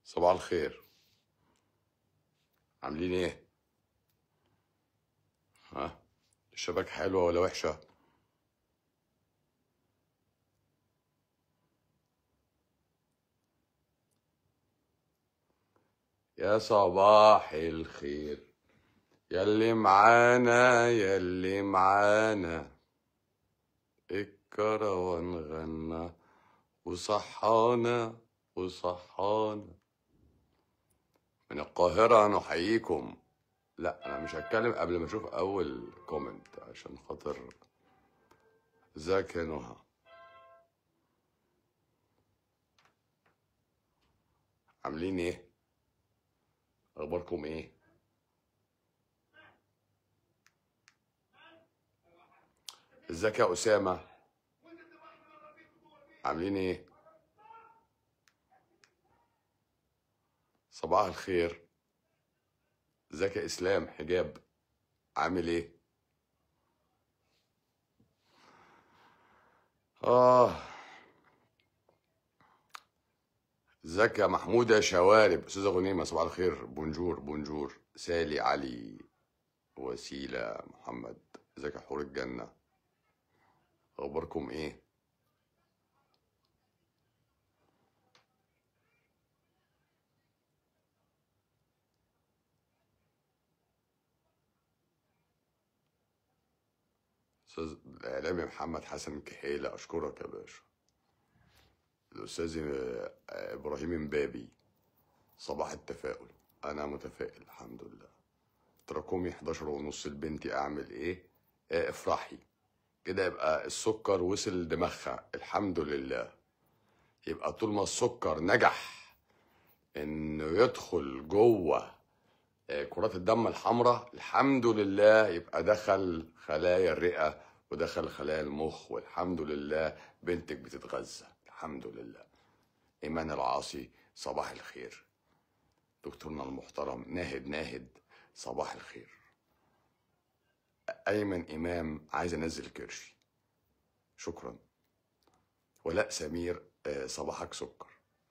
صباح الخير عاملين ايه ها الشبكة حلوة ولا وحشة يا صباح الخير ياللي معانا ياللي معانا الكروان غنى وصحانا وصحانا من القاهرة نحييكم لا انا مش هتكلم قبل ما اشوف اول كومنت عشان خاطر ازيك يا نهى عاملين ايه اخباركم ايه ازيك يا اسامة عاملين ايه صباح الخير ازيك يا اسلام حجاب عامل ايه اه ازيك يا محمود يا شوارب استاذه غنيمه صباح الخير بونجور بونجور سالي علي وسيله محمد ازيك يا حور الجنه اخباركم ايه استاذ الاعلامي محمد حسن كحيله اشكرك يا باشا الاستاذ آه، ابراهيم امبابي صباح التفاؤل انا متفائل الحمد لله تراكمي 11 ونص لبنتي اعمل ايه آه، افرحي كده يبقى السكر وصل دماغها الحمد لله يبقى طول ما السكر نجح انه يدخل جوه آه، كرات الدم الحمراء الحمد لله يبقى دخل خلايا الرئة ودخل خلايا المخ والحمد لله بنتك بتتغذى الحمد لله إيمان العاصي صباح الخير دكتورنا المحترم ناهد ناهد صباح الخير أيمن إمام عايز أنزل كرشي شكرا ولاء سمير آه، صباحك سكر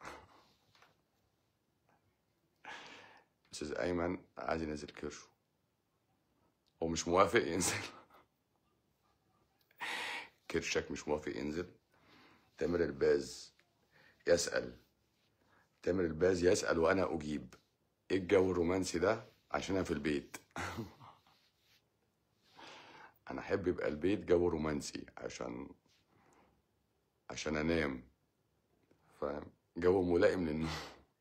أستاذ أيمن عايز ينزل كرشه هو مش موافق ينزل كرشك مش موافق ينزل تامر الباز يسأل تامر الباز يسأل وأنا أجيب إيه الجو الرومانسي ده عشان أنا في البيت أنا أحب يبقى البيت جو رومانسي عشان عشان أنام فاهم جو ملائم للنوم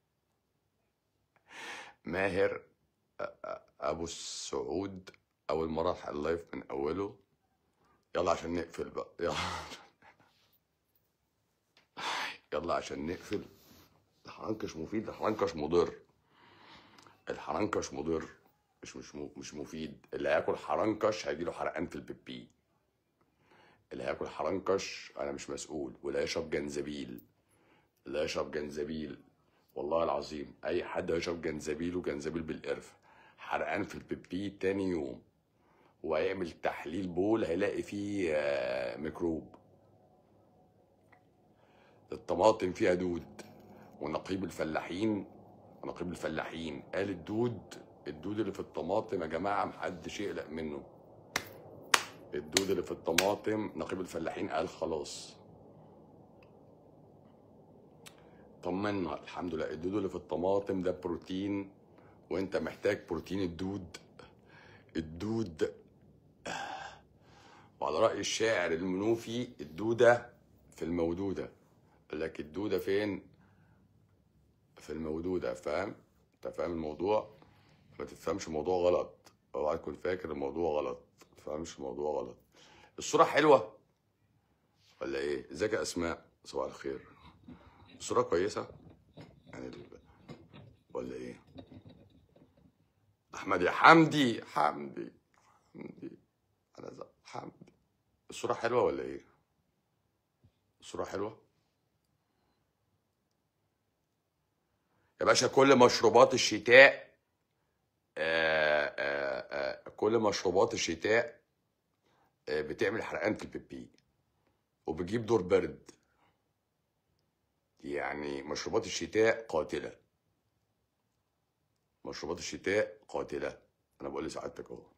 ماهر أ- أ- ابو السعود اول ما راح اللايف من اوله يلا عشان نقفل بقى يلا يلا عشان نقفل الحرنكش مفيد الحرنكش مضر الحرنكش مضر مش مش مو- مش مفيد اللي هياكل حرنكش هيجيله حرقان في البيبي اللي هياكل حرنكش انا مش مسؤول واللي هيشرب جنزبيل اللي هيشرب جنزبيل والله العظيم اي حد هيشرب جنزبيل وجنزبيل بالقرفه حرقان في البيبي تاني يوم وهيعمل تحليل بول هيلاقي فيه آه، ميكروب الطماطم فيها دود ونقيب الفلاحين نقيب الفلاحين قال الدود الدود اللي في الطماطم يا جماعه محدش يقلق منه الدود اللي في الطماطم نقيب الفلاحين قال خلاص طمنا الحمد لله الدود اللي في الطماطم ده بروتين وانت محتاج بروتين الدود الدود وعلى رأي الشاعر المنوفي الدودة في المودودة قال لك الدودة فين في المودودة فاهم انت فاهم الموضوع ما تفهمش الموضوع غلط اوعى تكون فاكر الموضوع غلط ما تفهمش الموضوع غلط الصورة حلوة ولا ايه ازيك يا اسماء صباح الخير الصورة كويسة يعني ال- ولا ايه احمد يا حمدي حمدي حمدي انا ز- حمدي الصورة حلوة ولا ايه الصورة حلوة يا باشا كل مشروبات الشتاء آه آه آه كل مشروبات الشتاء آه بتعمل حرقان في البيبي وبتجيب دور برد يعني مشروبات الشتاء قاتلة مشروبات الشتاء قاتله انا بقول لسعادتك اهو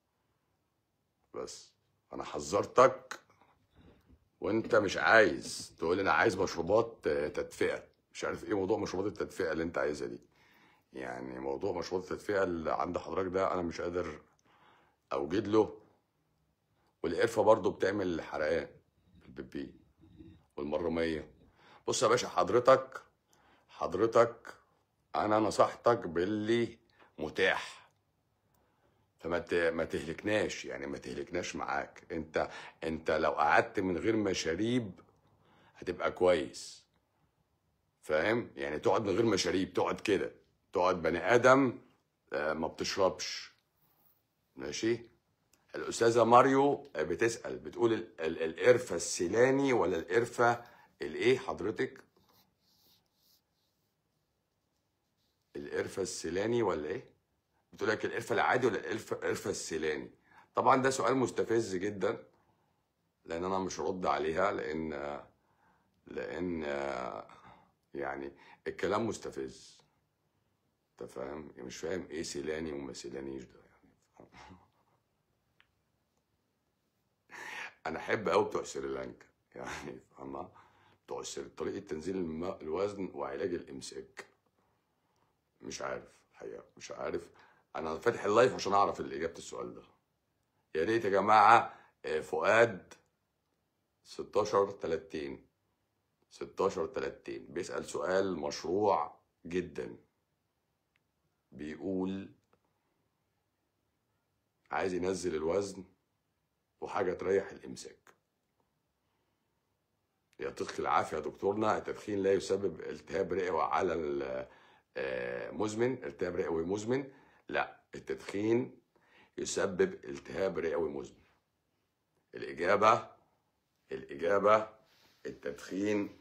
بس انا حذرتك وانت مش عايز تقول لي انا عايز مشروبات آه، تدفئه مش عارف ايه موضوع مشروبات التدفئه اللي انت عايزها دي يعني موضوع مشروبات التدفئه اللي عند حضرتك ده انا مش قادر اوجد له والقرفه برضو بتعمل حرقان في البيبي والمرميه بص يا باشا حضرتك حضرتك انا نصحتك باللي متاح فما ت- ما تهلكناش يعني ما تهلكناش معاك انت انت لو قعدت من غير مشاريب هتبقى كويس فاهم يعني تقعد من غير مشاريب تقعد كده تقعد بني ادم آه، ما بتشربش ماشي الاستاذه ماريو آه، بتسال بتقول ال- ال- القرفه السيلاني ولا القرفه الايه حضرتك القرفه السيلاني ولا ايه بتقول لك القرفه العادي ولا القرفه القرفه السيلاني طبعا ده سؤال مستفز جدا لان انا مش هرد عليها لان لان يعني الكلام مستفز انت فاهم مش فاهم ايه سيلاني وما سيلانيش ده يعني انا احب قوي بتوع سريلانكا يعني فاهمة بتوع سري... طريقه تنزيل الم... الوزن وعلاج الامساك مش عارف الحقيقه مش عارف انا فاتح اللايف عشان اعرف اجابه السؤال ده يا ريت يا جماعه آه، فؤاد 16 30 16 30 بيسأل سؤال مشروع جدا بيقول عايز ينزل الوزن وحاجة تريح الإمساك يعطيك العافية يا دكتورنا التدخين لا يسبب التهاب رئوي على ال- آه، مزمن التهاب رئوي مزمن لا التدخين يسبب التهاب رئوي مزمن الإجابة الإجابة التدخين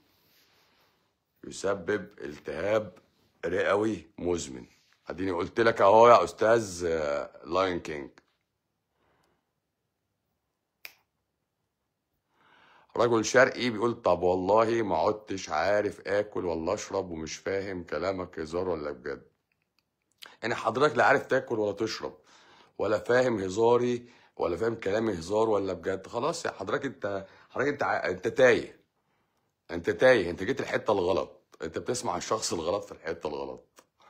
يسبب التهاب رئوي مزمن اديني قلت لك اهو يا استاذ آه، لاين كينج رجل شرقي بيقول طب والله ما عدتش عارف اكل ولا اشرب ومش فاهم كلامك هزار ولا بجد يعني حضرتك لا عارف تاكل ولا تشرب ولا فاهم هزاري ولا فاهم كلامي هزار ولا بجد خلاص يا حضرتك انت حضرتك انت ع- انت تايه انت تايه انت جيت الحته الغلط انت بتسمع الشخص الغلط في الحته الغلط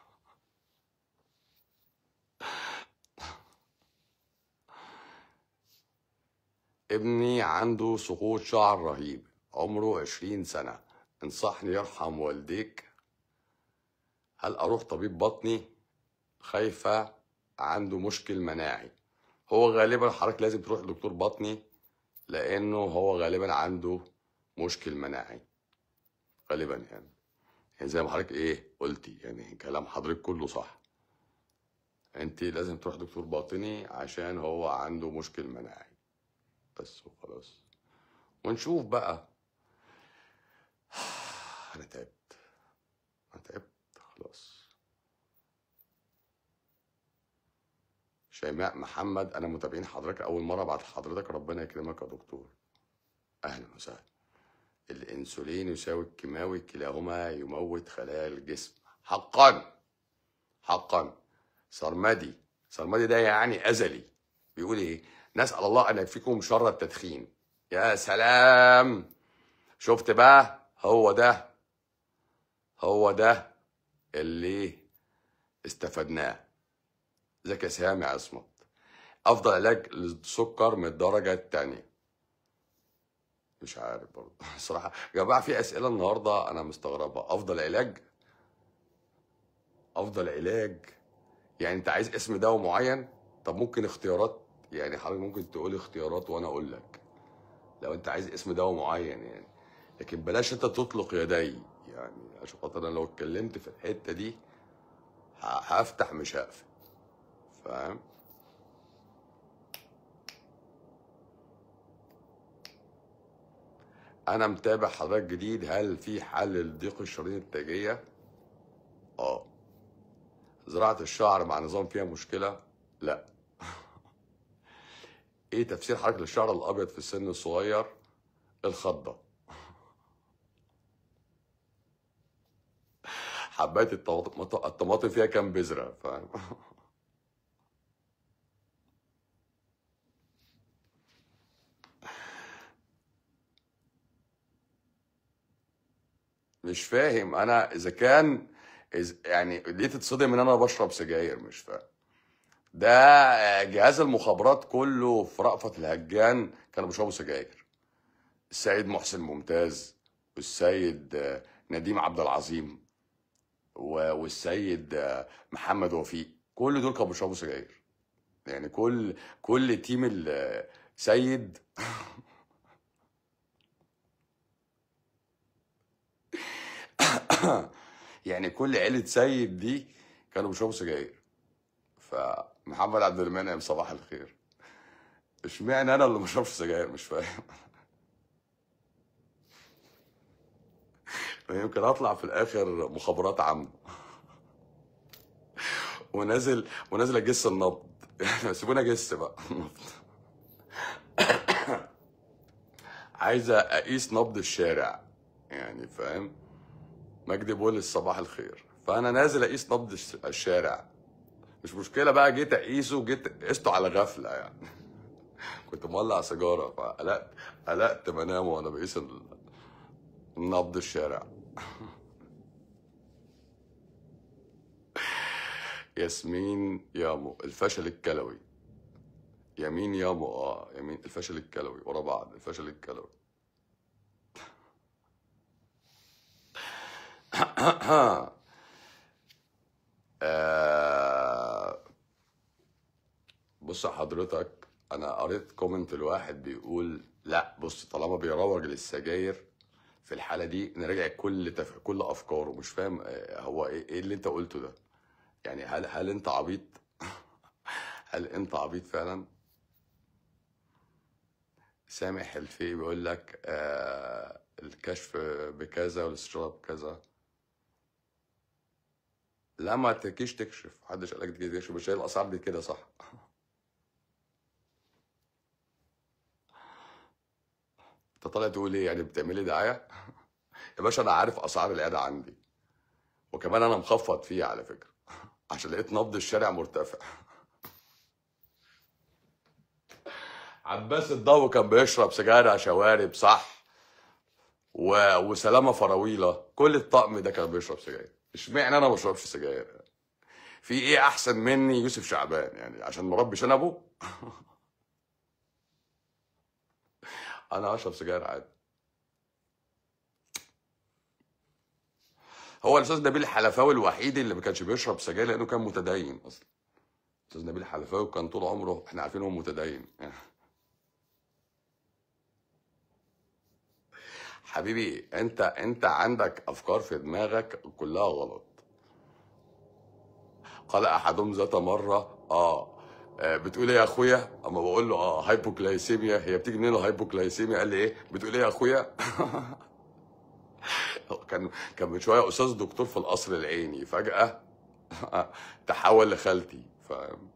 ابني عنده سقوط شعر رهيب عمره عشرين سنة انصحني يرحم والديك هل أروح طبيب بطني خايفة عنده مشكل مناعي هو غالبا حضرتك لازم تروح لدكتور بطني لأنه هو غالبا عنده مشكل مناعي غالبا يعني يعني زي ما حضرتك ايه قلتي يعني كلام حضرتك كله صح انت لازم تروح دكتور باطني عشان هو عنده مشكل مناعي بس وخلاص ونشوف بقى انا تعبت انا تعبت خلاص شيماء محمد انا متابعين حضرتك اول مره بعد حضرتك ربنا يكرمك يا دكتور اهلا وسهلا الانسولين يساوي الكيماوي كلاهما يموت خلايا الجسم حقا حقا سرمدي سرمدي ده يعني ازلي بيقول ايه نسال الله ان يكفيكم شر التدخين يا سلام شفت بقى هو ده هو ده اللي استفدناه ازيك يا سامي يا عصمت افضل علاج للسكر من الدرجه الثانيه مش عارف برضه الصراحه يا جماعه في اسئله النهارده انا مستغربها افضل علاج افضل علاج يعني انت عايز اسم دواء معين طب ممكن اختيارات يعني حضرتك ممكن تقول اختيارات وانا اقول لك لو انت عايز اسم دواء معين يعني لكن بلاش انت تطلق يدي يعني عشان خاطر انا لو اتكلمت في الحته دي ه- هفتح مش هقفل فاهم انا متابع حضرتك جديد هل في حل لضيق الشرايين التاجيه اه زراعه الشعر مع نظام فيها مشكله لا ايه تفسير حضرتك للشعر الابيض في السن الصغير الخضه حبايه الطماطم الطماطم فيها كام بذره فاهم مش فاهم انا اذا كان إذ يعني ليه تتصدم ان انا بشرب سجاير مش فاهم ده جهاز المخابرات كله في رأفت الهجان كانوا بيشربوا سجاير السيد محسن ممتاز والسيد آه، نديم عبد العظيم و- والسيد آه، محمد وفيق كل دول كانوا بيشربوا سجاير يعني كل كل تيم السيد يعني كل عيلة سيد دي كانوا بيشربوا سجاير فمحمد عبد المنعم صباح الخير اشمعنى انا اللي ما بشربش سجاير مش فاهم يمكن اطلع في الاخر مخابرات عامة ونازل ونازل اجس النبض يعني سيبوني اجس بقى النبض عايز اقيس نبض الشارع يعني فاهم مجدي بولس صباح الخير فانا نازل اقيس نبض الش- الشارع مش مشكله بقى جيت اقيسه جيت قسته على غفله يعني كنت مولع سيجاره فقلقت قلقت بنام وانا بقيس ال- نبض الشارع ياسمين يامو الفشل الكلوي يمين يامو اه يمين الفشل الكلوي ورا بعض الفشل الكلوي آه بص حضرتك انا قريت كومنت الواحد بيقول لا بص طالما بيروج للسجاير في الحاله دي نراجع كل تف... كل افكاره مش فاهم آه، هو ايه إيه اللي انت قلته ده يعني هل هل انت عبيط هل انت عبيط فعلا سامح الفي بيقول لك آه الكشف بكذا والاستشارة بكذا لا ما تجيش تكشف محدش قالك تجي تكشف مش هي الاسعار دي كده صح انت طالع تقول ايه يعني بتعملي دعايه يا باشا انا عارف اسعار العياده عندي وكمان انا مخفض فيها على فكره عشان لقيت نبض الشارع مرتفع عباس الضو كان بيشرب سجاير شوارب صح و... وسلامه فراويله كل الطقم ده كان بيشرب سجاير اشمعنى انا ما بشربش سجاير في ايه احسن مني يوسف شعبان يعني عشان مربي شنبه انا اشرب سجاير عادي هو الاستاذ نبيل الحلفاوي الوحيد اللي ما كانش بيشرب سجاير لانه كان متدين اصلا الاستاذ نبيل الحلفاوي كان طول عمره احنا عارفين هو متدين حبيبي انت انت عندك افكار في دماغك كلها غلط قال احدهم ذات مره اه آه، بتقول ايه يا اخويا اما بقول له اه هايبوكلايسيميا هي بتيجي منين الهايبوكلايسيميا قال لي ايه بتقول ايه يا اخويا كان كان من شويه استاذ دكتور في القصر العيني فجاه تحول لخالتي فاهم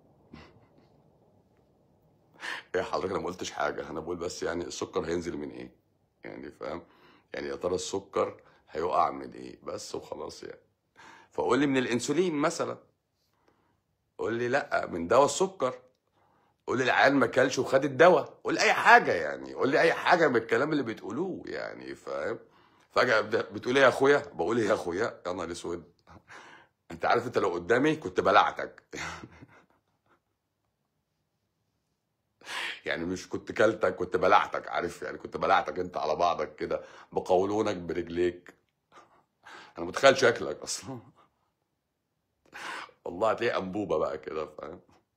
ايه حضرتك انا ما قلتش حاجه انا بقول بس يعني السكر هينزل من ايه يعني فاهم يعني يا ترى السكر هيقع من ايه بس وخلاص يعني فقول لي من الانسولين مثلا قول لي لا من دواء السكر قول لي العيال ما كلش وخد الدواء قول لي اي حاجه يعني قول لي اي حاجه من الكلام اللي بتقولوه يعني فاهم فجاه بت- بتقول ايه يا اخويا بقول ايه يا اخويا يا نهار اسود انت عارف انت لو قدامي كنت بلعتك يعني مش كنت كلتك كنت بلعتك عارف يعني كنت بلعتك انت على بعضك كده بقولونك برجليك انا متخيل شكلك اصلا والله هتلاقي انبوبه بقى كده فاهم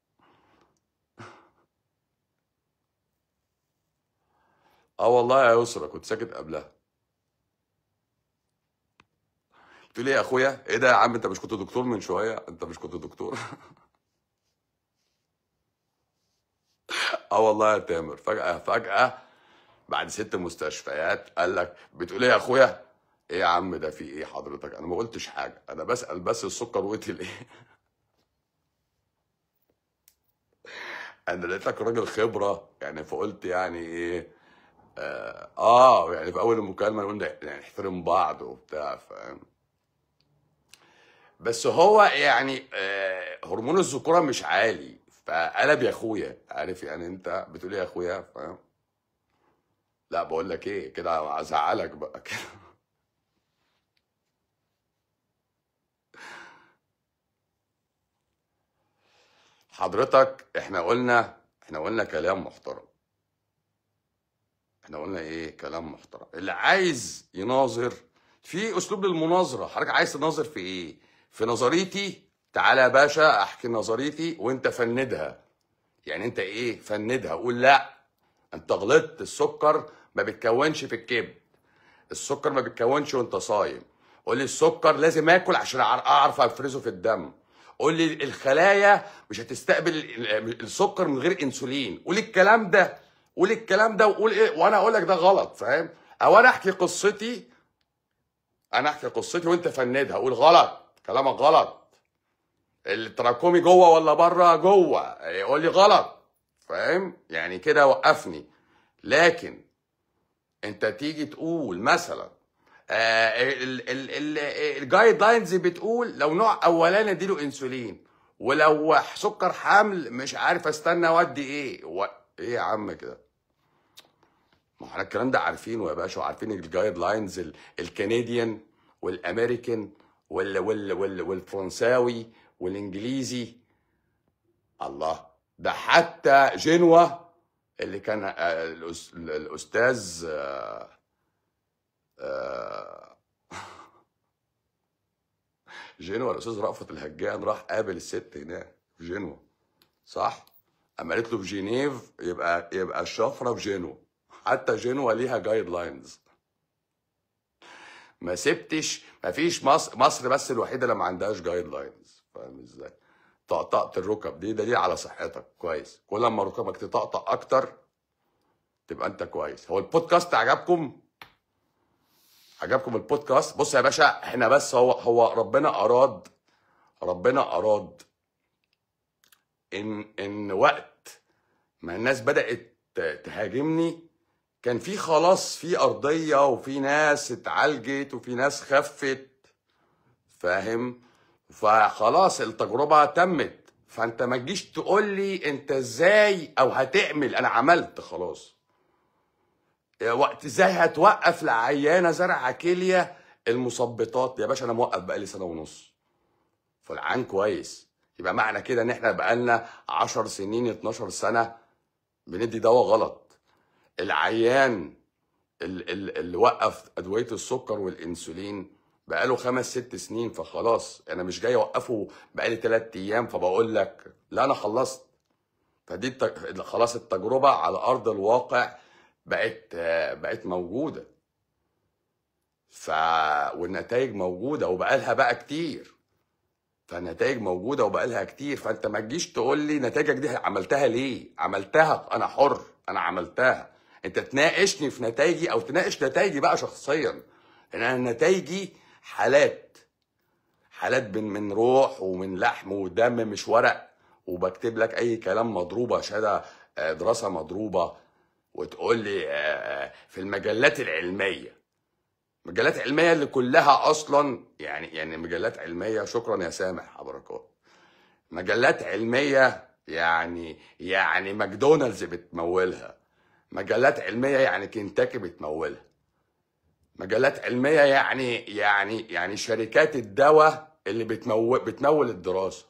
اه والله يا يسرا كنت ساكت قبلها بتقول ايه يا اخويا ايه ده يا عم انت مش كنت دكتور من شويه انت مش كنت دكتور اه والله يا تامر فجاه فجاه بعد ست مستشفيات قال لك بتقول ايه يا اخويا ايه يا عم ده في ايه حضرتك انا ما قلتش حاجه انا بسال بس السكر وقتل ايه انا لقيتك راجل خبره يعني فقلت يعني ايه اه, آه يعني في اول المكالمه قلنا يعني نحترم بعض وبتاع فاهم بس هو يعني آه، هرمون الذكوره مش عالي فقلب يا اخويا عارف يعني انت بتقول ايه يا اخويا فاهم لا بقول لك ايه كده ازعلك بقى كده حضرتك احنا قلنا احنا قلنا كلام محترم احنا قلنا ايه كلام محترم اللي عايز يناظر في اسلوب للمناظره حضرتك عايز تناظر في ايه في نظريتي تعالى يا باشا احكي نظريتي وانت فندها يعني انت ايه فندها قول لا انت غلطت السكر ما بيتكونش في الكبد السكر ما بيتكونش وانت صايم قول لي السكر لازم اكل عشان أعر- اعرف افرزه في الدم قول لي الخلايا مش هتستقبل ال- السكر من غير انسولين قول الكلام ده قول الكلام ده وقول ايه وانا اقول لك ده غلط فاهم او انا احكي قصتي انا احكي قصتي وانت فندها قول غلط كلامك غلط التراكمي جوه ولا بره جوه يقول لي غلط فاهم يعني كده وقفني لكن انت تيجي تقول مثلا الجايد لاينز بتقول لو نوع اولاني اديله انسولين ولو سكر حمل مش عارف استنى اودي ايه و... ايه يا عم كده ما احنا الكلام ده عارفينه يا باشا وعارفين الجايد لاينز ال- الكنديان والامريكان وال وال وال والفرنساوي والانجليزي الله ده حتى جنوة اللي كان آه، الأس- الاستاذ آه، آه، جنوة الاستاذ رأفت الهجان راح قابل الست هناك في جنوة صح؟ اما قالت له في جنيف يبقى يبقى الشفره في جنوة حتى جنوة ليها جايد لاينز ما سبتش ما فيش مصر مصر بس الوحيده اللي ما عندهاش جايد لاينز فاهم ازاي؟ طقطقه الركب دي دليل على صحتك كويس كل ما ركبك تطقطق اكتر تبقى انت كويس هو البودكاست عجبكم عجبكم البودكاست بص يا باشا احنا بس هو هو ربنا اراد ربنا اراد ان ان وقت ما الناس بدات ت- تهاجمني كان في خلاص في ارضيه وفي ناس اتعالجت وفي ناس خفت فاهم فخلاص التجربه تمت فانت ما تجيش تقول لي انت ازاي او هتعمل انا عملت خلاص وقت ازاي هتوقف لعيانه زرع كليه المثبطات يا باشا انا موقف بقالي سنه ونص فالعيان كويس يبقى معنى كده ان احنا بقالنا 10 سنين 12 سنه بندي دواء غلط العيان ال- ال- اللي وقف ادويه السكر والانسولين بقاله خمس ست سنين فخلاص انا مش جاي اوقفه بقالي ثلاث ايام فبقول لك لا انا خلصت فدي الت- خلاص التجربه على ارض الواقع بقت آه، بقت موجوده ف والنتائج موجوده وبقالها بقى كتير فالنتائج موجوده وبقالها كتير فانت ما تجيش تقول لي نتائجك دي عملتها ليه عملتها انا حر انا عملتها انت تناقشني في نتائجي او تناقش نتائجي بقى شخصيا ان انا نتائجي حالات حالات من من روح ومن لحم ودم مش ورق وبكتب لك اي كلام مضروبه شهاده آه، دراسه مضروبه وتقول لي آه، آه، في المجلات العلميه مجلات علميه اللي كلها اصلا يعني يعني مجلات علميه شكرا يا سامح حضرتك مجلات علميه يعني يعني ماكدونالدز بتمولها مجلات علميه يعني كنتاكي بتمولها مجلات علميه يعني يعني يعني شركات الدواء اللي بتمول بتمول الدراسه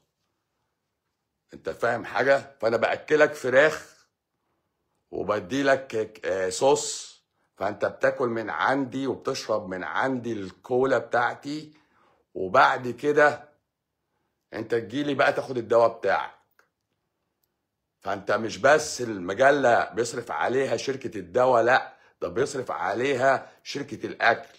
انت فاهم حاجه فانا باكلك فراخ وبدي لك آه، صوص فانت بتاكل من عندي وبتشرب من عندي الكولا بتاعتي وبعد كده انت تجيلي بقى تاخد الدواء بتاعك فانت مش بس المجله بيصرف عليها شركه الدواء لا ده بيصرف عليها شركه الاكل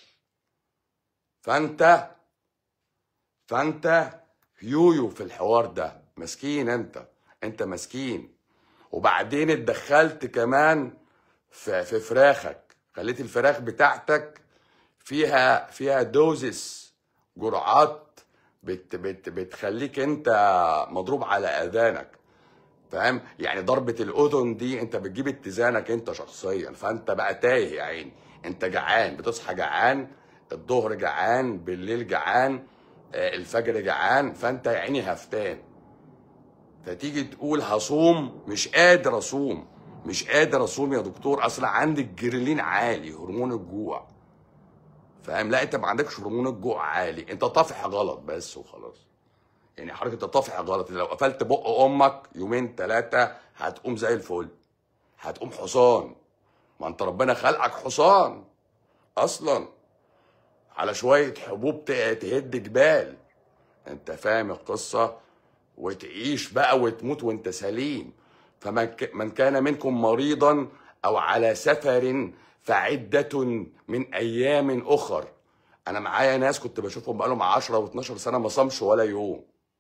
فانت فانت يويو في الحوار ده مسكين انت انت مسكين وبعدين اتدخلت كمان في, في فراخك خليت الفراخ بتاعتك فيها فيها دوزس جرعات بت بت بتخليك انت مضروب على اذانك فاهم يعني ضربة الأذن دي أنت بتجيب اتزانك أنت شخصيا فأنت بقى تايه يا عيني أنت جعان بتصحى جعان الظهر جعان بالليل جعان آه، الفجر جعان فانت يا عيني هفتان فتيجي تقول هصوم مش قادر اصوم مش قادر اصوم يا دكتور اصل عندي الجريلين عالي هرمون الجوع فاهم لا انت ما عندكش هرمون الجوع عالي انت طافح غلط بس وخلاص يعني حضرتك انت طافح غلط لو قفلت بق امك يومين ثلاثه هتقوم زي الفل هتقوم حصان ما انت ربنا خلقك حصان اصلا على شويه حبوب ت- تهد جبال انت فاهم القصه وتعيش بقى وتموت وانت سليم فمن ك- من كان منكم مريضا او على سفر فعده من ايام اخر انا معايا ناس كنت بشوفهم بقالهم 10 و12 سنه ما صامش ولا يوم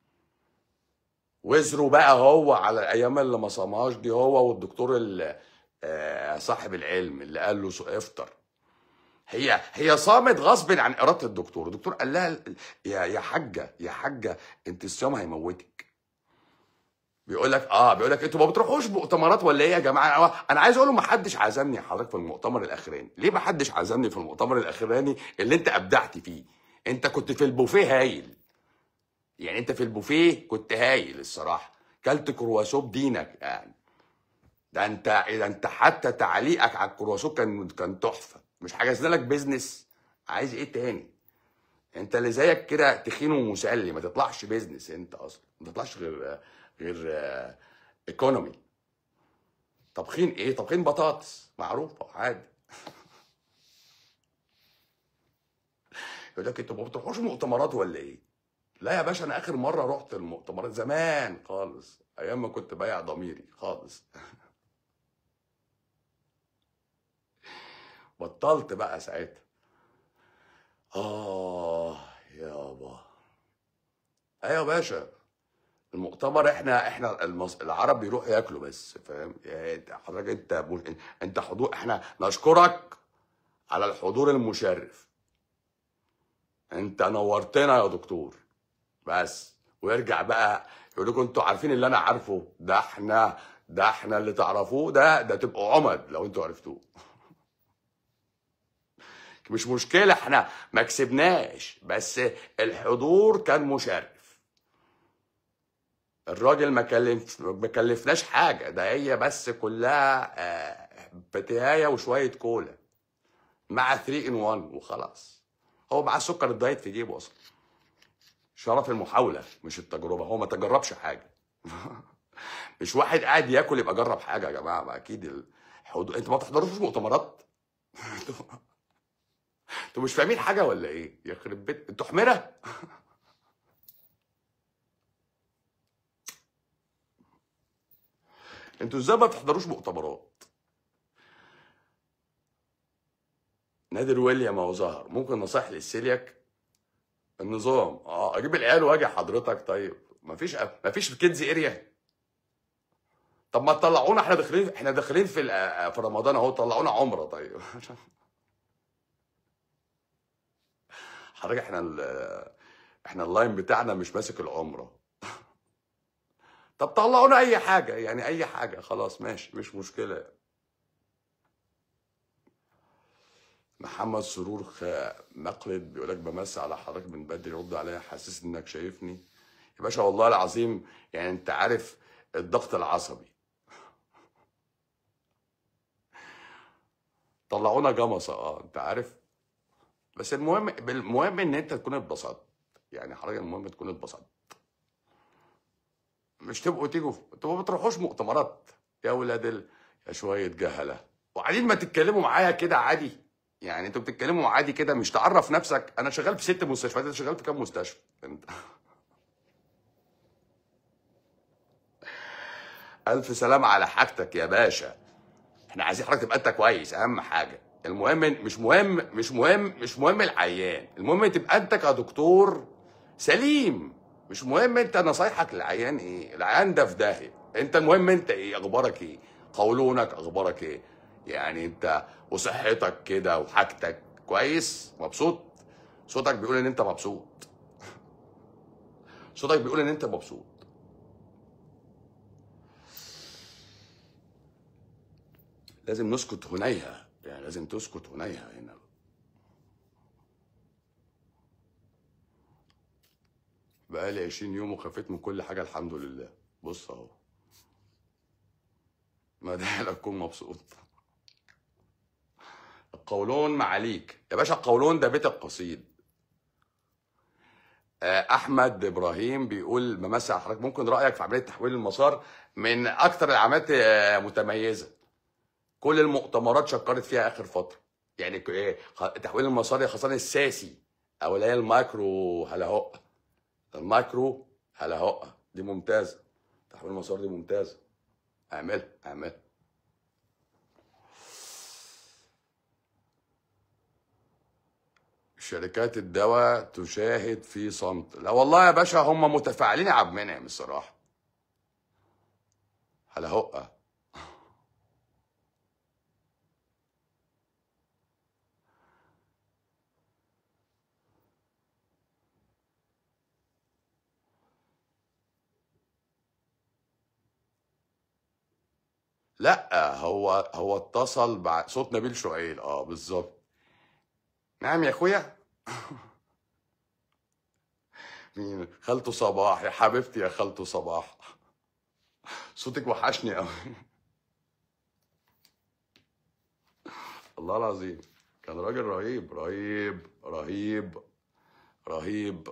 وزره بقى هو على الايام اللي ما صامهاش دي هو والدكتور اللي آه، صاحب العلم اللي قال له سو- افطر هي هي صامت غصب عن اراده الدكتور الدكتور قال لها يا يا حاجه يا حاجه انت الصيام هيموتك بيقول لك اه بيقول لك انتوا ما بتروحوش مؤتمرات ولا ايه يا جماعه أنا- انا عايز اقول له ما حدش عزمني حضرتك في المؤتمر الاخراني ليه ما حدش عزمني في المؤتمر الاخراني اللي انت ابدعت فيه انت كنت في البوفيه هايل يعني انت في البوفيه كنت هايل الصراحه كلت كرواسون بدينك يعني ده انت ده انت حتى تعليقك على الكرواسون كان كان تحفه مش حاجز لك بيزنس عايز ايه تاني انت اللي زيك كده تخين ومسلي ما تطلعش بيزنس انت اصلا ما تطلعش غير غير ايكونومي طبخين ايه طبخين بطاطس معروفه عادي يقول لك انتوا ما بتروحوش مؤتمرات ولا ايه لا يا باشا انا اخر مره رحت المؤتمرات زمان خالص ايام ما كنت بايع ضميري خالص بطلت بقى ساعتها اه يابا ايوه يا باشا المؤتمر احنا احنا المص... العرب بيروحوا ياكلوا بس فاهم يعني انت- حضرتك انت مش... انت حضور احنا نشكرك على الحضور المشرف انت نورتنا يا دكتور بس ويرجع بقى يقول لكم انتوا عارفين اللي انا عارفه ده احنا ده احنا اللي تعرفوه ده ده تبقوا عمد لو انتوا عرفتوه مش مشكلة احنا ما كسبناش بس الحضور كان مشرف الراجل ما كلف ما كلفناش حاجة ده هي بس كلها آه، بتهاية وشوية كولا مع 3 ان 1 وخلاص هو معاه سكر الدايت في جيبه اصلا شرف المحاولة مش التجربة هو ما تجربش حاجة مش واحد قاعد ياكل يبقى جرب حاجة يا جماعة ما اكيد الحضور انتوا ما تحضروش مؤتمرات انتوا مش فاهمين حاجة ولا ايه يخرب بيت انتوا حمرة انتوا ازاي ما بتحضروش مؤتمرات نادر ويليام اهو ظهر ممكن نصيح للسيلياك النظام اه اجيب العيال واجي حضرتك طيب مفيش مفيش في كيدز اريا طب ما تطلعونا احنا داخلين احنا داخلين في ال- في رمضان اهو طلعونا عمره طيب حضرتك احنا ال- احنا اللاين بتاعنا مش ماسك العمره طب طلعونا اي حاجه يعني اي حاجه خلاص ماشي مش مشكله محمد سرور خ... مقلد بيقول لك بمسي على حضرتك من بدري رد عليا حاسس انك شايفني يا باشا والله العظيم يعني انت عارف الضغط العصبي طلعونا جمصة اه انت عارف بس المهم المهم ان انت تكون اتبسطت يعني حضرتك المهم تكون اتبسطت مش تبقوا تيجوا تبقوا ما بتروحوش مؤتمرات يا ولاد ال... يا شويه جهله وقاعدين ما تتكلموا معايا كده عادي يعني انتوا بتتكلموا عادي كده مش تعرف نفسك انا شغال في ست مستشفيات انت شغال في كام مستشفى انت الف سلام على حاجتك يا باشا احنا عايزين حضرتك تبقى انت كويس اهم حاجه المهم مش مهم مش مهم مش مهم العيان المهم تبقى انت كدكتور سليم مش مهم انت نصايحك للعيان ايه العيان ده في داهيه انت المهم انت ايه اخبارك ايه قولونك اخبارك ايه يعني انت وصحتك كده وحاجتك كويس مبسوط صوتك بيقول ان انت مبسوط صوتك بيقول ان انت مبسوط لازم نسكت هنيها يعني لازم تسكت هنيها هنا بقالي 20 يوم وخفيت من كل حاجه الحمد لله بص اهو ما ده تكون مبسوط القولون معاليك يا باشا القولون ده بيت القصيد آه، احمد ابراهيم بيقول بمسي على حضرتك ممكن رايك في عمليه تحويل المسار من اكتر العمليات آه، متميزه كل المؤتمرات شكرت فيها اخر فتره يعني ك- إيه، خ- تحويل المسار خاصه الساسي او اللي هي المايكرو هلاهق المايكرو هلاهق دي ممتازه تحويل المسار دي ممتازه اعملها اعملها شركات الدواء تشاهد في صمت لا والله يا باشا هم متفاعلين يا عبد المنعم الصراحه هلاهق لا هو هو اتصل بعد صوت نبيل شعيل اه بالظبط نعم يا اخويا مين خالته صباح يا حبيبتي يا خالته صباح صوتك وحشني قوي الله العظيم كان راجل رهيب رهيب رهيب رهيب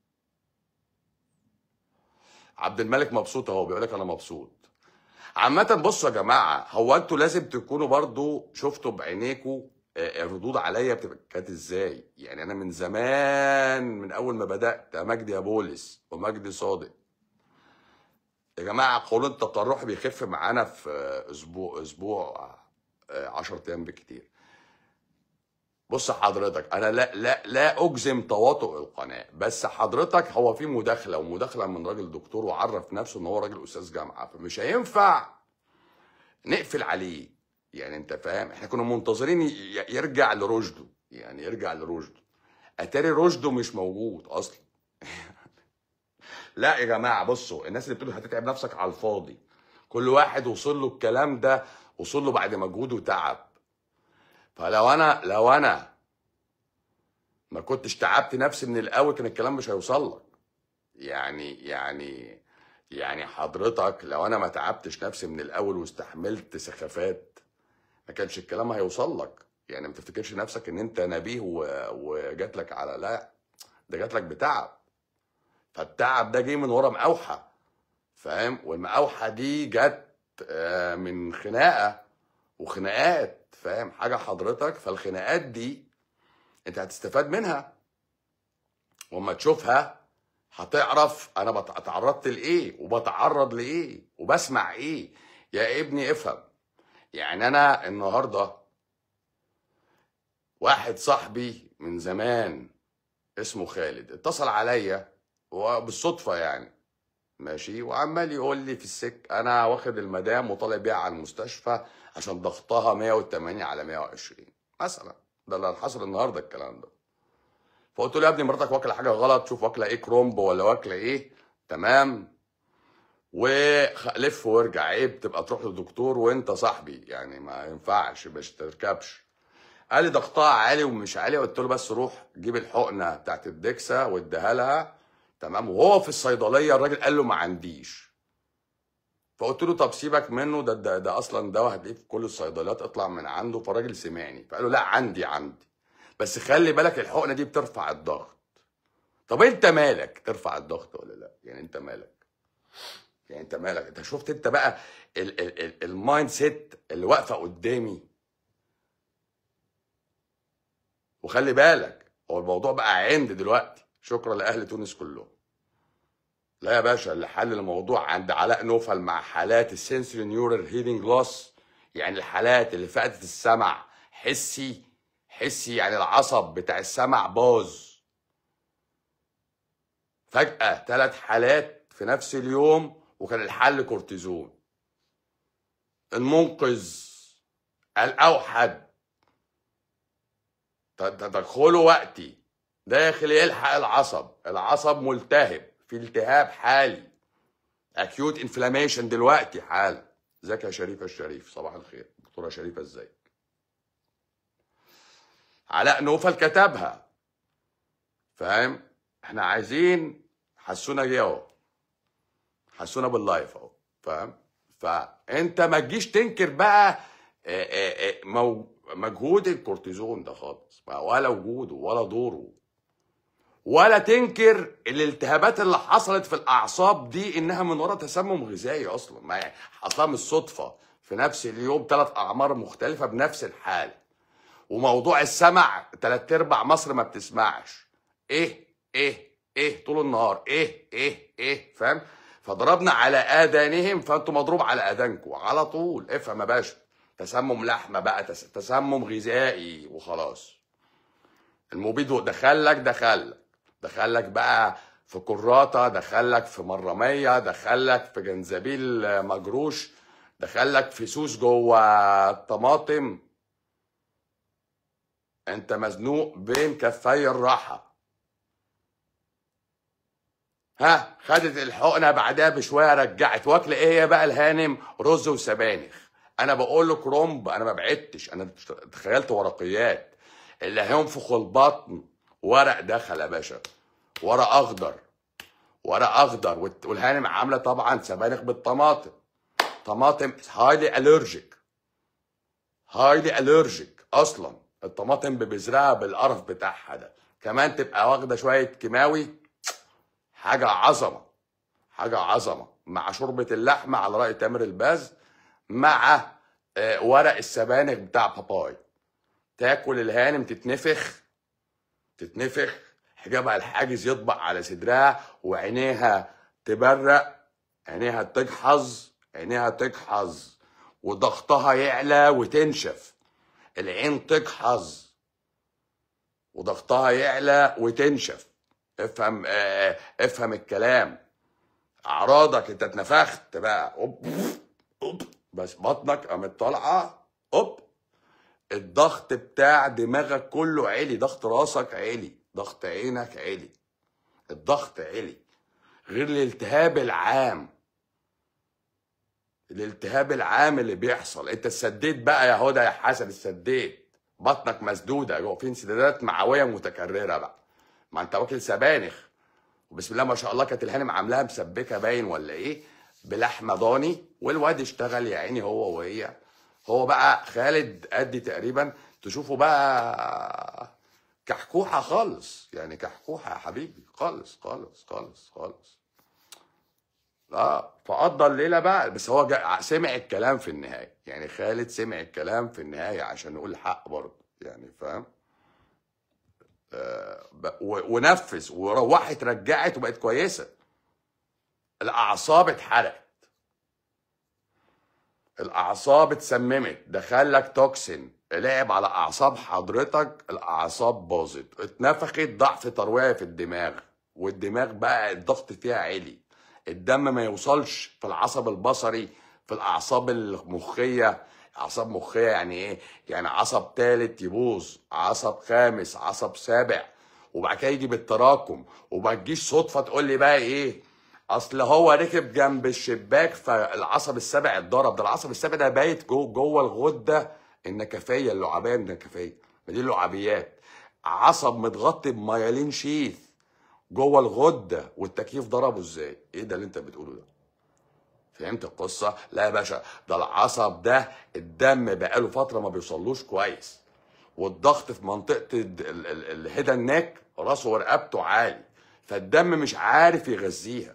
عبد الملك مبسوط اهو بيقول لك انا مبسوط عامة بصوا يا جماعة هو انتوا لازم تكونوا برضو شفتوا بعينيكوا آه، الردود عليا بتبقى كانت ازاي يعني انا من زمان من اول ما بدأت يا مجدي يا بولس ومجدي صادق يا جماعة قولون التقرح بيخف معانا في آه، اسبوع اسبوع 10 ايام بكتير بص حضرتك انا لا لا لا اجزم تواطؤ القناه بس حضرتك هو في مداخله ومداخله من راجل دكتور وعرف نفسه ان هو راجل استاذ جامعه فمش هينفع نقفل عليه يعني انت فاهم احنا كنا منتظرين ي- يرجع لرشده يعني يرجع لرشده اتاري رشده مش موجود اصلا لا يا جماعه بصوا الناس اللي بتقول هتتعب نفسك على الفاضي كل واحد وصل له الكلام ده وصل له بعد مجهود وتعب فلو انا لو انا ما كنتش تعبت نفسي من الاول كان الكلام مش هيوصل لك يعني يعني يعني حضرتك لو انا ما تعبتش نفسي من الاول واستحملت سخافات ما كانش الكلام هيوصل لك يعني ما تفتكرش نفسك ان انت نبيه و- وجات لك على لا ده جات لك بتعب فالتعب ده جه من ورا مقاوحه فاهم والمقاوحه دي جت آه، من خناقه وخناقات فاهم حاجه حضرتك فالخناقات دي انت هتستفاد منها واما تشوفها هتعرف انا بت- اتعرضت لايه وبتعرض لايه وبسمع ايه يا ابني افهم يعني انا النهارده واحد صاحبي من زمان اسمه خالد اتصل عليا وبالصدفه يعني ماشي وعمال يقول لي في السك انا واخد المدام وطالع بيها على المستشفى عشان ضغطها 180 على 120 مثلا ده اللي حصل النهارده الكلام ده فقلت له يا ابني مراتك واكله حاجه غلط شوف واكله ايه كرومب ولا واكله ايه تمام ولف وارجع عيب تبقى تروح للدكتور وانت صاحبي يعني ما ينفعش مش تركبش قال لي ضغطها عالي ومش عالي قلت له بس روح جيب الحقنه بتاعت الدكسا واديها لها تمام وهو في الصيدليه الراجل قال له ما عنديش فقلت له طب سيبك منه ده ده, ده اصلا دواء هتلاقيه في كل الصيدليات اطلع من عنده فالراجل سمعني فقال له لا عندي عندي بس خلي بالك الحقنه دي بترفع الضغط طب انت مالك ترفع الضغط ولا لا يعني انت مالك يعني انت مالك انت شفت انت بقى ال- ال- ال- المايند سيت اللي واقفه قدامي وخلي بالك هو الموضوع بقى عند دلوقتي شكرا لاهل تونس كلهم لا يا باشا اللي حل الموضوع عند علاء نوفل مع حالات السنسوري نيورال هيرنج لوس يعني الحالات اللي فقدت السمع حسي حسي يعني العصب بتاع السمع باظ فجأة ثلاث حالات في نفس اليوم وكان الحل كورتيزون المنقذ الأوحد ت- تدخله وقتي داخل يلحق العصب العصب ملتهب في التهاب حالي اكيوت انفلاميشن دلوقتي حالا ازيك يا شريفه الشريف صباح الخير دكتوره شريفه ازيك علاء نوفل كتبها فاهم احنا عايزين حسونا جه اهو حسونا باللايف اهو فاهم فانت ما تجيش تنكر بقى آه، آه، آه، مو- مجهود الكورتيزون ده خالص ولا وجوده ولا دوره ولا تنكر الالتهابات اللي حصلت في الاعصاب دي انها من وراء تسمم غذائي اصلا ما يعني حصلها من الصدفه في نفس اليوم ثلاث اعمار مختلفه بنفس الحال وموضوع السمع تلات ارباع مصر ما بتسمعش ايه ايه ايه طول النهار ايه ايه ايه فاهم فضربنا على اذانهم فانتوا مضروب على اذانكم على طول افهم يا باشا تسمم لحمه بقى تس... تسمم غذائي وخلاص المبيد دخلك دخلك دخلك بقى في كراته دخلك في مرميه دخلك في جنزبيل مجروش دخلك في سوس جوه الطماطم انت مزنوق بين كفي الراحه ها خدت الحقنه بعدها بشويه رجعت واكله ايه هي بقى الهانم رز وسبانخ انا بقول له كرومب انا ما بعدتش انا تخيلت ورقيات اللي هينفخ البطن ورق دخل يا باشا ورق اخضر ورق اخضر والت- والهانم عامله طبعا سبانخ بالطماطم طماطم هايلي الرجيك هايلي الرجيك اصلا الطماطم ببذرها بالقرف بتاعها ده كمان تبقى واخده شويه كيماوي حاجه عظمه حاجه عظمه مع شوربه اللحمه على راي تامر الباز مع آه، ورق السبانخ بتاع باباي تاكل الهانم تتنفخ تتنفخ حجابها الحاجز يطبق على صدرها وعينيها تبرق عينيها تجحظ عينيها تجحظ وضغطها يعلى وتنشف العين تجحظ وضغطها يعلى وتنشف افهم آه افهم الكلام اعراضك انت اتنفخت بقى اوب اوب بس بطنك قامت طالعه اوب الضغط بتاع دماغك كله عالي ضغط راسك عالي ضغط عينك عالي الضغط عالي غير الالتهاب العام الالتهاب العام اللي بيحصل انت اتسديت بقى يا هدى يا حسن اتسديت بطنك مسدوده جوه في انسدادات معويه متكرره بقى ما انت واكل سبانخ وبسم الله ما شاء الله كانت الهانم عاملاها مسبكه باين ولا ايه بلحمه ضاني والواد اشتغل يا عيني هو وهي هو بقى خالد ادي تقريبا تشوفه بقى كحكوحه خالص يعني كحكوحه يا حبيبي خالص خالص خالص خالص اه فقضى الليله بقى بس هو جا سمع الكلام في النهايه يعني خالد سمع الكلام في النهايه عشان نقول الحق برضه يعني فاهم ب- و- ونفذ وروحت رجعت وبقت كويسه الاعصاب اتحرقت الاعصاب اتسممت دخلك توكسين لعب على اعصاب حضرتك الاعصاب باظت اتنفخت ضعف ترويه في الدماغ والدماغ بقى الضغط فيها عالي الدم ما يوصلش في العصب البصري في الاعصاب المخيه اعصاب مخيه يعني ايه يعني عصب ثالث يبوظ عصب خامس عصب سابع وبعد كده يجي بالتراكم وما تجيش صدفه تقول لي بقى ايه اصل هو ركب جنب الشباك فالعصب السابع اتضرب ده العصب السابع ده بايت جوه جوه الغده النكفيه اللعابيه النكفيه ما دي اللعابيات عصب متغطي بميالين شيث جوه الغده والتكييف ضربه ازاي ايه ده اللي انت بتقوله ده فهمت القصه لا يا باشا ده العصب ده الدم بقاله فتره ما بيوصلوش كويس والضغط في منطقه الد- ال- ال- الهيدا النك راسه ورقبته عالي فالدم مش عارف يغذيها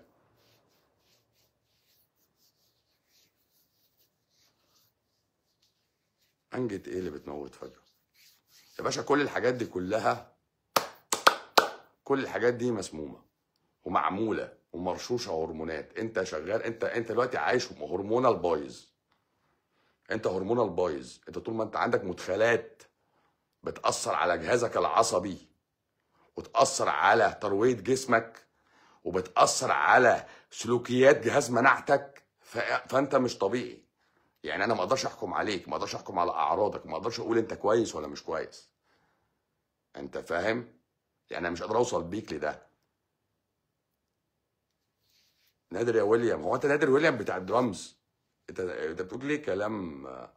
انجة ايه اللي بتموت فجأة يا باشا كل الحاجات دي كلها كل الحاجات دي مسمومة ومعمولة ومرشوشة هرمونات انت شغال انت انت دلوقتي عايش هرمونال بايظ انت هرمونال بايظ انت طول ما انت عندك مدخلات بتأثر على جهازك العصبي وتأثر على تروية جسمك وبتأثر على سلوكيات جهاز مناعتك ف... فانت مش طبيعي يعني انا ما اقدرش احكم عليك ما اقدرش احكم على اعراضك ما اقدرش اقول انت كويس ولا مش كويس انت فاهم يعني انا مش قادر اوصل بيك لده نادر يا ويليام هو انت نادر ويليام بتاع الدرامز انت انت بتقول ليه كلام آه،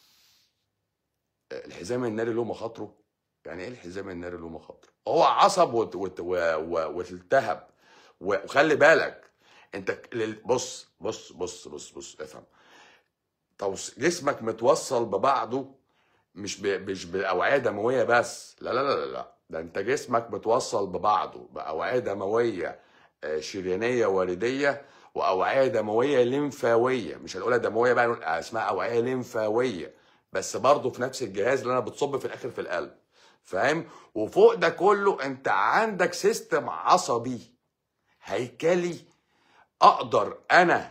الحزام الناري له مخاطره يعني ايه الحزام الناري له مخاطره هو عصب وت- وت- و- و- وتلتهب وخلي بالك انت ك- لل- بص بص بص بص بص افهم توص- جسمك متوصل ببعضه مش ب... مش باوعيه دمويه بس لا لا لا لا لا ده انت جسمك متوصل ببعضه باوعيه دمويه آه، شريانيه ورديه واوعيه دمويه لمفاويه مش هنقولها دمويه بقى نقول اسمها اوعيه لمفاويه بس برضه في نفس الجهاز اللي انا بتصب في الاخر في القلب فاهم وفوق ده كله انت عندك سيستم عصبي هيكلي اقدر انا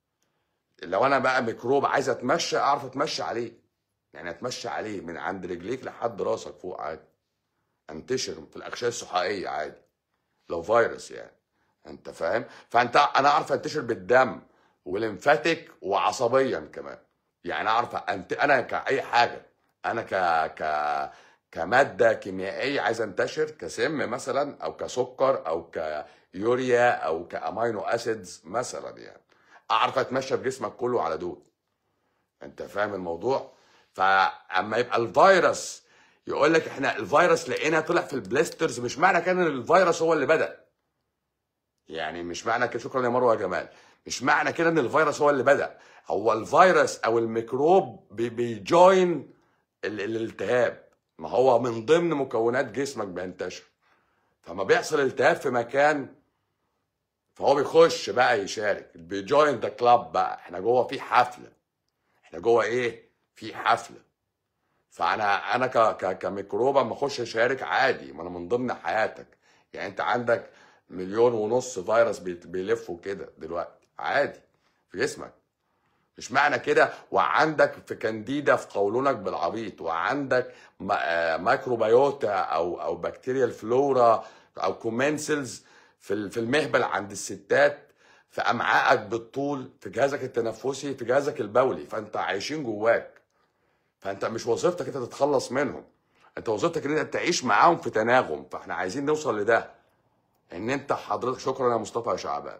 لو انا بقى ميكروب عايز اتمشى اعرف اتمشى عليه يعني اتمشى عليه من عند رجليك لحد راسك فوق عادي انتشر في الاغشيه السحائيه عادي لو فيروس يعني انت فاهم فانت انا اعرف انتشر بالدم وليمفاتيك وعصبيا كمان يعني اعرف انت انا كاي حاجه انا ك ك كماده كيميائيه عايز انتشر كسم مثلا او كسكر او كيوريا او كامينو اسيدز مثلا يعني اعرف اتمشى بجسمك كله على دول انت فاهم الموضوع فاما يبقى الفيروس يقول لك احنا الفيروس لقينا طلع في البلاسترز مش معنى كده ان الفيروس هو اللي بدأ يعني مش معنى كده شكرا يا مروه يا جمال مش معنى كده ان الفيروس هو اللي بدأ هو الفيروس او الميكروب بي- بيجوين ال- الالتهاب ما هو من ضمن مكونات جسمك بينتشر فما بيحصل التهاب في مكان فهو بيخش بقى يشارك بيجوين ذا كلاب بقى احنا جوه في حفله احنا جوه ايه في حفله فانا انا ك ك كميكروب اما اخش اشارك عادي ما انا من ضمن حياتك يعني انت عندك مليون ونص فيروس بيت- بيلفوا كده دلوقتي عادي في جسمك مش معنى كده وعندك في كانديدا في قولونك بالعبيط وعندك ما- آه، مايكروبيوتا او او بكتيريا الفلورا او كومنسلز في ال- في المهبل عند الستات في امعائك بالطول في جهازك التنفسي في جهازك البولي فانت عايشين جواك فانت مش وظيفتك انت تتخلص منهم انت وظيفتك ان انت تعيش معاهم في تناغم فاحنا عايزين نوصل لده ان انت حضرتك شكرا يا مصطفى يا شعبان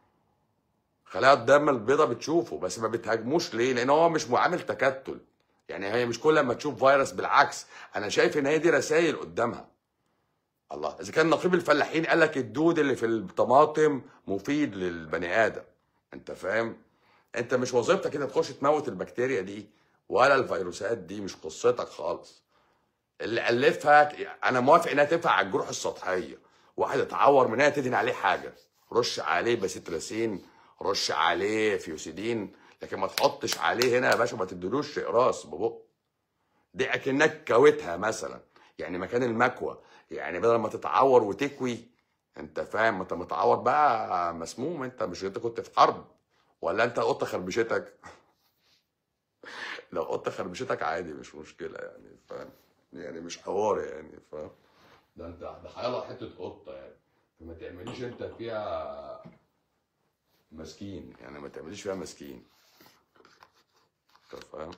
خلايا الدم البيضاء بتشوفه بس ما بتهاجموش ليه لان هو مش معامل تكتل يعني هي مش كل ما تشوف فيروس بالعكس انا شايف ان هي دي رسائل قدامها الله اذا كان نقيب الفلاحين قال لك الدود اللي في الطماطم مفيد للبني ادم انت فاهم انت مش وظيفتك انت تخش تموت البكتيريا دي ولا الفيروسات دي مش قصتك خالص اللي الفها انا موافق انها تنفع على الجروح السطحيه واحد اتعور منها تدهن عليه حاجه رش عليه باسيتراسين رش عليه فيوسيدين لكن ما تحطش عليه هنا يا باشا ما تدلوش اقراص ببق دي اكنك كويتها مثلا يعني مكان المكوى يعني بدل ما تتعور وتكوي انت فاهم ما انت متعور بقى مسموم انت مش انت كنت في حرب ولا انت قطه خربشتك لو قطه خربشتك عادي مش مشكله يعني فاهم يعني مش حوار يعني فاهم ده انت ده حيالله حته قطه يعني فما تعمليش انت فيها مسكين يعني ما تعمليش فيها مسكين انت فاهم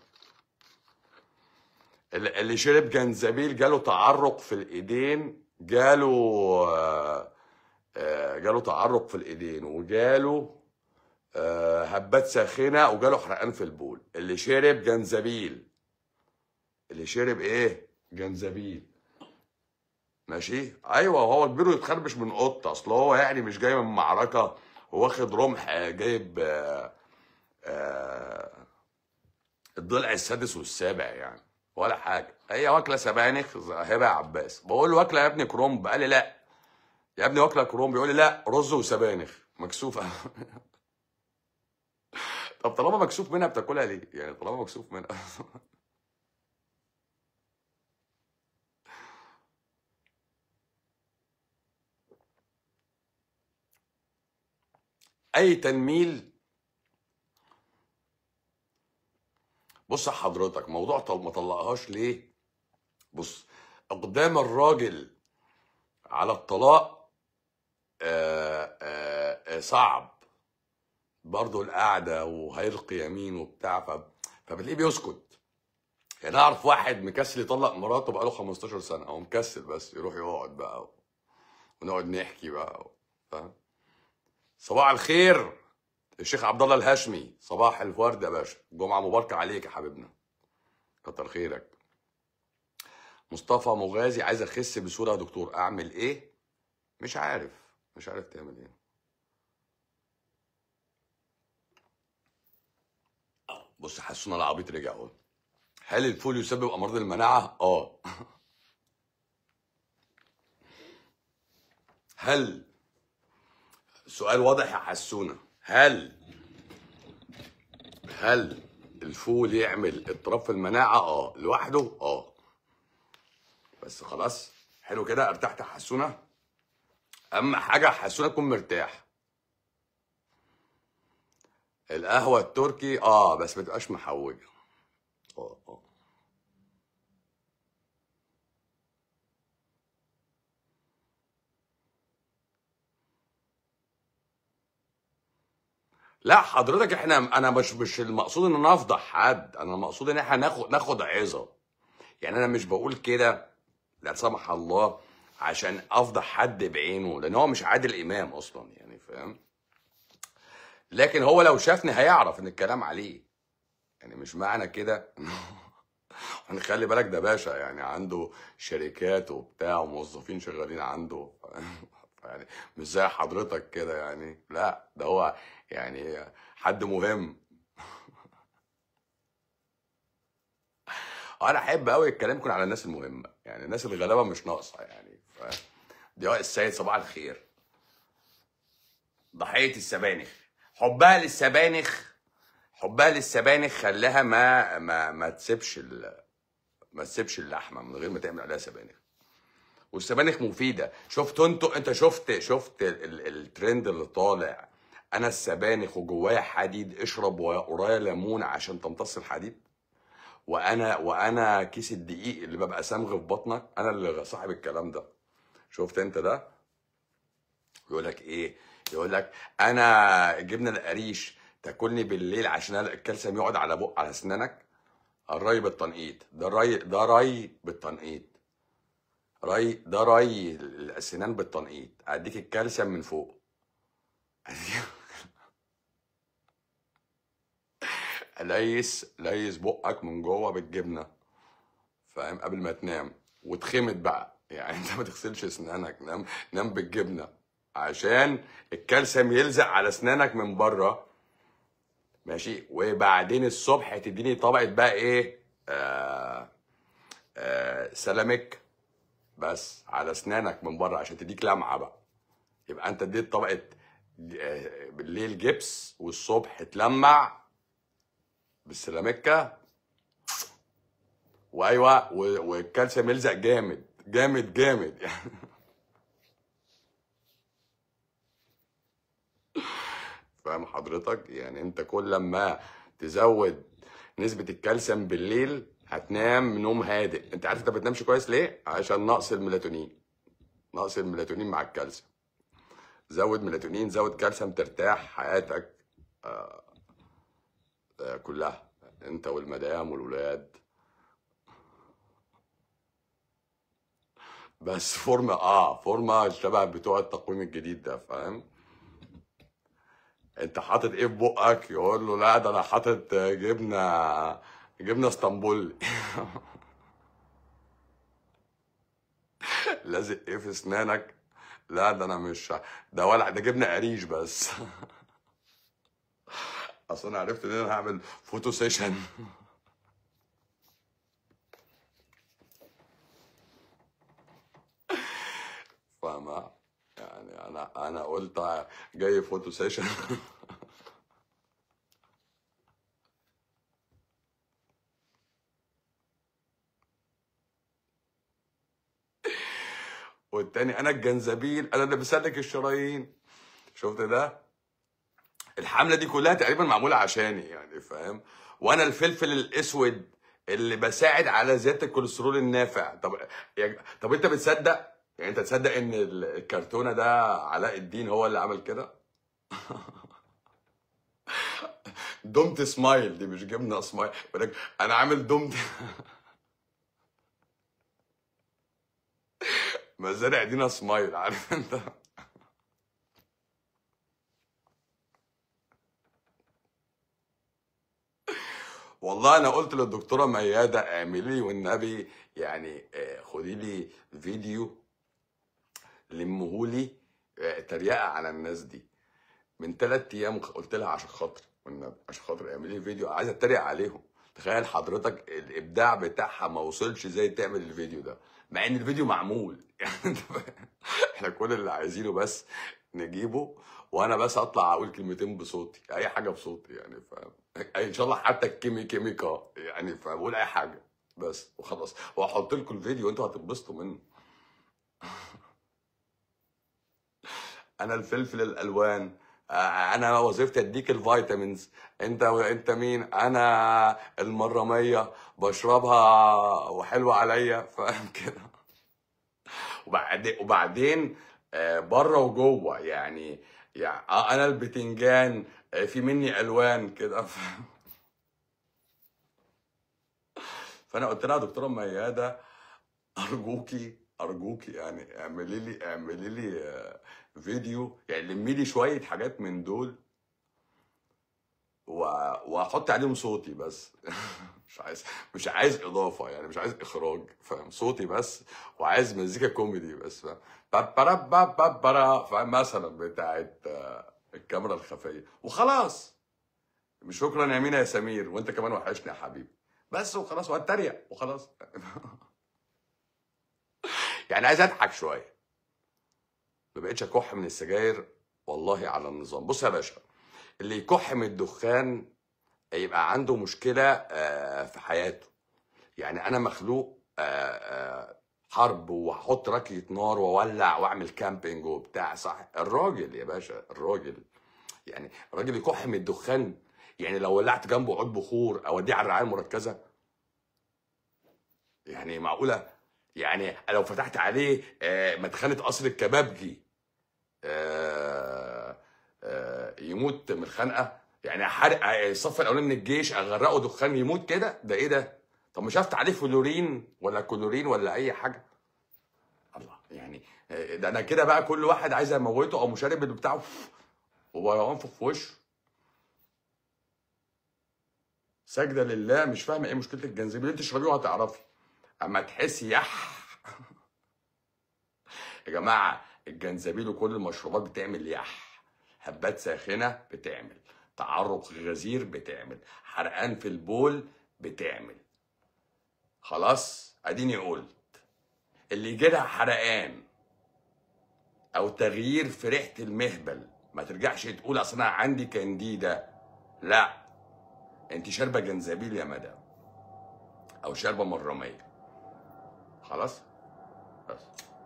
اللي اللي شرب جنزبيل جاله تعرق في الايدين جاله آه، آه، جاله تعرق في الايدين وجاله آه، هبات ساخنه وجاله حرقان في البول اللي شرب جنزبيل اللي شرب ايه جنزبيل ماشي ايوه هو كبير يتخربش من قطه اصل هو يعني مش جاي من معركه واخد رمح آه، جايب آه، آه، الضلع السادس والسابع يعني ولا حاجه هي واكله سبانخ هبه يا عباس بقول له واكله يا ابني كرومب قال لي لا يا ابني واكله كرومب بيقول لي لا رز وسبانخ مكسوفه طب طالما مكسوف منها بتاكلها ليه يعني طالما مكسوف منها اي تنميل بص يا حضرتك موضوع طل ما طلقهاش ليه بص اقدام الراجل على الطلاق آه آه آه صعب برضه القعده وهيلقي يمين وبتاع ف... فبتلاقيه بيسكت يعني اعرف واحد مكسل يطلق مراته بقاله 15 سنه او مكسل بس يروح يقعد بقى ونقعد نحكي بقى فاهم صباح الخير الشيخ عبد الله الهاشمي صباح الورد يا باشا جمعه مباركه عليك يا حبيبنا كتر خيرك مصطفى مغازي عايز اخس بصوره يا دكتور اعمل ايه مش عارف مش عارف تعمل ايه بص حسونا العبيط رجع اهو هل الفول يسبب امراض المناعه اه هل سؤال واضح يا حسونه هل هل الفول يعمل اضطراب في المناعه اه لوحده اه بس خلاص حلو كده ارتحت يا حسونه اهم حاجه حسونه تكون مرتاح القهوه التركي اه بس ما تبقاش محوجه اه اه لا حضرتك احنا انا مش مش المقصود ان انا افضح حد انا المقصود ان احنا ناخد ناخد عظه يعني انا مش بقول كده لا سمح الله عشان افضح حد بعينه لان هو مش عادل امام اصلا يعني فاهم لكن هو لو شافني هيعرف ان الكلام عليه يعني مش معنى كده هنخلي بالك ده باشا يعني عنده شركات وبتاع وموظفين شغالين عنده يعني مش زي حضرتك كده يعني لا ده هو يعني حد مهم انا احب قوي الكلام يكون على الناس المهمه يعني الناس الغلابه مش ناقصه يعني ف... ضياء السيد صباح الخير ضحيه السبانخ حبها للسبانخ حبها للسبانخ خلاها ما ما ما تسيبش ال... ما تسيبش اللحمه من غير ما تعمل عليها سبانخ والسبانخ مفيده شفت انتوا انت شفت شفت ال... ال... الترند اللي طالع انا السبانخ وجوايا حديد اشرب ورايا ليمون عشان تمتص الحديد وانا وانا كيس الدقيق اللي ببقى صمغ في بطنك انا اللي صاحب الكلام ده شفت انت ده يقول لك ايه يقول لك انا جبنه القريش تاكلني بالليل عشان الكالسيوم يقعد على بق على اسنانك الري بالتنقيط ده ري ده ري بالتنقيط ري ده ري الاسنان بالتنقيط اديك الكالسيوم من فوق ليس ليس بقك من جوه بالجبنه فاهم قبل ما تنام وتخمد بقى يعني انت ما تغسلش اسنانك نام نام بالجبنه عشان الكالسيوم يلزق على اسنانك من بره ماشي وبعدين الصبح تديني طبقه بقى ايه آه آه سلامك بس على اسنانك من بره عشان تديك لمعه بقى يبقى انت اديت طبقه آه، بالليل جبس والصبح تلمع بالسيراميكا وايوه و- والكالسيوم يلزق جامد جامد جامد يعني فاهم حضرتك يعني انت كل ما تزود نسبة الكالسيوم بالليل هتنام نوم هادئ انت عارف انت بتنامش كويس ليه عشان نقص الميلاتونين نقص الميلاتونين مع الكالسيوم زود ميلاتونين زود كالسيوم ترتاح حياتك آه، آه، كلها انت والمدام والولاد بس فورمة اه فورمة شبه بتوع التقويم الجديد ده فاهم انت حاطط ايه في بقك يقول له لا ده انا حاطط جبنة جبنة اسطنبولي لازق ايه في اسنانك لا ده انا مش ده ولا ده جبنة قريش بس اصل انا عرفت ان انا هعمل فوتو سيشن فاهمة يعني انا انا قلت جاي فوتو سيشن والتاني انا الجنزبيل انا اللي بسلك الشرايين شفت ده الحمله دي كلها تقريبا معموله عشاني يعني فاهم وانا الفلفل الاسود اللي بساعد على زياده الكوليسترول النافع طب يعني طب انت بتصدق يعني انت تصدق ان ال- الكرتونه ده علاء الدين هو اللي عمل كده دمت سمايل دي مش جبنه سمايل ولكن انا عامل دمت مزارع دينا سمايل عارف انت والله انا قلت للدكتوره مياده اعملي لي والنبي يعني آه، خدي لي فيديو لمهولي آه، تريقه على الناس دي من ثلاث ايام قلت لها عشان خاطري والنبي عشان خاطر اعملي لي فيديو عايز اتريق عليهم تخيل حضرتك الابداع بتاعها ما وصلش زي تعمل الفيديو ده مع ان الفيديو معمول يعني انت فاهم؟ احنا كل اللي عايزينه بس نجيبه وانا بس اطلع اقول كلمتين بصوتي اي حاجه بصوتي يعني فاهم ان شاء الله حتى الكيمي كيميكا يعني فبقول اي حاجه بس وخلاص وهحط لكم الفيديو وانتوا هتتبسطوا منه انا الفلفل الالوان آه، انا وظيفتي اديك الفيتامينز انت انت مين انا المرميه بشربها وحلوه عليا فاهم كده وبعدين وبعدين آه، بره وجوه يعني يعني آه، انا البتنجان آه، في مني الوان كده ف- فانا قلت لها يا دكتوره مياده ارجوكي ارجوكي يعني اعملي لي اعملي لي آه، فيديو يعني لمي لي شويه حاجات من دول و- واحط عليهم صوتي بس مش عايز مش عايز اضافه يعني مش عايز اخراج فاهم صوتي بس وعايز مزيكا كوميدي بس فاهم بابارا بابارا فاهم مثلا بتاعت آه، الكاميرا الخفيه وخلاص شكرا يا مينا يا سمير وانت كمان وحشني يا حبيبي بس وخلاص واتريق وخلاص يعني عايز اضحك شويه ما بقتش اكح من السجاير والله على النظام بص يا باشا اللي يكح من الدخان يبقى عنده مشكله آه، في حياته يعني انا مخلوق آه، آه، حرب وهحط راكية نار واولع واعمل كامبينج وبتاع صح الراجل يا باشا الراجل يعني الراجل يكح من الدخان يعني لو ولعت جنبه عود بخور اوديه على الرعايه المركزه يعني معقوله يعني لو فتحت عليه آه، مدخنه قصر الكبابجي آه، آه، يموت من الخنقه يعني حرق الصف الاولاني من الجيش اغرقه دخان يموت كده ده ايه ده طب مش هفتح عليه فلورين ولا كلورين ولا اي حاجه الله يعني آه، ده انا كده بقى كل واحد عايز اموته او مشارب بتاعه وهو ينفخ في وشه ساجده لله مش فاهمه ايه مشكله الجنزبيل انت تشربيه وهتعرفي اما تحسي يح يا جماعه الجنزبيل وكل المشروبات بتعمل يح هبات ساخنه بتعمل تعرق غزير بتعمل حرقان في البول بتعمل خلاص اديني قلت اللي يجي لها حرقان او تغيير في ريحه المهبل ما ترجعش تقول اصل انا عندي كانديدا لا انت شاربه جنزبيل يا مدام او شاربه مرميه خلاص بس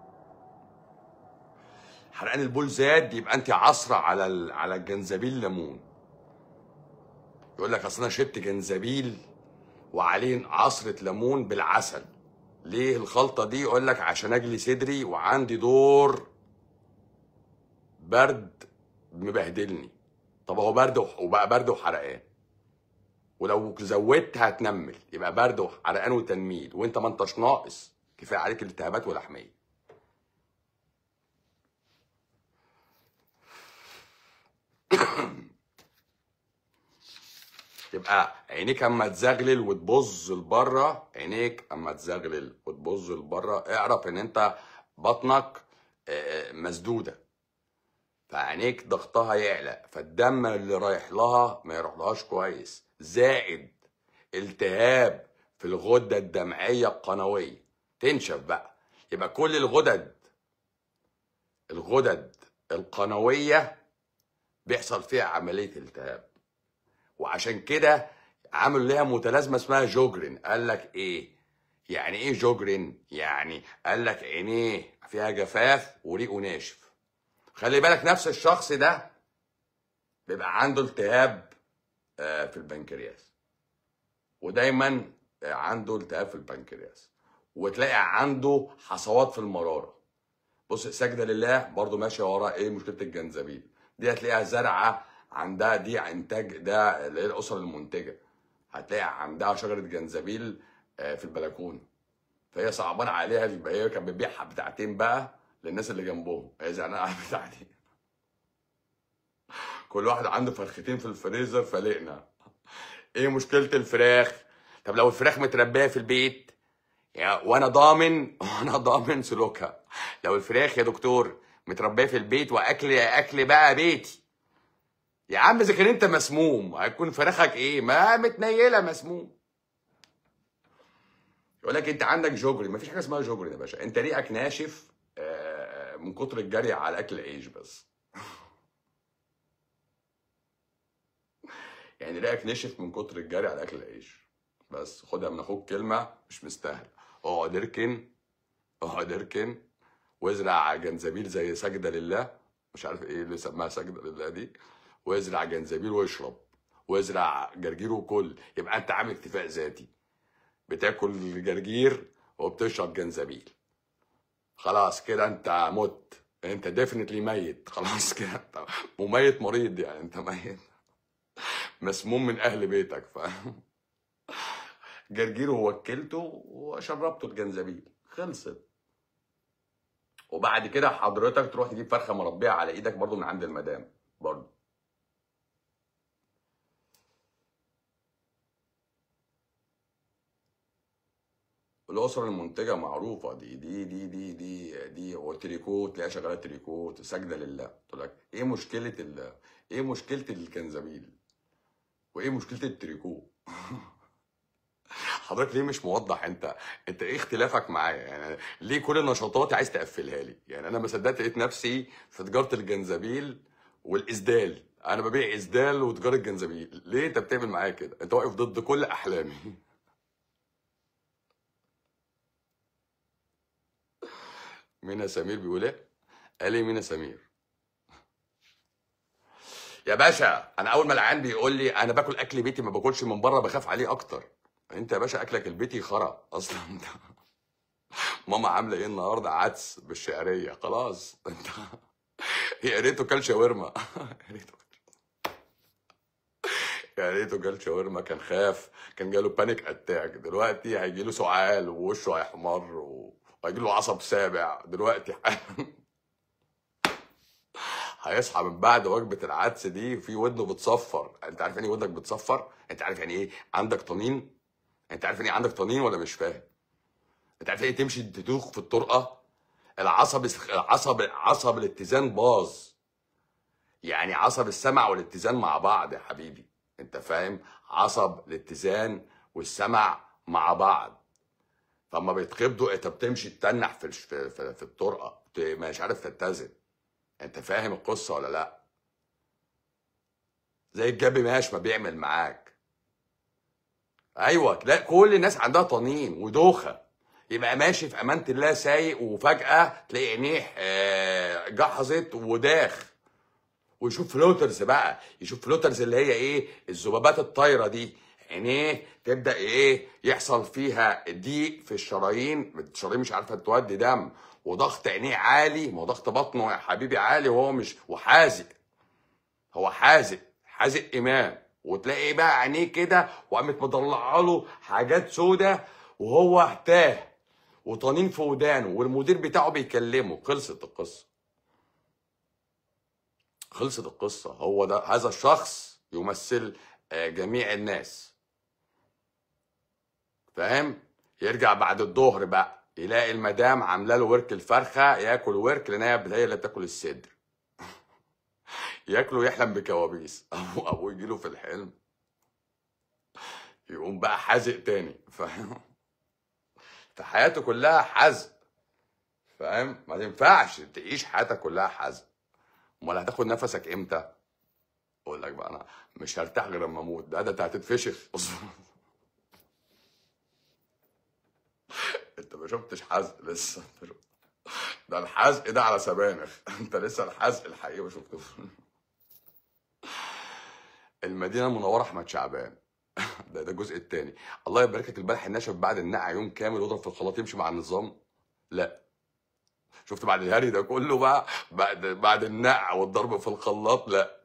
حرقان البول زاد يبقى انت عصره على ال... على الجنزبيل ليمون يقول لك اصل انا شربت جنزبيل وعليه عصره ليمون بالعسل ليه الخلطه دي يقول لك عشان اجلي صدري وعندي دور برد مبهدلني طب هو برد وح- وبقى برد وحرقان ولو زودت هتنمل يبقى برد وحرقان وتنميل وانت ما انتش ناقص كفايه عليك الالتهابات ولحميه يبقى عينيك اما تزغلل وتبص لبره عينيك اما تزغلل وتبص لبره اعرف ان انت بطنك آه، آه، مسدوده فعينيك ضغطها يعلى فالدم اللي رايح لها ما يروحلهاش كويس زائد التهاب في الغده الدمعيه القنويه تنشف بقى يبقى كل الغدد الغدد القنويه بيحصل فيها عمليه التهاب وعشان كده عملوا ليها متلازمه اسمها جوجرين قال لك ايه يعني ايه جوجرين يعني قال لك عينيه فيها جفاف وريقه ناشف خلي بالك نفس الشخص ده بيبقى عنده التهاب آه، في البنكرياس ودايما آه، عنده التهاب في البنكرياس وتلاقي عنده حصوات في المراره بص سجده لله برضو ماشيه ورا ايه مشكله الجنزبيل دي هتلاقيها زرعه عندها دي انتاج ده اللي هي الاسر المنتجه هتلاقي عندها شجره جنزبيل آه، في البلكونه فهي صعبان عليها يبقى هي كانت بتبيعها بتاعتين بقى للناس اللي جنبهم هي زعلانه بتاعتين كل واحد عنده فرختين في الفريزر فلقنا ايه مشكله الفراخ طب لو الفراخ متربيه في البيت يا وانا ضامن وانا ضامن سلوكها لو الفراخ يا دكتور متربيه في البيت واكل اكل بقى بيتي يا عم اذا كان انت مسموم هيكون فراخك ايه ما متنيله مسموم يقول لك انت عندك جوجري مفيش حاجه اسمها جوجري يا باشا انت ريقك ناشف آه، من كتر الجري على اكل العيش بس يعني ريقك نشف من كتر الجري على اكل العيش بس خدها من اخوك كلمه مش مستاهله اقعد اركن اقعد اركن وازرع جنزبيل زي سجده لله مش عارف ايه اللي سماها سجده لله دي وازرع جنزبيل واشرب وازرع جرجير وكل يبقى انت عامل اكتفاء ذاتي بتاكل جرجير وبتشرب جنزبيل خلاص كده انت مت انت ديفنتلي ميت خلاص كده انت وميت مريض يعني انت ميت مسموم من اهل بيتك فاهم جرجير ووكلته وشربته الجنزبيل خلصت وبعد كده حضرتك تروح تجيب فرخه مربيه على ايدك برضو من عند المدام برضو الاسره المنتجه معروفه دي دي دي دي دي دي والتريكو تلاقيها شغاله تريكو ساجده لله قلت لك ايه مشكله ال ايه مشكله الجنزبيل وايه مشكله التريكو حضرتك ليه مش موضح انت انت ايه اختلافك معايا يعني ليه كل نشاطاتي عايز تقفلها لي يعني انا ما صدقت لقيت نفسي في تجاره الجنزبيل والاسدال انا ببيع اسدال وتجاره جنزبيل ليه انت بتعمل معايا كده انت واقف ضد كل احلامي مينا سمير بيقول ايه قال لي مينا سمير يا باشا انا اول ما العيان بيقول لي انا باكل اكل بيتي ما باكلش من بره بخاف عليه اكتر انت يا باشا اكلك البيتي خرا اصلا انت ماما عامله ايه النهارده عدس بالشعريه خلاص انت يا ريته كل شاورما يا ريته يا ريته كل شاورما كان خاف كان جاله بانيك اتاك دلوقتي هيجي له سعال ووشه هيحمر وهيجي له عصب سابع دلوقتي هيصحى من بعد وجبه العدس دي في ودنه بتصفر انت عارف يعني ايه ودنك بتصفر انت عارف يعني ايه عندك طنين انت عارف يعني ايه عندك طنين ولا مش فاهم انت عارف ايه تمشي تدوخ في الطرقه العصب العصب عصب الاتزان باظ يعني عصب السمع والاتزان مع بعض يا حبيبي انت فاهم عصب الاتزان والسمع مع بعض فلما بيتخبطوا انت بتمشي تتنح في في, في, في الطرقه مش عارف تتزن انت فاهم القصه ولا لا زي الجاب ماش ما بيعمل معاك ايوه لا كل الناس عندها طنين ودوخه يبقى ماشي في امانه الله سايق وفجاه تلاقي عينيه آه، جحظت وداخ ويشوف فلوترز بقى يشوف فلوترز اللي هي ايه الذبابات الطايره دي عينيه تبدا ايه يحصل فيها ضيق في الشرايين الشرايين مش عارفه تودي دم وضغط عينيه عالي ما هو ضغط بطنه يا حبيبي عالي وهو مش وحازق هو حازق حازق امام وتلاقي بقى عينيه كده وقامت مطلعه له حاجات سودة وهو تاه وطنين في ودانه والمدير بتاعه بيكلمه خلصت القصه خلصت القصه هو ده هذا الشخص يمثل آه، جميع الناس فاهم يرجع بعد الظهر بقى يلاقي المدام عامله له ورك الفرخه ياكل ورك لان هي هي اللي بتاكل الصدر ياكله يحلم بكوابيس ابوه ابوه يجي له في الحلم يقوم بقى حازق تاني فاهم فحياته كلها حزق فاهم ما تنفعش تعيش حياتك كلها حزق امال هتاخد نفسك امتى اقول لك بقى انا مش هرتاح غير لما اموت ده ده انت هتتفشخ انت ما شفتش حزق لسه ده الحزق ده على سبانخ انت لسه الحزق الحقيقي ما شفتوش المدينه المنوره احمد شعبان ده ده الجزء الثاني الله يبارك لك البلح الناشف بعد النقع يوم كامل واضرب في الخلاط يمشي مع النظام لا شفت بعد الهري ده كله بقى بعد بعد النقع والضرب في الخلاط لا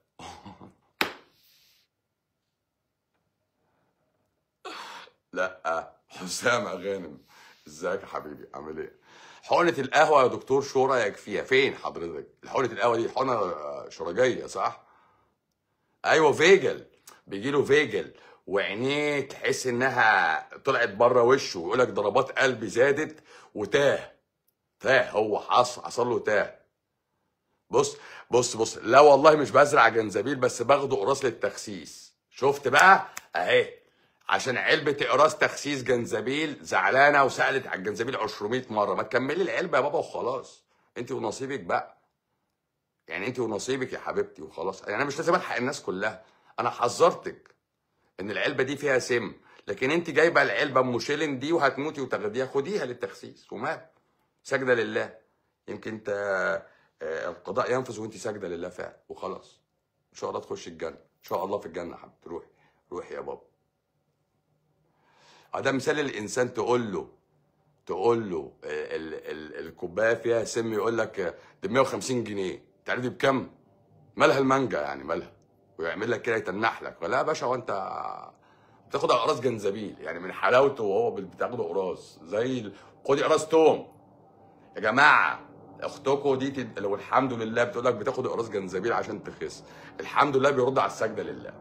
لا حسام غانم ازيك يا حبيبي عامل ايه حقنة القهوة يا دكتور شو رأيك فيها؟ فين حضرتك؟ حقنة القهوة دي حقنة شرجية صح؟ ايوه فيجل بيجي له فيجل وعينيه تحس انها طلعت بره وشه ويقول لك ضربات قلبي زادت وتاه تاه هو حصل حصل له تاه بص بص بص لا والله مش بزرع جنزبيل بس باخده قراص للتخسيس شفت بقى اهي عشان علبة اقراص تخسيس جنزبيل زعلانة وسألت على الجنزبيل 200 مرة ما تكملي العلبة يا بابا وخلاص انت ونصيبك بقى يعني انت ونصيبك يا حبيبتي وخلاص يعني انا مش لازم الحق الناس كلها انا حذرتك ان العلبة دي فيها سم لكن انت جايبة العلبة ام شيلن دي وهتموتي وتاخديها خديها للتخسيس ومال ساجدة لله يمكن انت آه، القضاء ينفذ وانت ساجدة لله فعلا وخلاص ان شاء الله تخش الجنة ان شاء الله في الجنة يا حبيبتي روحي روحي يا بابا اه ده مثال الانسان تقول له تقول له ال ال الكوبايه فيها سم يقول لك ب 150 جنيه تعرف دي بكام؟ مالها المانجا يعني مالها ويعمل لك كده يتنح لك لا يا باشا وانت بتاخد اقراص جنزبيل يعني من حلاوته وهو بتاخده اقراص زي ال- خدي اقراص توم يا جماعه اختكم دي تد... لو الحمد لله بتقول لك بتاخد اقراص جنزبيل عشان تخس الحمد لله بيرد على السجده لله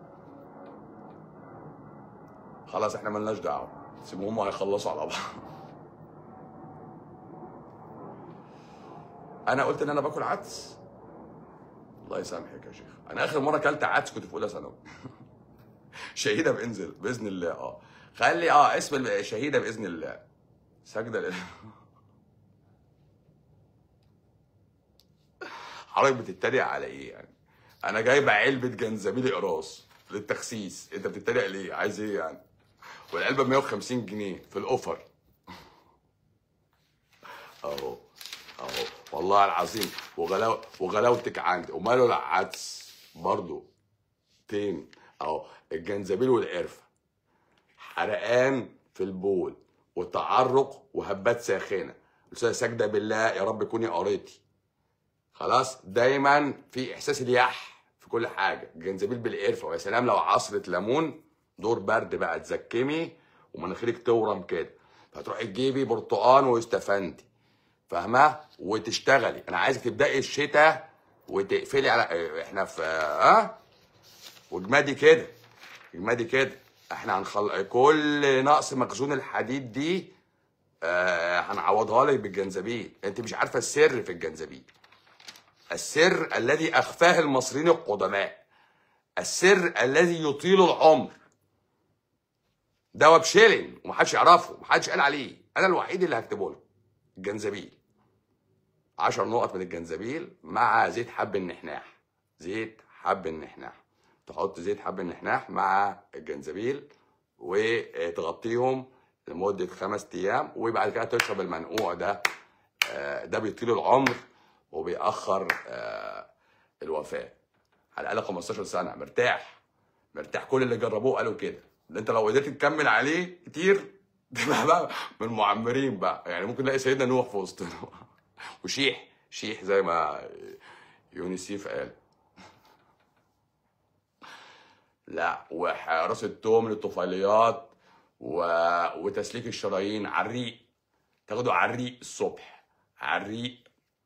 خلاص احنا ملناش دعوه سيبوهم هيخلصوا على بعض انا قلت ان انا باكل عدس الله يسامحك يا شيخ انا اخر مره اكلت عدس كنت في اولى ثانوي شهيده بانزل باذن الله اه خلي اه اسم الب- شهيده باذن الله سجده لله حضرتك بتتريق على ايه يعني انا جايبه علبه جنزبيل اقراص للتخسيس انت بتتريق ليه عايز ايه يعني والعلبه ب 150 جنيه في الاوفر اهو اهو والله العظيم وغلاو وغلاوتك عندي وماله العدس برضو تين اهو الجنزبيل والقرفه حرقان في البول وتعرق وهبات ساخنه الاستاذه ساجده بالله يا رب كوني قريتي خلاص دايما في احساس اليح في كل حاجه الجنزبيل بالقرفه ويا سلام لو عصره ليمون دور برد بقى تزكمي ومناخيرك تورم كده فتروحي تجيبي برتقان ويستفندي فاهمه وتشتغلي انا عايزك تبداي الشتاء وتقفلي على احنا في ها واجمدي كده اجمدي كده احنا هنخل كل نقص مخزون الحديد دي آه هنعوضها لك بالجنزبيل انت مش عارفه السر في الجنزبيل السر الذي اخفاه المصريين القدماء السر الذي يطيل العمر دواء بشيلن ومحدش يعرفه ومحدش قال عليه انا الوحيد اللي هكتبه لك الجنزبيل 10 نقط من الجنزبيل مع زيت حب النحناح زيت حب النحناح تحط زيت حب النحناح مع الجنزبيل وتغطيهم لمدة خمس أيام وبعد كده تشرب المنقوع ده آه، ده بيطيل العمر وبيأخر آه، الوفاة على الأقل 15 سنة مرتاح مرتاح كل اللي جربوه قالوا كده ده انت لو قدرت تكمل عليه كتير تبقى بقى من المعمرين بقى يعني ممكن نلاقي سيدنا نوح في وسطنا وشيح شيح زي ما يونيسيف قال لا وحراسة توم للطفيليات و... وتسليك الشرايين على الريق تاخده على الريق الصبح على الريق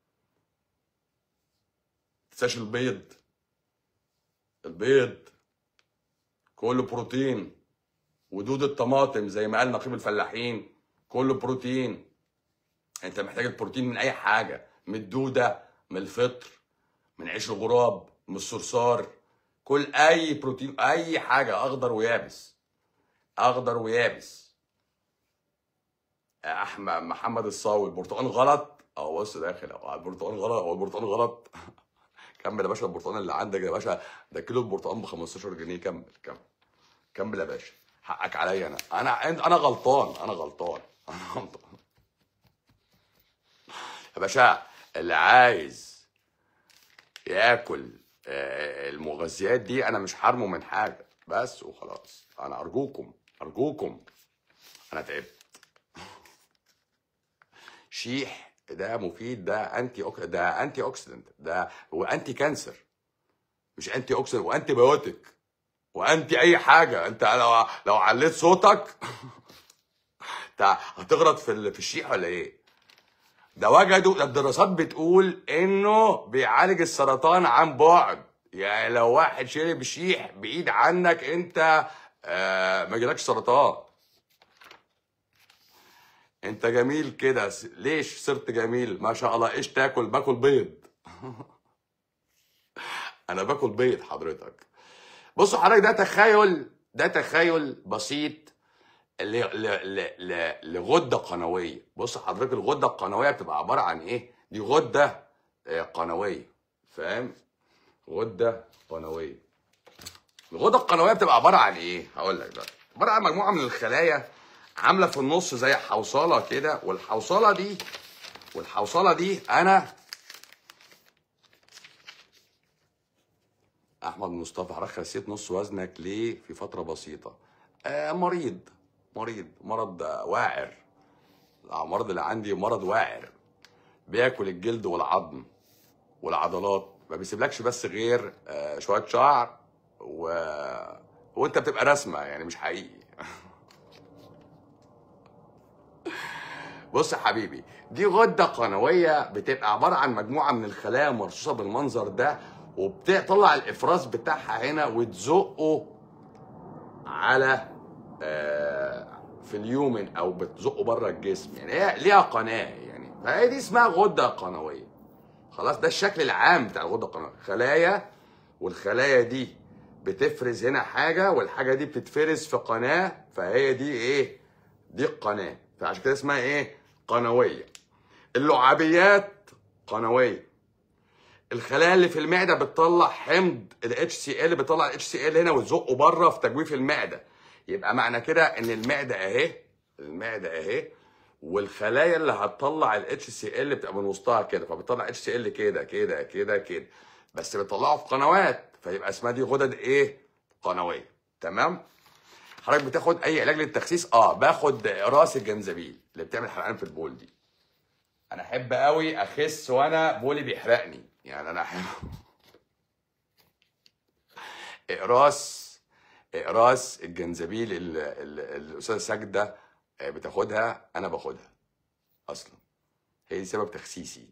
تنساش البيض البيض كله بروتين ودود الطماطم زي ما قال نقيب الفلاحين كله بروتين انت محتاج البروتين من اي حاجه من الدوده من الفطر من عيش الغراب من الصرصار كل اي بروتين اي حاجه اخضر ويابس اخضر ويابس احمد محمد الصاوي البرتقال غلط اه بص داخل اهو البرتقال غلط هو البرتقال غلط كمل يا باشا البرتقال اللي عندك يا باشا ده كيلو البرتقال ب 15 جنيه كمل كمل كمل يا باشا حقك عليا انا انا انا غلطان انا غلطان انا غلطان يا باشا اللي عايز ياكل آه، المغذيات دي انا مش حارمه من حاجه بس وخلاص انا ارجوكم ارجوكم انا تعبت شيح ده مفيد ده انتي أوك... ده انتي اوكسيدنت ده وانتي كانسر مش انتي اوكسيدنت وانتي بايوتيك وانتي اي حاجه انت لو لو عليت صوتك انت هتغلط في ال- في الشيح ولا ايه ده وجدوا ده الدراسات بتقول انه بيعالج السرطان عن بعد يعني لو واحد شرب شيح بعيد عنك انت آه ما جالكش سرطان انت جميل كده س- ليش صرت جميل ما شاء الله ايش تاكل باكل بيض انا باكل بيض حضرتك بصوا حضرتك ده تخيل ده تخيل بسيط ل- ل- ل- ل- لغده قنويه بص حضرتك الغده القنويه بتبقى عباره عن ايه دي غده آه، قنويه فاهم غده قنويه الغده القنويه بتبقى عباره عن ايه هقول لك دلوقتي عباره عن مجموعه من الخلايا عامله في النص زي حوصله كده والحوصله دي والحوصله دي انا احمد مصطفى حضرتك خسيت نص وزنك ليه في فتره بسيطه آه مريض مريض مرض آه، واعر المرض اللي عندي مرض واعر بياكل الجلد والعظم والعضلات ما بيسيبلكش بس غير آه، شويه شعر و... وانت بتبقى رسمه يعني مش حقيقي بص يا حبيبي دي غده قنويه بتبقى عباره عن مجموعه من الخلايا مرصوصه بالمنظر ده وبتطلع الافراز بتاعها هنا وتزقه على آه، في اليومن او بتزقه بره الجسم يعني هي ليها قناه يعني فهي دي اسمها غده قنويه خلاص ده الشكل العام بتاع الغده القنويه خلايا والخلايا دي بتفرز هنا حاجه والحاجه دي بتتفرز في قناه فهي دي ايه دي القناه فعشان كده اسمها ايه قنويه اللعابيات قنويه الخلايا اللي في المعده بتطلع حمض ال HCl بتطلع ال HCl هنا وتزقه بره في تجويف المعده يبقى معنى كده ان المعده اهي المعده اهي والخلايا اللي هتطلع ال HCl بتبقى من وسطها كده فبتطلع HCl كده كده كده كده بس بتطلعه في قنوات فيبقى اسمها دي غدد ايه قنويه تمام حضرتك بتاخد اي علاج للتخسيس اه باخد راس الجنزبيل اللي بتعمل حرقان في البول دي انا احب قوي اخس وانا بولي بيحرقني يعني انا احب اقراص اقراص الجنزبيل اللي اللي الاستاذه ساجده بتاخدها انا باخدها اصلا هي دي سبب تخسيسي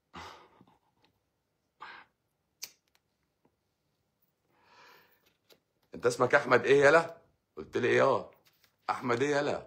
انت اسمك احمد ايه يلا قلت لي ايه اه احمد ايه يلا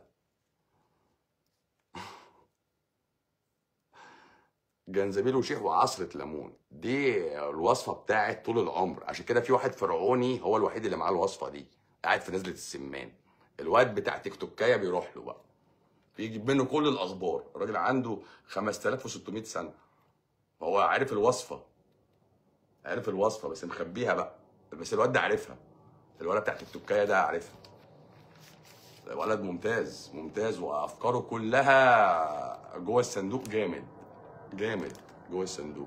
جنزبيل وشيح وعصرة ليمون دي الوصفة بتاعت طول العمر عشان كده في واحد فرعوني هو الوحيد اللي معاه الوصفة دي قاعد في نزلة السمان الواد بتاع تيك توكايه بيروح له بقى بيجيب منه كل الاخبار الراجل عنده 5600 سنة فهو عارف الوصفة عارف الوصفة بس مخبيها بقى بس الواد ده عارفها الولد بتاع تيك توكايه ده عارفها ولد ممتاز ممتاز وافكاره كلها جوه الصندوق جامد جامد جوه الصندوق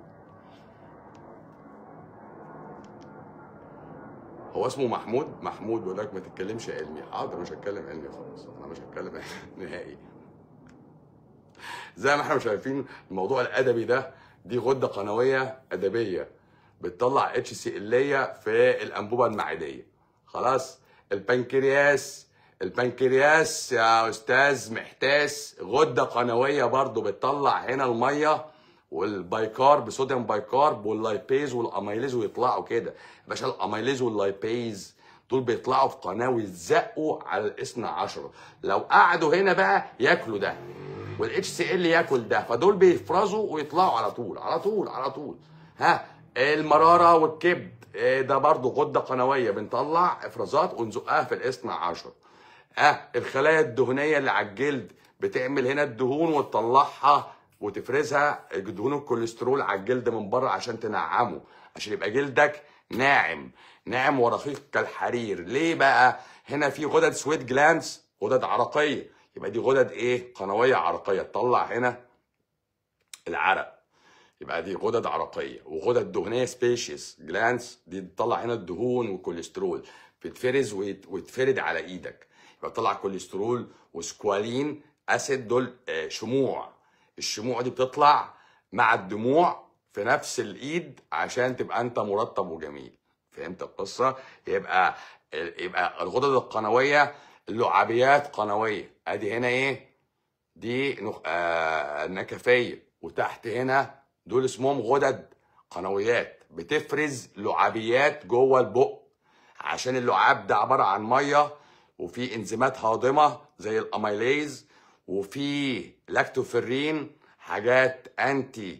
هو اسمه محمود محمود بيقول لك ما تتكلمش علمي حاضر مش هتكلم علمي خالص انا مش هتكلم علمي نهائي زي ما احنا مش عارفين الموضوع الادبي ده دي غده قنويه ادبيه بتطلع اتش سي اليه في الانبوبه المعديه خلاص البنكرياس البنكرياس يا استاذ محتاس غده قنويه برضو بتطلع هنا الميه والبايكارب صوديوم بايكارب واللايبيز والاميليز ويطلعوا كده يا باشا الاميليز واللايبيز دول بيطلعوا في قناه ويتزقوا على الاثنى عشر لو قعدوا هنا بقى ياكلوا ده والاتش سي ال ياكل ده فدول بيفرزوا ويطلعوا على طول على طول على طول ها المراره والكبد إيه ده برضو غده قنويه بنطلع افرازات ونزقها في الاثنى عشر اه الخلايا الدهنيه اللي على الجلد بتعمل هنا الدهون وتطلعها وتفرزها دهون الكوليسترول على الجلد من بره عشان تنعمه عشان يبقى جلدك ناعم ناعم ورقيق كالحرير ليه بقى هنا في غدد سويت جلانس غدد عرقيه يبقى دي غدد ايه قنويه عرقيه تطلع هنا العرق يبقى دي غدد عرقيه وغدد دهنيه سبيشيس جلانس دي تطلع هنا الدهون والكوليسترول بتفرز ويت- ويتفرد على ايدك يبقى تطلع كوليسترول وسكوالين اسيد دول آه، شموع الشموع دي بتطلع مع الدموع في نفس الايد عشان تبقى انت مرطب وجميل فهمت القصه يبقى يبقى الغدد القنويه اللعابيات قنويه ادي هنا ايه دي نخ... آه نكفيه وتحت هنا دول اسمهم غدد قنويات بتفرز لعابيات جوه البق عشان اللعاب ده عباره عن ميه وفي انزيمات هاضمه زي الاميليز وفي لاكتوفيرين حاجات انتي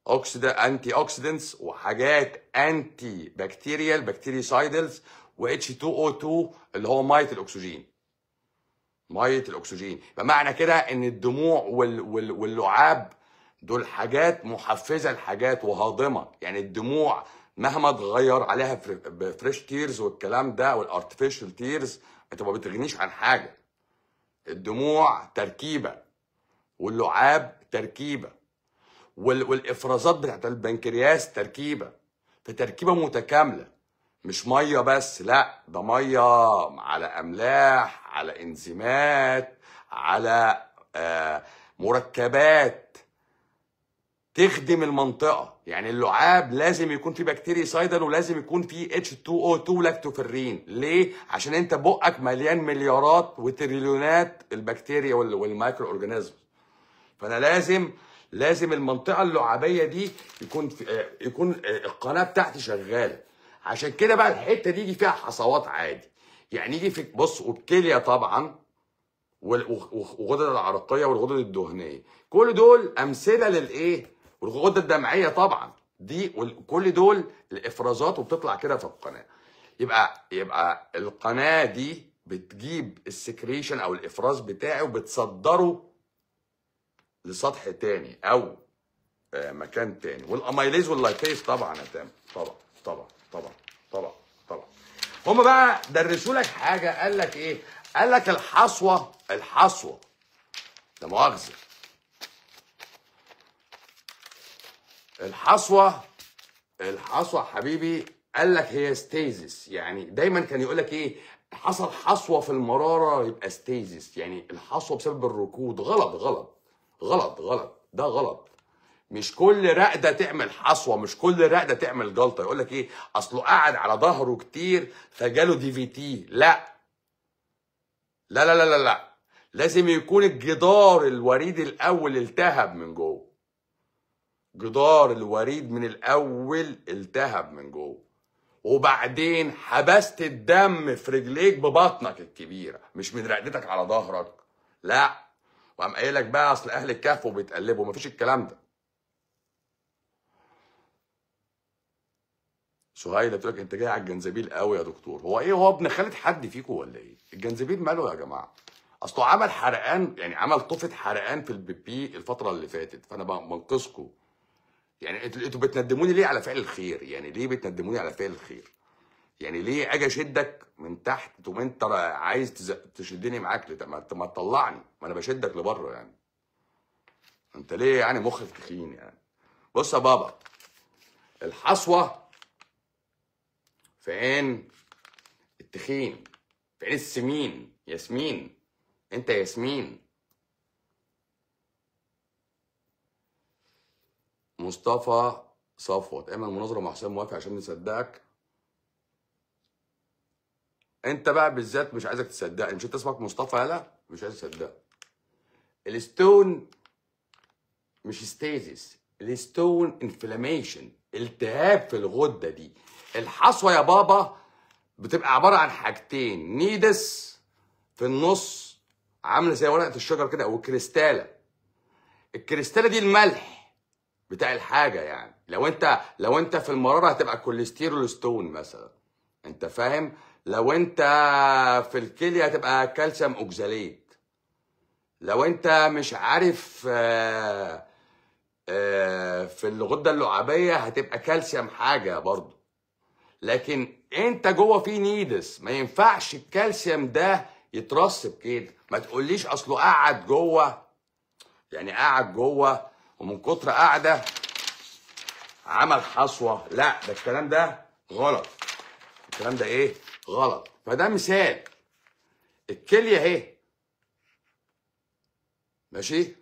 اوكسيدا انتي اوكسيدنتس وحاجات انتي بكتيريال بكتيريسايدلز و H2O2 اللي هو ميه الاكسجين ميه الاكسجين بمعنى كده ان الدموع وال وال واللعاب دول حاجات محفزه لحاجات وهاضمه يعني الدموع مهما تغير عليها فريش تيرز والكلام ده والارتفيشال تيرز انت ما بتغنيش عن حاجه الدموع تركيبه واللعاب تركيبه وال والافرازات بتاعت البنكرياس تركيبه فتركيبه متكامله مش ميه بس لا ده ميه على املاح على انزيمات على آه مركبات تخدم المنطقه يعني اللعاب لازم يكون في بكتيريا سايدر ولازم يكون في H2O2 لاكتوفرين ليه عشان انت بقك مليان مليارات وتريليونات البكتيريا وال- والمايكرو اورجانيزم فانا لازم لازم المنطقه اللعابيه دي يكون في آه، يكون آه، القناه بتاعتي شغاله عشان كده بقى الحته دي يجي فيها حصوات عادي يعني يجي في بص والكليه طبعا وال- وغ- وغ- والغدد العرقيه والغدد الدهنيه كل دول امثله للايه والغده الدمعيه طبعا دي وال- كل دول الافرازات وبتطلع كده في القناه يبقى يبقى القناه دي بتجيب السكريشن او الافراز بتاعي وبتصدره لسطح تاني او آه، مكان تاني والاميليز واللايبيز طبعا يا تامر طبعا طبعا طبعا طبعا طبعا هما بقى درسوا لك حاجه قال لك ايه قال لك الحصوه الحصوه لا مؤاخذه الحصوه الحصوه حبيبي قال لك هي ستيزس يعني دايما كان يقول لك ايه حصل حصوه في المراره يبقى ستيزس يعني الحصوه بسبب الركود غلط غلط غلط غلط ده غلط مش كل رقده تعمل حصوه مش كل رقده تعمل جلطه يقول لك ايه اصله قعد على ظهره كتير فجاله دي في تي لا لا لا لا لا لا لازم يكون الجدار الوريد الاول التهب من جوه جدار الوريد من الاول التهب من جوه وبعدين حبست الدم في رجليك ببطنك الكبيره مش من رقدتك على ظهرك لا وقام قايل لك بقى اصل اهل الكهف وبيتقلبوا مفيش الكلام ده سهيلة بتقول لك انت جاي على الجنزبيل قوي يا دكتور هو ايه هو ابن خالة حد فيكم ولا ايه الجنزبيل ماله يا جماعه اصله عمل حرقان يعني عمل طفة حرقان في البيبي الفتره اللي فاتت فانا بنقذكم يعني انتوا انتوا بتندموني ليه على فعل الخير يعني ليه بتندموني على فعل الخير يعني ليه اجي اشدك من تحت تقوم انت عايز تز- تشدني معاك لت- ما ما تطلعني ما انا بشدك لبره يعني انت ليه يعني مخك تخين يعني بص يا بابا الحصوه في عين التخين في عين السمين ياسمين انت ياسمين مصطفى صفوت اعمل مناظره مع حسام موافق عشان نصدقك انت بقى بالذات مش عايزك تصدقني مش انت اسمك مصطفى يالا مش عايز تصدقك الستون مش ستيزيس الستون انفلاميشن التهاب في الغده دي الحصوه يا بابا بتبقى عباره عن حاجتين نيدس في النص عامله زي ورقه الشجر كده او كريستاله الكريستاله دي الملح بتاع الحاجه يعني لو انت لو انت في المراره هتبقى كوليسترول ستون مثلا انت فاهم لو انت في الكليه هتبقى كالسيوم اوكزاليت لو انت مش عارف آه، آه، في الغده اللعابيه هتبقى كالسيوم حاجه برضو لكن انت جوه في نيدس ما ينفعش الكالسيوم ده يترسب كده ما تقوليش اصله قعد جوه يعني قعد جوه ومن كتر قعده عمل حصوه لا ده الكلام ده غلط الكلام ده ايه غلط فده مثال الكليه اهي ماشي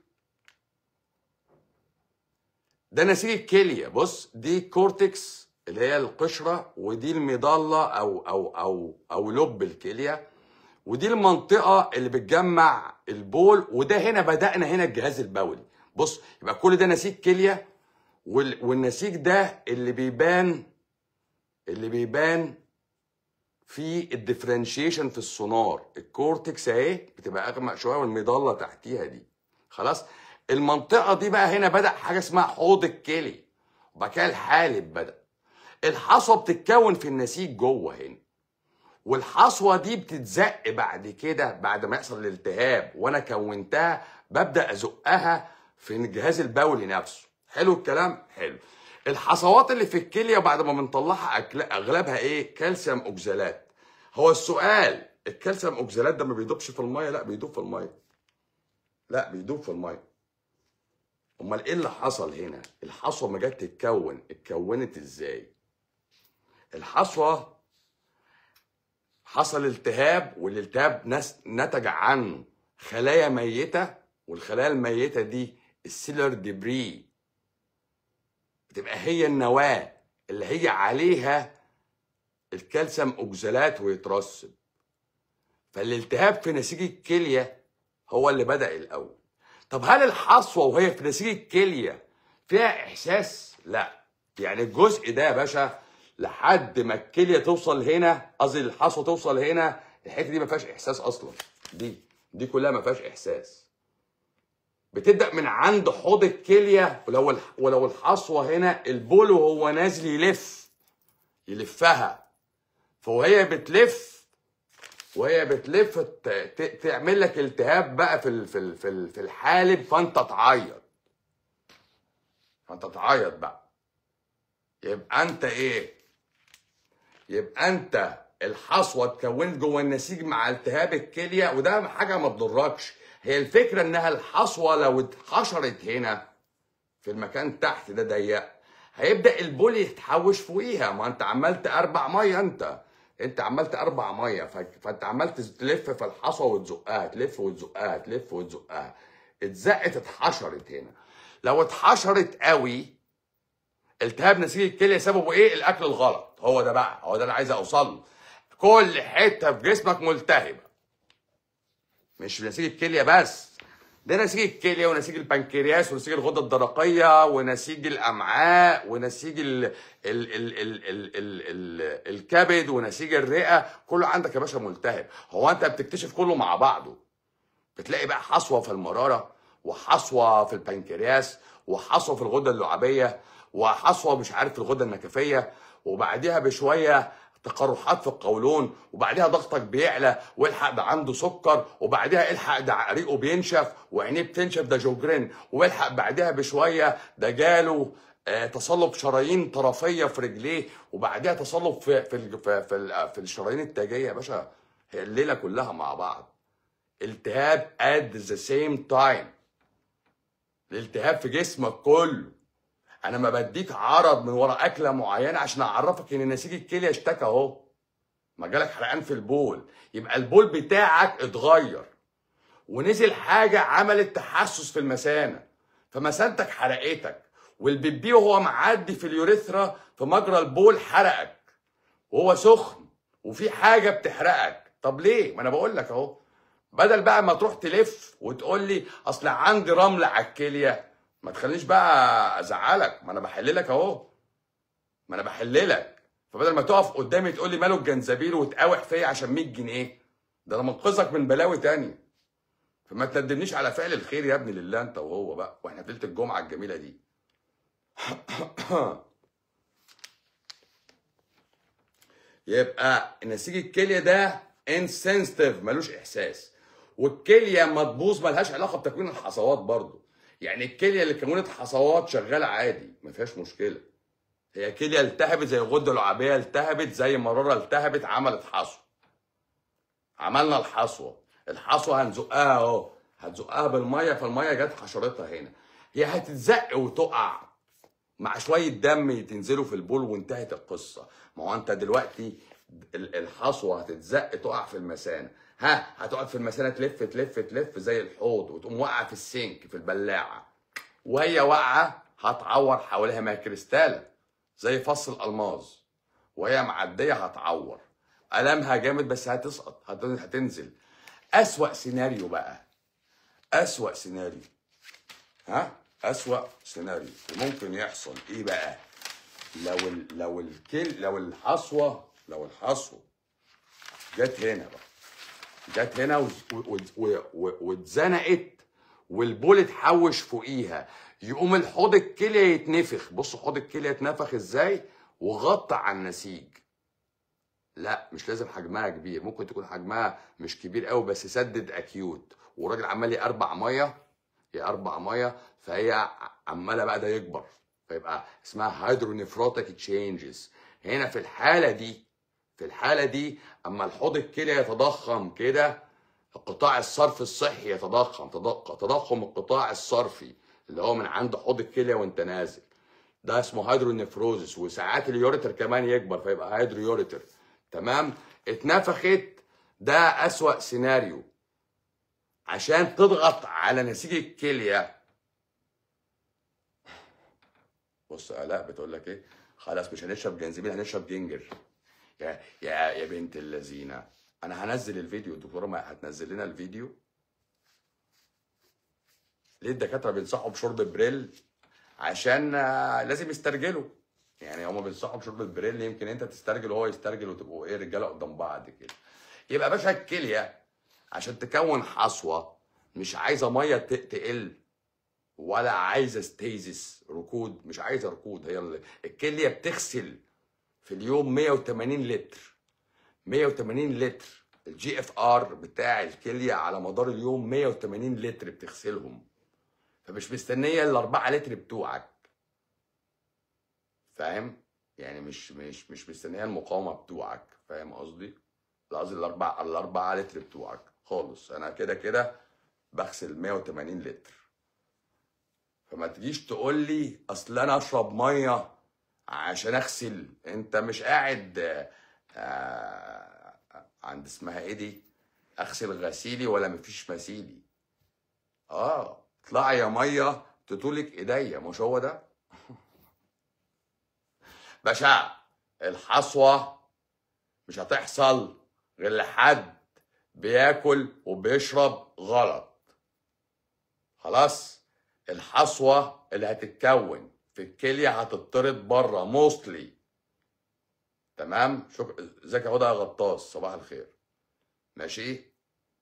ده نسيج الكليه بص دي كورتكس اللي هي القشره ودي المظله او او او او لب الكليه ودي المنطقه اللي بتجمع البول وده هنا بدانا هنا الجهاز البولي بص يبقى كل ده نسيج كليه وال- والنسيج ده اللي بيبان اللي بيبان في الديفرنشيشن في السونار الكورتكس اهي بتبقى اغمق شويه والمظله تحتيها دي خلاص المنطقه دي بقى هنا بدا حاجه اسمها حوض الكلي وبعد كده الحالب بدا الحصوه بتتكون في النسيج جوه هنا والحصوه دي بتتزق بعد كده بعد ما يحصل الالتهاب وانا كونتها ببدا ازقها في الجهاز البولي نفسه حلو الكلام حلو الحصوات اللي في الكليه بعد ما بنطلعها أكل- اغلبها ايه كالسيوم اوكزالات هو السؤال الكالسيوم اوكزالات ده ما بيدوبش في الميه لا بيدوب في الميه لا بيدوب في الميه امال ايه اللي حصل هنا الحصوه ما جت تتكون اتكونت ازاي الحصوه حصل التهاب والالتهاب نس- نتج عنه خلايا ميته والخلايا الميته دي السيلر ديبري بتبقى هي النواه اللي هي عليها الكالسيوم اوكزالات ويترسب فالالتهاب في نسيج الكليه هو اللي بدا الاول طب هل الحصوه وهي في نسيج الكليه فيها احساس لا يعني الجزء ده يا باشا لحد ما الكليه توصل هنا قصدي الحصوه توصل هنا الحته دي ما فيهاش احساس اصلا دي دي كلها ما فيهاش احساس بتبدا من عند حوض الكليه ولو الح- ولو الحصوه هنا البول وهو نازل يلف يلفها فوهي بتلف وهي بتلف ت- ت- تعمل لك التهاب بقى في ال- في ال- في ال- في الحالب فانت تعيط فانت تعيط بقى يبقى انت ايه يبقى انت الحصوه اتكونت جوه النسيج مع التهاب الكليه وده حاجه ما تضركش هي الفكره انها الحصوه لو اتحشرت هنا في المكان تحت ده ضيق هيبدا البول يتحوش فوقيها ما انت عمال تقربع ميه انت انت عمال تقربع ميه ف- فانت عمال تلف في الحصوه وتزقها تلف وتزقها تلف وتزقها اتزقت اتحشرت هنا لو اتحشرت قوي التهاب نسيج الكليه سببه ايه الاكل الغلط هو ده بقى هو ده اللي عايز اوصل له كل حته في جسمك ملتهبه مش نسيج الكليه بس ده نسيج الكليه ونسيج البنكرياس ونسيج الغده الدرقيه ونسيج الامعاء ونسيج ال ال ال ال ال ال ال الكبد ونسيج الرئه كله عندك يا باشا ملتهب هو انت بتكتشف كله مع بعضه بتلاقي بقى حصوه في المراره وحصوه في البنكرياس وحصوه في الغده اللعابيه وحصوه مش عارف في الغده النكفيه وبعديها بشويه تقرحات في القولون وبعديها ضغطك بيعلى والحق ده عنده سكر وبعديها الحق ده ريقه بينشف وعينيه بتنشف ده جوجرين والحق بعدها بشويه ده جاله آه، تصلب شرايين طرفيه في رجليه وبعدها تصلب في في ال- في, في, ال- في الشرايين التاجيه يا باشا هي الليله كلها مع بعض التهاب at the same time الالتهاب في جسمك كله انا ما بديك عرض من ورا اكله معينه عشان اعرفك ان نسيج الكليه اشتكى اهو ما جالك حرقان في البول يبقى البول بتاعك اتغير ونزل حاجه عملت تحسس في المثانه فمثانتك حرقتك والبيبي وهو معدي في اليوريثرا في مجرى البول حرقك وهو سخن وفي حاجه بتحرقك طب ليه ما انا بقول لك اهو بدل بقى ما تروح تلف وتقول لي اصل عندي رمل على الكليه ما تخلينيش بقى ازعلك ما انا بحللك اهو ما انا بحللك فبدل ما تقف قدامي تقول لي ماله الجنزبيل وتقاوح فيا عشان 100 جنيه ده انا منقذك من بلاوي تانية فما تندمنيش على فعل الخير يا ابني لله انت وهو بقى واحنا في ليله الجمعه الجميله دي يبقى نسيج الكليه ده انسنسيتيف ملوش احساس والكليه اما تبوظ ملهاش علاقه بتكوين الحصوات برضو يعني الكليه اللي كونت حصوات شغاله عادي ما فيهاش مشكله هي كليه التهبت زي الغده اللعابيه التهبت زي مراره التهبت عملت حصوه عملنا الحصوه الحصوه هنزقها اهو هتزقها بالميه فالميه جت حشرتها هنا هي هتتزق وتقع مع شويه دم تنزلوا في البول وانتهت القصه ما هو انت دلوقتي ال- الحصوه هتتزق تقع في المثانه ها هتقعد في المثانه تلف تلف تلف زي الحوض وتقوم واقعه في السنك في البلاعه وهي واقعه هتعور حواليها ما هي كريستاله زي فص الالماظ وهي معديه هتعور المها جامد بس هتسقط هت- هتنزل اسوا سيناريو بقى اسوا سيناريو ها اسوا سيناريو ممكن يحصل ايه بقى لو ال لو الكل لو الحصوه لو الحصوه جت هنا بقى جت هنا و- و- و- و- واتزنقت والبول اتحوش فوقيها يقوم الحوض الكليه يتنفخ بص حوض الكليه اتنفخ ازاي وغطى على النسيج لا مش لازم حجمها كبير ممكن تكون حجمها مش كبير قوي بس سدد اكيوت والراجل عمال يربع ميه يربع ميه فهي عماله بقى ده يكبر فيبقى اسمها هيدرونيفروتيك تشينجز هنا في الحاله دي في الحاله دي اما الحوض الكليه يتضخم كده قطاع الصرف الصحي يتضخم تضخ- تضخم القطاع الصرفي اللي هو من عند حوض الكليه وانت نازل ده اسمه هيدرونيفروزس وساعات اليوريتر كمان يكبر فيبقى هيدرويوريتر تمام اتنفخت ده اسوأ سيناريو عشان تضغط على نسيج الكليه بص الاء بتقول لك ايه خلاص مش هنشرب جنزبيل هنشرب جنجر يا يا يا بنت اللذينه انا هنزل الفيديو الدكتوره ما هتنزل لنا الفيديو ليه الدكاتره بينصحوا بشرب بريل عشان آه، لازم يسترجلوا يعني هما بينصحوا بشرب البريل يمكن انت تسترجل وهو يسترجل وتبقوا ايه رجاله قدام بعض كده يبقى يا باشا الكليه عشان تكون حصوه مش عايزه ميه ت- تقل ولا عايزه ستيزس ركود مش عايزه ركود هي ال- الكليه بتغسل في اليوم 180 لتر 180 لتر الجي اف ار بتاع الكليه على مدار اليوم 180 لتر بتغسلهم فمش مستنيه الاربعة لتر بتوعك فاهم يعني مش مش مش مستنيه المقاومه بتوعك فاهم قصدي لا قصدي الاربع الاربعة لتر بتوعك خالص انا كده كده بغسل 180 لتر فما تجيش تقول لي اصل انا اشرب ميه عشان اغسل انت مش قاعد آه، آه، عند اسمها ايه دي اغسل غسيلي ولا مفيش مسيلي اه اطلعي يا ميه تطولك ايديا مش هو ده باشا الحصوه مش هتحصل غير لحد بياكل وبيشرب غلط خلاص الحصوه اللي هتتكون في الكليه هتطرد بره موستلي تمام شوف ازيك يا هدى يا غطاس صباح الخير ماشي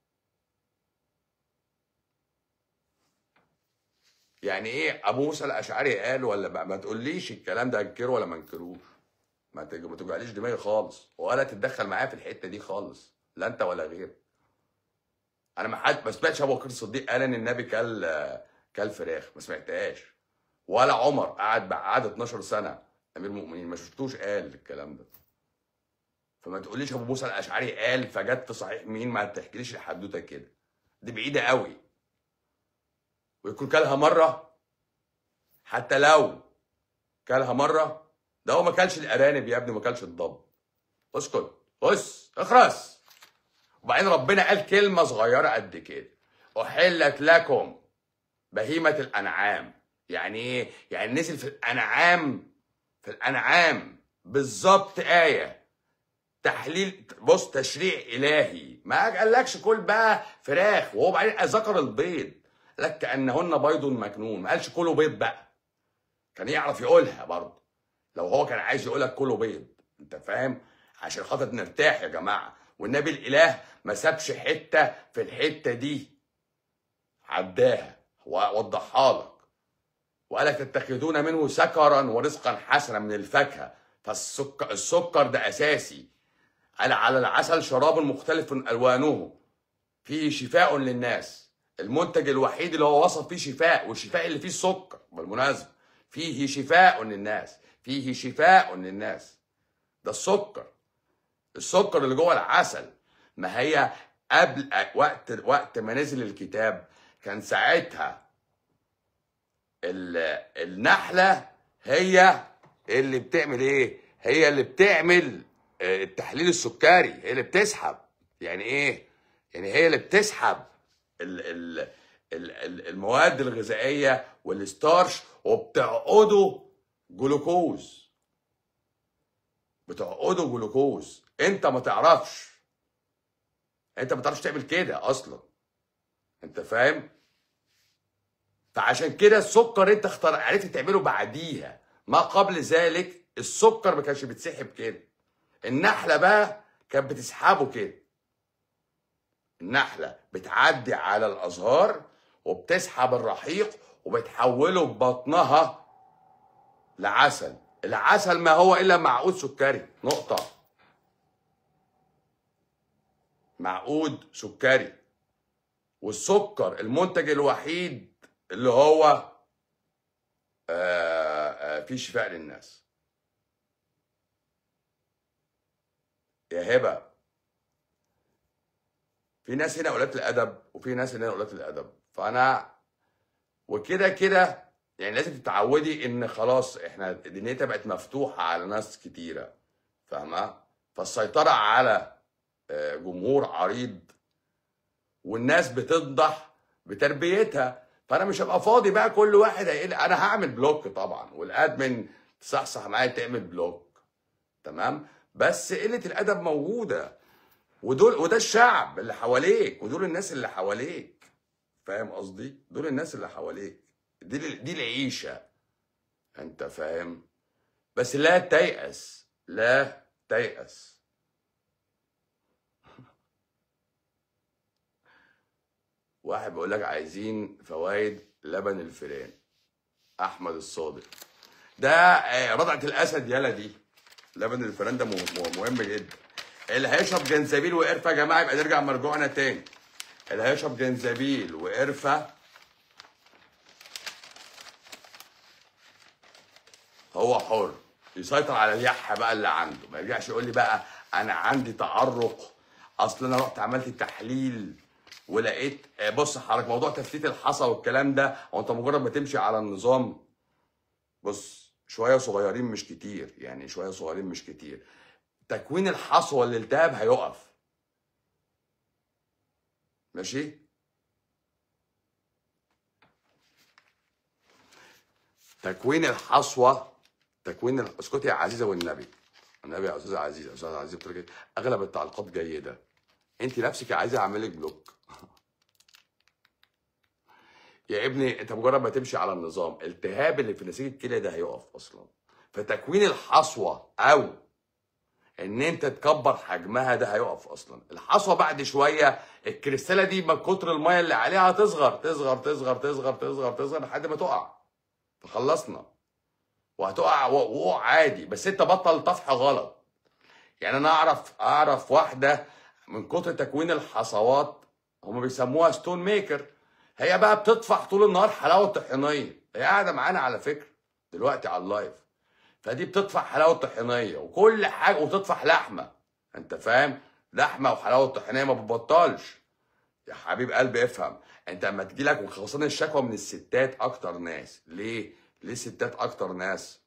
يعني ايه ابو موسى الاشعري قال ولا ما, ما تقوليش الكلام ده انكره ولا ما انكروش ما تج- ما توجعليش دماغي خالص ولا تتدخل معايا في الحته دي خالص لا انت ولا غيرك انا ما حد ما سمعتش ابو بكر الصديق قال ان النبي كل كل فراخ ما سمعتهاش ولا عمر قعد قعد 12 سنه امير المؤمنين ما شفتوش قال الكلام ده فما تقوليش ابو موسى الاشعري قال فجت في صحيح مين ما تحكيليش الحدوته كده دي بعيده قوي ويكون كلها مره حتى لو كلها مره ده هو ما كلش الارانب يا ابني ما كلش الضب اسكت بص اخرس وبعدين ربنا قال كلمه صغيره قد كده احلت لكم بهيمه الانعام يعني ايه يعني نزل في الانعام في الانعام بالظبط ايه تحليل بص تشريع الهي ما قالكش كل بقى فراخ وهو بعدين ذكر البيض لك كانهن بيض مكنون ما قالش كله بيض بقى كان يعرف يقولها برضه لو هو كان عايز يقولك كله بيض انت فاهم عشان خاطر نرتاح يا جماعه والنبي الاله ما سابش حته في الحته دي عداها ووضحها لك وقالك تتخذون منه سكرا ورزقا حسنا من الفاكهه فالسكر السكر ده اساسي قال على العسل شراب مختلف الوانه فيه شفاء للناس المنتج الوحيد اللي هو وصف فيه شفاء والشفاء اللي فيه السكر بالمناسبه فيه شفاء للناس فيه شفاء للناس ده السكر السكر اللي جوه العسل ما هي قبل وقت وقت ما نزل الكتاب كان ساعتها ال- النحله هي اللي بتعمل ايه هي اللي بتعمل آه، التحليل السكري هي اللي بتسحب يعني ايه يعني هي اللي بتسحب ال ال ال ال المواد الغذائيه والستارش وبتعقده جلوكوز بتعقده جلوكوز انت ما تعرفش انت ما تعرفش تعمل كده اصلا انت فاهم فعشان كده السكر انت اختار عرفت تعمله بعديها ما قبل ذلك السكر ما كانش بيتسحب كده النحله بقى كانت بتسحبه كده النحله بتعدي على الازهار وبتسحب الرحيق وبتحوله ببطنها لعسل العسل ما هو الا معقود سكري نقطه معقود سكري والسكر المنتج الوحيد اللي هو آه، آه، فيه شفاء للناس يا هبه في ناس هنا قلات الادب وفي ناس هنا قلات الادب فانا وكده كده يعني لازم تتعودي ان خلاص احنا دنيتها بقت مفتوحه على ناس كتيره فاهمه فالسيطره على آه، جمهور عريض والناس بتنضح بتربيتها فانا مش هبقى فاضي بقى كل واحد هيقل انا هعمل بلوك طبعا والادمن تصحصح معايا تعمل بلوك تمام بس قله الادب موجوده ودول وده الشعب اللي حواليك ودول الناس اللي حواليك فاهم قصدي دول الناس اللي حواليك دي دي العيشه انت فاهم بس لا تيأس لا تيأس واحد بيقول لك عايزين فوائد لبن الفئران احمد الصادق ده آه، رضعة الاسد يالا دي لبن الفئران ده مه- مه- مهم جدا اللي هيشرب جنزبيل وقرفه يا جماعه يبقى نرجع مرجوعنا تاني اللي هيشرب جنزبيل وقرفه هو حر يسيطر على اليحة بقى اللي عنده ما يرجعش يقول لي بقى انا عندي تعرق اصل انا رحت عملت تحليل ولقيت آه، بص حضرتك موضوع تفتيت الحصى والكلام ده هو انت مجرد ما تمشي على النظام بص شويه صغيرين مش كتير يعني شويه صغيرين مش كتير تكوين الحصوه الالتهاب هيقف ماشي تكوين الحصوه تكوين ال- اسكتي يا عزيزه والنبي النبي يا استاذه عزيزه استاذه عزيزه بتقول لك إيه؟ اغلب التعليقات جيده انت نفسك عايزه اعمل لك بلوك يا ابني انت مجرد ما تمشي على النظام التهاب اللي في نسيج الكلى ده هيقف اصلا فتكوين الحصوه او ان انت تكبر حجمها ده هيقف اصلا الحصوه بعد شويه الكريستاله دي من كتر الميه اللي عليها تصغر تصغر تصغر تصغر تصغر تصغر لحد ما تقع فخلصنا وهتقع و- وقوع عادي بس انت بطل طفح غلط يعني انا اعرف اعرف واحده من كتر تكوين الحصوات هم بيسموها ستون ميكر هي بقى بتطفح طول النهار حلاوه طحينيه هي قاعده معانا على فكره دلوقتي على اللايف فدي بتطفح حلاوه طحينيه وكل حاجه وتطفح لحمه انت فاهم لحمه وحلاوه طحينيه ما بتبطلش يا حبيب قلبي افهم انت لما تجي لك وخاصه الشكوى من الستات اكتر ناس ليه ليه الستات اكتر ناس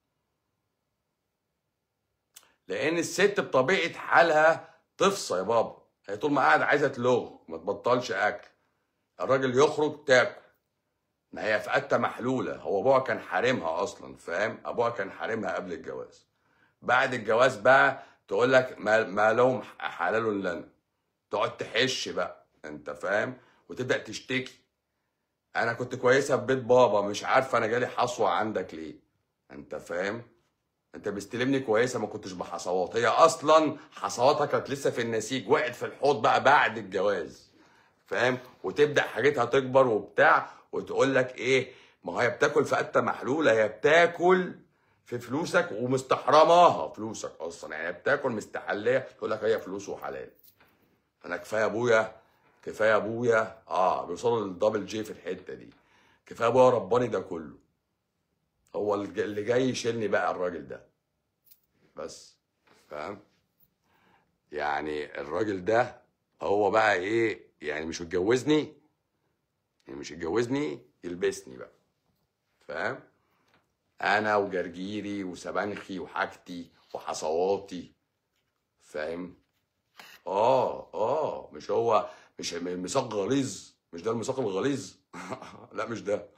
لان الست بطبيعه حالها تفصى يا بابا هي طول ما قاعده عايزه تلغ ما تبطلش اكل الراجل يخرج تاكل ما هي فقدتها محلوله هو ابوها كان حارمها اصلا فاهم ابوها كان حارمها قبل الجواز بعد الجواز بقى تقول لك ما, ما لهم حلال لنا تقعد تحش بقى انت فاهم وتبدا تشتكي انا كنت كويسه في بيت بابا مش عارفه انا جالي حصوه عندك ليه انت فاهم انت مستلمني كويسه ما كنتش بحصوات هي اصلا حصواتها كانت لسه في النسيج وقعت في الحوض بقى بعد الجواز فاهم وتبدا حاجتها تكبر وبتاع وتقول لك ايه ما هي بتاكل في قته محلوله هي بتاكل في فلوسك ومستحرماها فلوسك اصلا يعني بتاكل مستحليه تقول لك هي فلوس وحلال انا كفايه ابويا كفايه ابويا اه بيوصلوا للدبل جي في الحته دي كفايه ابويا رباني ده كله هو الج- اللي جاي يشيلني بقى الراجل ده بس فاهم يعني الراجل ده هو بقى ايه يعني مش متجوزني يعني مش يتجوزني يلبسني بقى فاهم انا وجرجيري وسبانخي وحاجتي وحصواتي فاهم اه اه مش هو مش م- ميثاق غليظ مش ده الميثاق الغليظ لا مش ده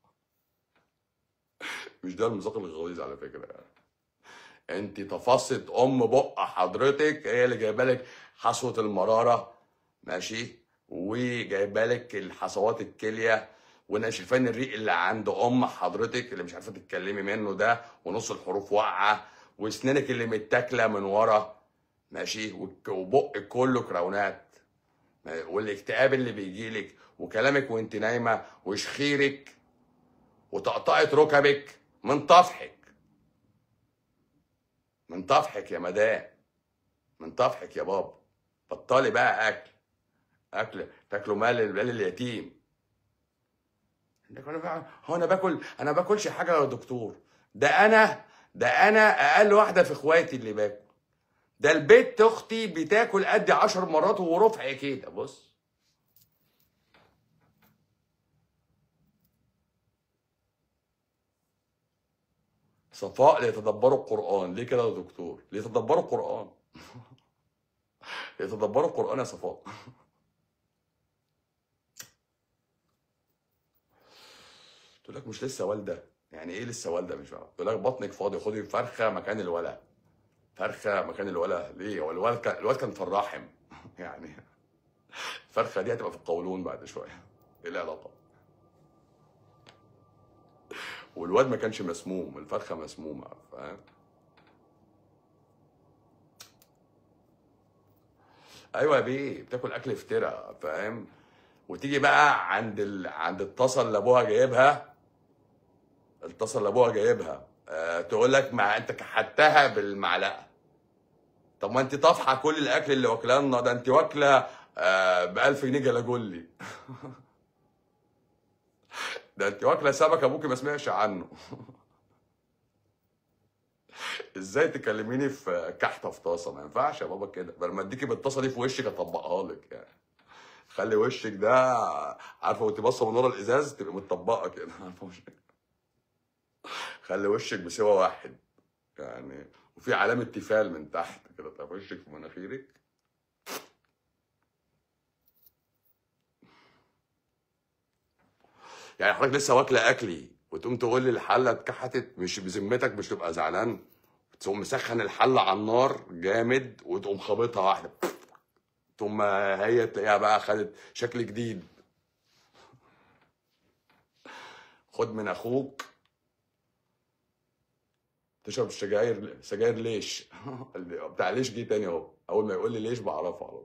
مش ده الميثاق الغليظ على فكره انت تفصت ام بق حضرتك هي اللي جايبه لك حصوه المراره ماشي وجايبه لك الحصوات الكليه ونشفان الريق اللي عند ام حضرتك اللي مش عارفه تتكلمي منه ده ونص الحروف واقعه واسنانك اللي متاكله من ورا ماشي والك- وبقك كله كراونات والاكتئاب اللي بيجيلك وكلامك وانت نايمه وشخيرك وطقطقه ركبك من طفحك من طفحك يا مدام من طفحك يا بابا بطلي بقى اكل اكل تاكلوا مال مال اليتيم ده كنا بقى- هو انا باكل انا باكلش حاجه يا دكتور ده انا ده انا اقل واحده في اخواتي اللي باكل ده البت اختي بتاكل قد عشر مرات ورفع كده بص صفاء ليتدبروا القرآن ليه كده يا دكتور ليتدبروا القرآن ليتدبروا القرآن يا صفاء تقول لك مش لسه والدة يعني ايه لسه والدة مش فاهم تقول لك بطنك فاضي خدي فرخة مكان الولد فرخة مكان الولد ليه هو الولد كان الولد كان في الرحم يعني الفرخة دي هتبقى في القولون بعد شوية ايه العلاقة والواد ما كانش مسموم الفرخة مسمومة فاهم ايوه يا بيه بتاكل اكل افترا فاهم وتيجي بقى عند ال... عند الطاسه اللي ابوها جايبها الطاسه اللي ابوها جايبها آه تقول لك ما انت كحتها بالمعلقه طب ما انت طافحه كل الاكل اللي واكلاه لنا ده انت واكله آه ب 1000 جنيه جلاجولي ده انت واكله سمك ابوكي ما سمعش عنه ازاي تكلميني في كحته في طاسه ما ينفعش يا بابا كده بل ما اديكي بالطاسه دي في وشك اطبقها لك يعني خلي وشك ده عارفه وانت باصه من ورا الازاز تبقى متطبقه كده عارفه وشك خلي وشك بسوى واحد يعني وفي علامه تيفال من تحت كده طب وشك في مناخيرك يعني حضرتك لسه واكله اكلي وتقوم تقول لي الحله اتكحتت مش بذمتك مش تبقى زعلان تقوم مسخن الحله على النار جامد وتقوم خابطها واحده ثم هي تلاقيها بقى خدت شكل جديد خد من اخوك تشرب السجاير سجاير ليش بتاع ليش جه تاني اهو اول ما يقول لي ليش بعرفه على طول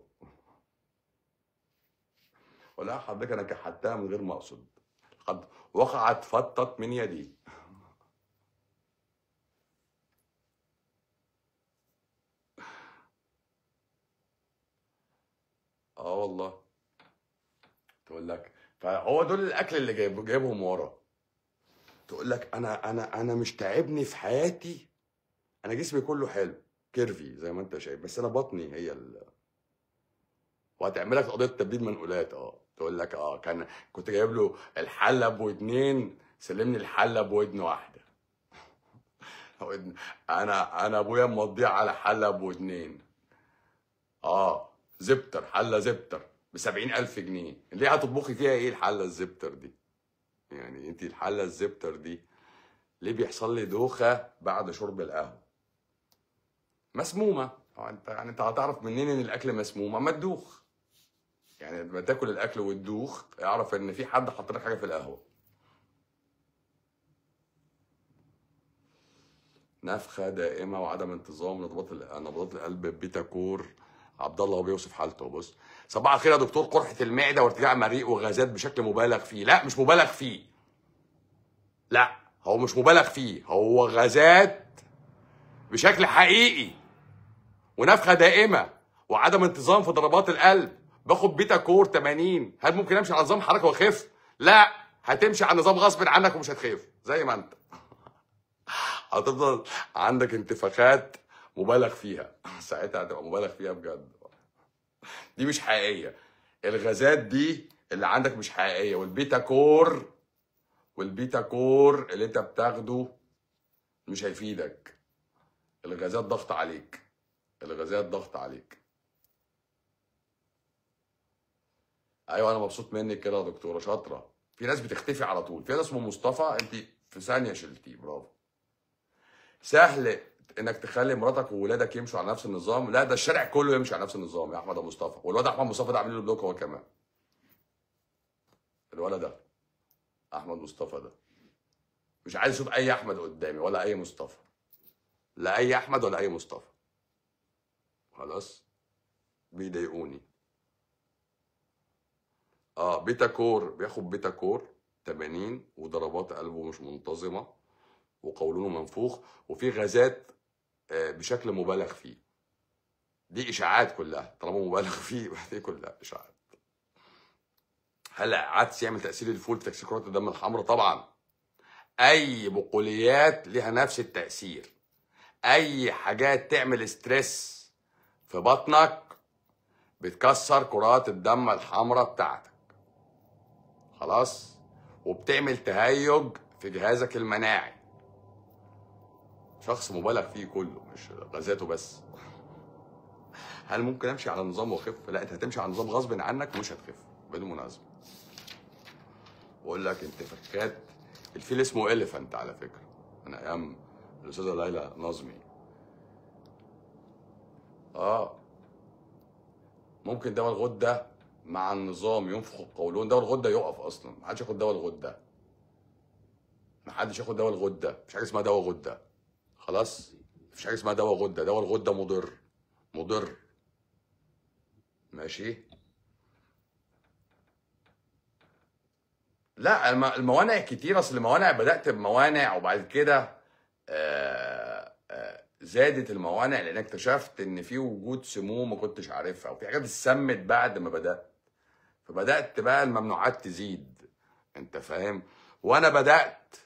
ولا حضرتك انا كحتها من غير ما اقصد قد وقعت فطت من يدي اه والله تقول لك فهو دول الاكل اللي جايب جايبهم ورا تقول لك انا انا انا مش تعبني في حياتي انا جسمي كله حلو كيرفي زي ما انت شايف بس انا بطني هي ال... وهتعمل لك قضيه تبديد منقولات اه تقول لك اه كان كنت جايب له الحله بودنين سلمني الحله بودن واحده ودن- انا انا ابويا مضيع على حله بودنين اه زبتر حله زبتر ب ألف جنيه ليه هتطبخي فيها ايه الحله الزبتر دي يعني انت الحله الزبتر دي ليه بيحصل لي دوخه بعد شرب القهوه مسمومه اه انت يعني انت هتعرف منين ان الاكل مسموم اما تدوخ يعني لما تاكل الاكل وتدوخ اعرف ان في حد حط لك حاجه في القهوه نفخه دائمه وعدم انتظام نبضات ال- نبضات القلب بيتا كور عبد الله هو بيوصف حالته بص صباح الخير يا دكتور قرحه المعده وارتجاع مريء وغازات بشكل مبالغ فيه لا مش مبالغ فيه لا هو مش مبالغ فيه هو غازات بشكل حقيقي ونفخه دائمه وعدم انتظام في ضربات القلب باخد بيتا كور 80 هل ممكن امشي على نظام حركه واخف لا هتمشي على نظام غصب عنك ومش هتخف زي ما انت هتفضل عندك انتفاخات مبالغ فيها ساعتها هتبقى مبالغ فيها بجد دي مش حقيقيه الغازات دي اللي عندك مش حقيقيه والبيتا كور والبيتا كور اللي انت بتاخده مش هيفيدك الغازات ضغط عليك الغازات ضغط عليك ايوه انا مبسوط منك كده يا دكتوره شاطره في ناس بتختفي على طول في ناس اسمه مصطفى انت في ثانيه شلتيه برافو سهل انك تخلي مراتك وولادك يمشوا على نفس النظام لا ده الشارع كله يمشي على نفس النظام يا احمد ابو مصطفى والواد احمد مصطفى ده عامل له بلوك هو كمان الولد ده احمد مصطفى ده مش عايز اشوف اي احمد قدامي ولا اي مصطفى لا اي احمد ولا اي مصطفى خلاص بيضايقوني اه بيتا كور بياخد بيتا كور 80 وضربات قلبه مش منتظمه وقولونه منفوخ وفي غازات آه، بشكل مبالغ فيه دي اشاعات كلها طالما مبالغ فيه دي كلها اشاعات هل عدس يعمل تاثير الفول في تكسير كرات الدم الحمراء طبعا اي بقوليات ليها نفس التاثير اي حاجات تعمل ستريس في بطنك بتكسر كرات الدم الحمراء بتاعتك خلاص وبتعمل تهيج في جهازك المناعي شخص مبالغ فيه كله مش غازاته بس هل ممكن امشي على نظام واخف لا انت هتمشي على نظام غصب عنك مش هتخف بدون مناسبه بقول لك انت فكات الفيل اسمه اليفانت على فكره من ايام الاستاذه ليلى نظمي اه ممكن دواء الغده مع النظام ينفخ القولون دواء الغده يقف اصلا ما حدش ياخد دواء الغده ما حدش ياخد دواء الغده مفيش حاجه اسمها دواء غده خلاص مفيش حاجه اسمها دواء غده دواء الغده مضر مضر ماشي لا الم- الموانع كتير اصل الموانع بدات بموانع وبعد كده آه، آه، زادت الموانع لان اكتشفت ان في وجود سموم ما كنتش عارفها وفي حاجات اتسمت بعد ما بدات فبدات بقى الممنوعات تزيد انت فاهم وانا بدات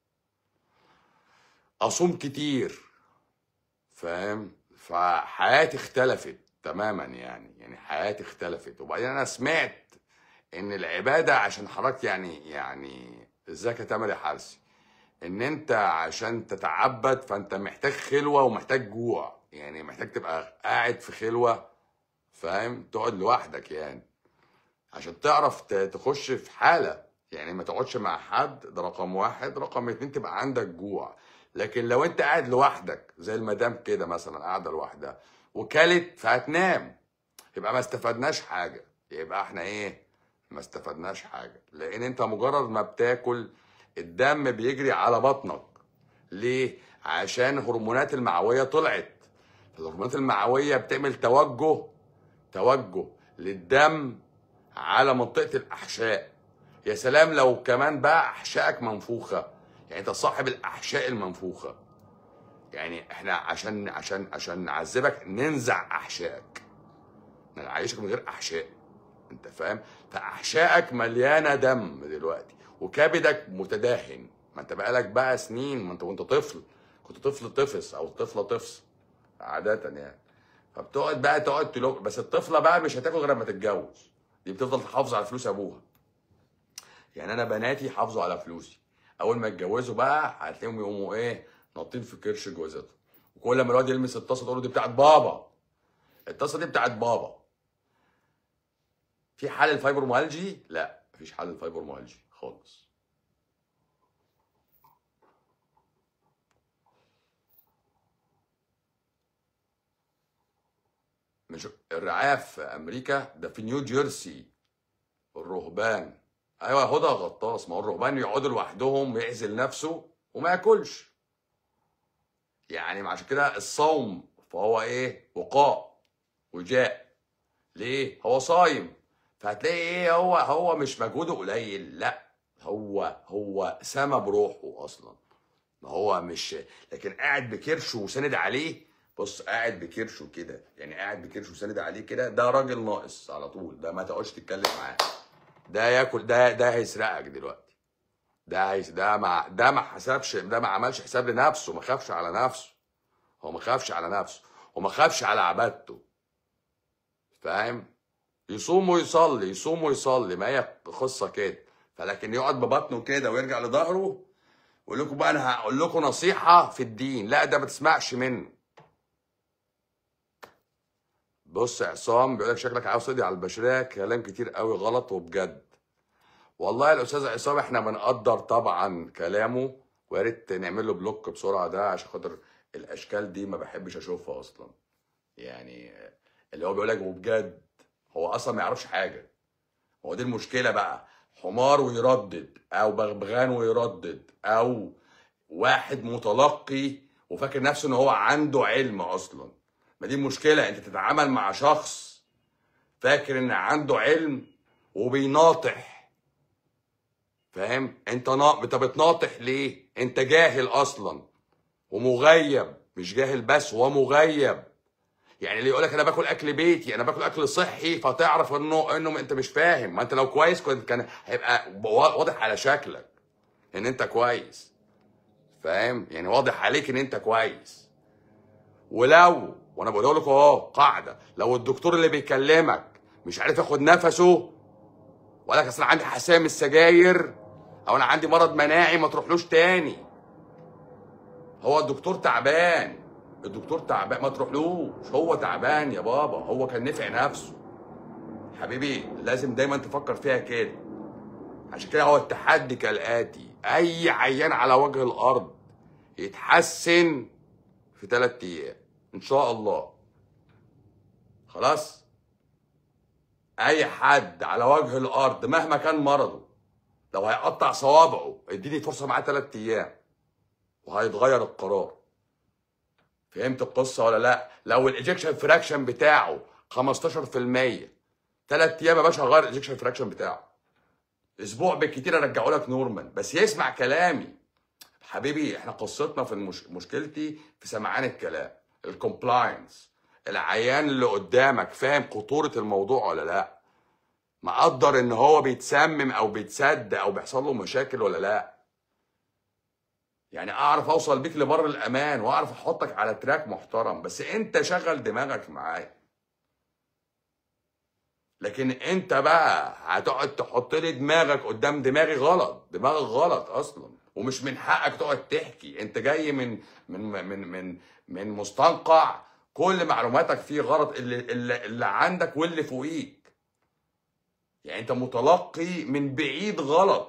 اصوم كتير فاهم فحياتي اختلفت تماما يعني يعني حياتي اختلفت وبعدين انا سمعت ان العباده عشان حضرتك يعني يعني ازيك يا تامر يا حارسي ان انت عشان تتعبد فانت محتاج خلوه ومحتاج جوع يعني محتاج تبقى قاعد في خلوه فاهم تقعد لوحدك يعني عشان تعرف ت- تخش في حاله يعني ما تقعدش مع حد ده رقم واحد رقم اتنين تبقى عندك جوع لكن لو انت قاعد لوحدك زي المدام كده مثلا قاعده لوحدها وكلت فهتنام يبقى ما استفدناش حاجه يبقى احنا ايه ما استفدناش حاجه لان انت مجرد ما بتاكل الدم بيجري على بطنك ليه عشان هرمونات المعويه طلعت الهرمونات المعويه بتعمل توجه توجه للدم على منطقه الاحشاء يا سلام لو كمان بقى احشائك منفوخه يعني انت صاحب الاحشاء المنفوخه يعني احنا عشان عشان عشان نعذبك ننزع احشائك نعيشك من غير احشاء انت فاهم فاحشائك مليانه دم دلوقتي وكبدك متداهن ما انت بقالك بقى سنين ما انت وانت طفل كنت طفل طفس او طفله طفس عاده يعني فبتقعد بقى تقعد تلوك بس الطفله بقى مش هتاكل غير لما تتجوز دي بتفضل تحافظ على فلوس ابوها يعني انا بناتي حافظوا على فلوسي اول ما يتجوزوا بقى هتلاقيهم يقوموا ايه ناطين في كرش جوازاتهم وكل ما الواد يلمس الطاسه تقول له دي بتاعت بابا الطاسه دي بتاعت بابا في حل الفايبروميالجي لا مفيش حل الفايبروميالجي خالص مش الرعايه في امريكا ده في نيو جيرسي الرهبان ايوه هدى غطاس ما هو الرهبان يقعدوا لوحدهم ويعزل نفسه وما ياكلش يعني عشان كده الصوم فهو ايه وقاء وجاء ليه هو صايم فهتلاقي ايه هو هو مش مجهوده قليل لا هو هو سما بروحه اصلا ما هو مش لكن قاعد بكرشه وساند عليه بص قاعد بكرشه كده يعني قاعد بكرشه وساند عليه كده ده راجل ناقص على طول ده ما تقعدش تتكلم معاه ده ياكل ده ده هيسرقك دلوقتي ده هيس ده ما ده ما حسبش ده ما عملش حساب لنفسه ما خافش على نفسه هو ما خافش على نفسه وما خافش على عبادته فاهم يصوم ويصلي يصوم ويصلي ما هي قصه كده فلكن يقعد ببطنه كده ويرجع لظهره ويقول لكم بقى انا هقول لكم نصيحه في الدين لا ده ما تسمعش منه بص يا عصام بيقول لك شكلك عاوز تقضي على البشريه كلام كتير قوي غلط وبجد والله يا الاستاذ عصام احنا بنقدر طبعا كلامه ويا ريت نعمل له بلوك بسرعه ده عشان خاطر الاشكال دي ما بحبش اشوفها اصلا يعني اللي هو بيقول لك وبجد هو اصلا ما يعرفش حاجه هو دي المشكله بقى حمار ويردد او بغبغان ويردد او واحد متلقي وفاكر نفسه ان هو عنده علم اصلا ما دي المشكله انت تتعامل مع شخص فاكر ان عنده علم وبيناطح فاهم انت نا... انت بتناطح ليه انت جاهل اصلا ومغيب مش جاهل بس ومغيب يعني اللي يقول لك انا باكل اكل بيتي انا باكل اكل صحي فتعرف انه انه انت مش فاهم ما انت لو كويس كنت كان هيبقى واضح على شكلك ان انت كويس فاهم يعني واضح عليك ان انت كويس ولو وانا بقول لكم اهو قاعده لو الدكتور اللي بيكلمك مش عارف ياخد نفسه ولا لك اصل أنا عندي حساسيه من السجاير او انا عندي مرض مناعي ما تروحلوش تاني هو الدكتور تعبان الدكتور تعبان ما تروحلوش هو تعبان يا بابا هو كان نفع نفسه حبيبي لازم دايما تفكر فيها كده عشان كده هو التحدي كالاتي اي عيان على وجه الارض يتحسن في ثلاث ايام ان شاء الله خلاص اي حد على وجه الارض مهما كان مرضه لو هيقطع صوابعه اديني فرصه معاه ثلاث ايام وهيتغير القرار فهمت القصه ولا لا لو الايجكشن فراكشن بتاعه 15% ثلاث ايام يا باشا هغير الايجكشن فراكشن بتاعه اسبوع بالكتير ارجعه لك نورمال بس يسمع كلامي حبيبي احنا قصتنا في المش... مشكلتي في سمعان الكلام الكومبلاينس العيان اللي قدامك فاهم خطوره الموضوع ولا لا مقدر ان هو بيتسمم او بيتسد او بيحصل له مشاكل ولا لا يعني اعرف اوصل بيك لبر الامان واعرف احطك على تراك محترم بس انت شغل دماغك معايا لكن انت بقى هتقعد تحط لي دماغك قدام دماغي غلط دماغك غلط اصلا ومش من حقك تقعد تحكي انت جاي من من من من من مستنقع كل معلوماتك فيه غلط اللي اللي, اللي عندك واللي فوقيك يعني انت متلقي من بعيد غلط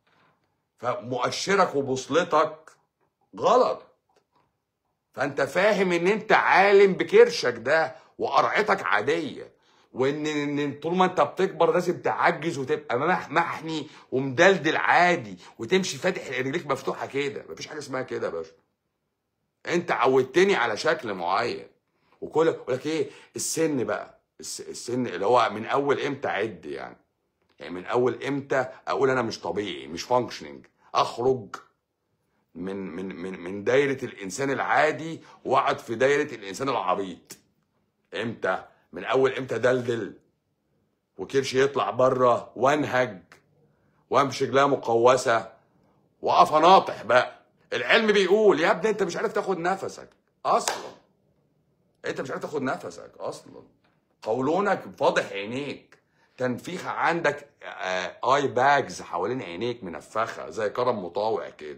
فمؤشرك وبوصلتك غلط فانت فاهم ان انت عالم بكرشك ده وقرعتك عاديه وان ان طول ما انت بتكبر لازم تعجز وتبقى مح- محني ومدلدل عادي وتمشي فاتح رجليك مفتوحه كده مفيش حاجه اسمها كده يا باشا انت عودتني على شكل معين وكل يقول لك ايه السن بقى الس- السن اللي هو من اول امتى عد يعني يعني من اول امتى اقول انا مش طبيعي مش فانكشننج اخرج من من من من دايره الانسان العادي واقعد في دايره الانسان العبيط امتى من اول امتى دلدل وكرشي يطلع بره وانهج وامشي رجليها مقوسه واقف اناطح بقى العلم بيقول يا ابني انت مش عارف تاخد نفسك اصلا انت مش عارف تاخد نفسك اصلا قولونك فاضح عينيك تنفيخه عندك آه، اي باجز حوالين عينيك منفخه زي كرم مطاوع كده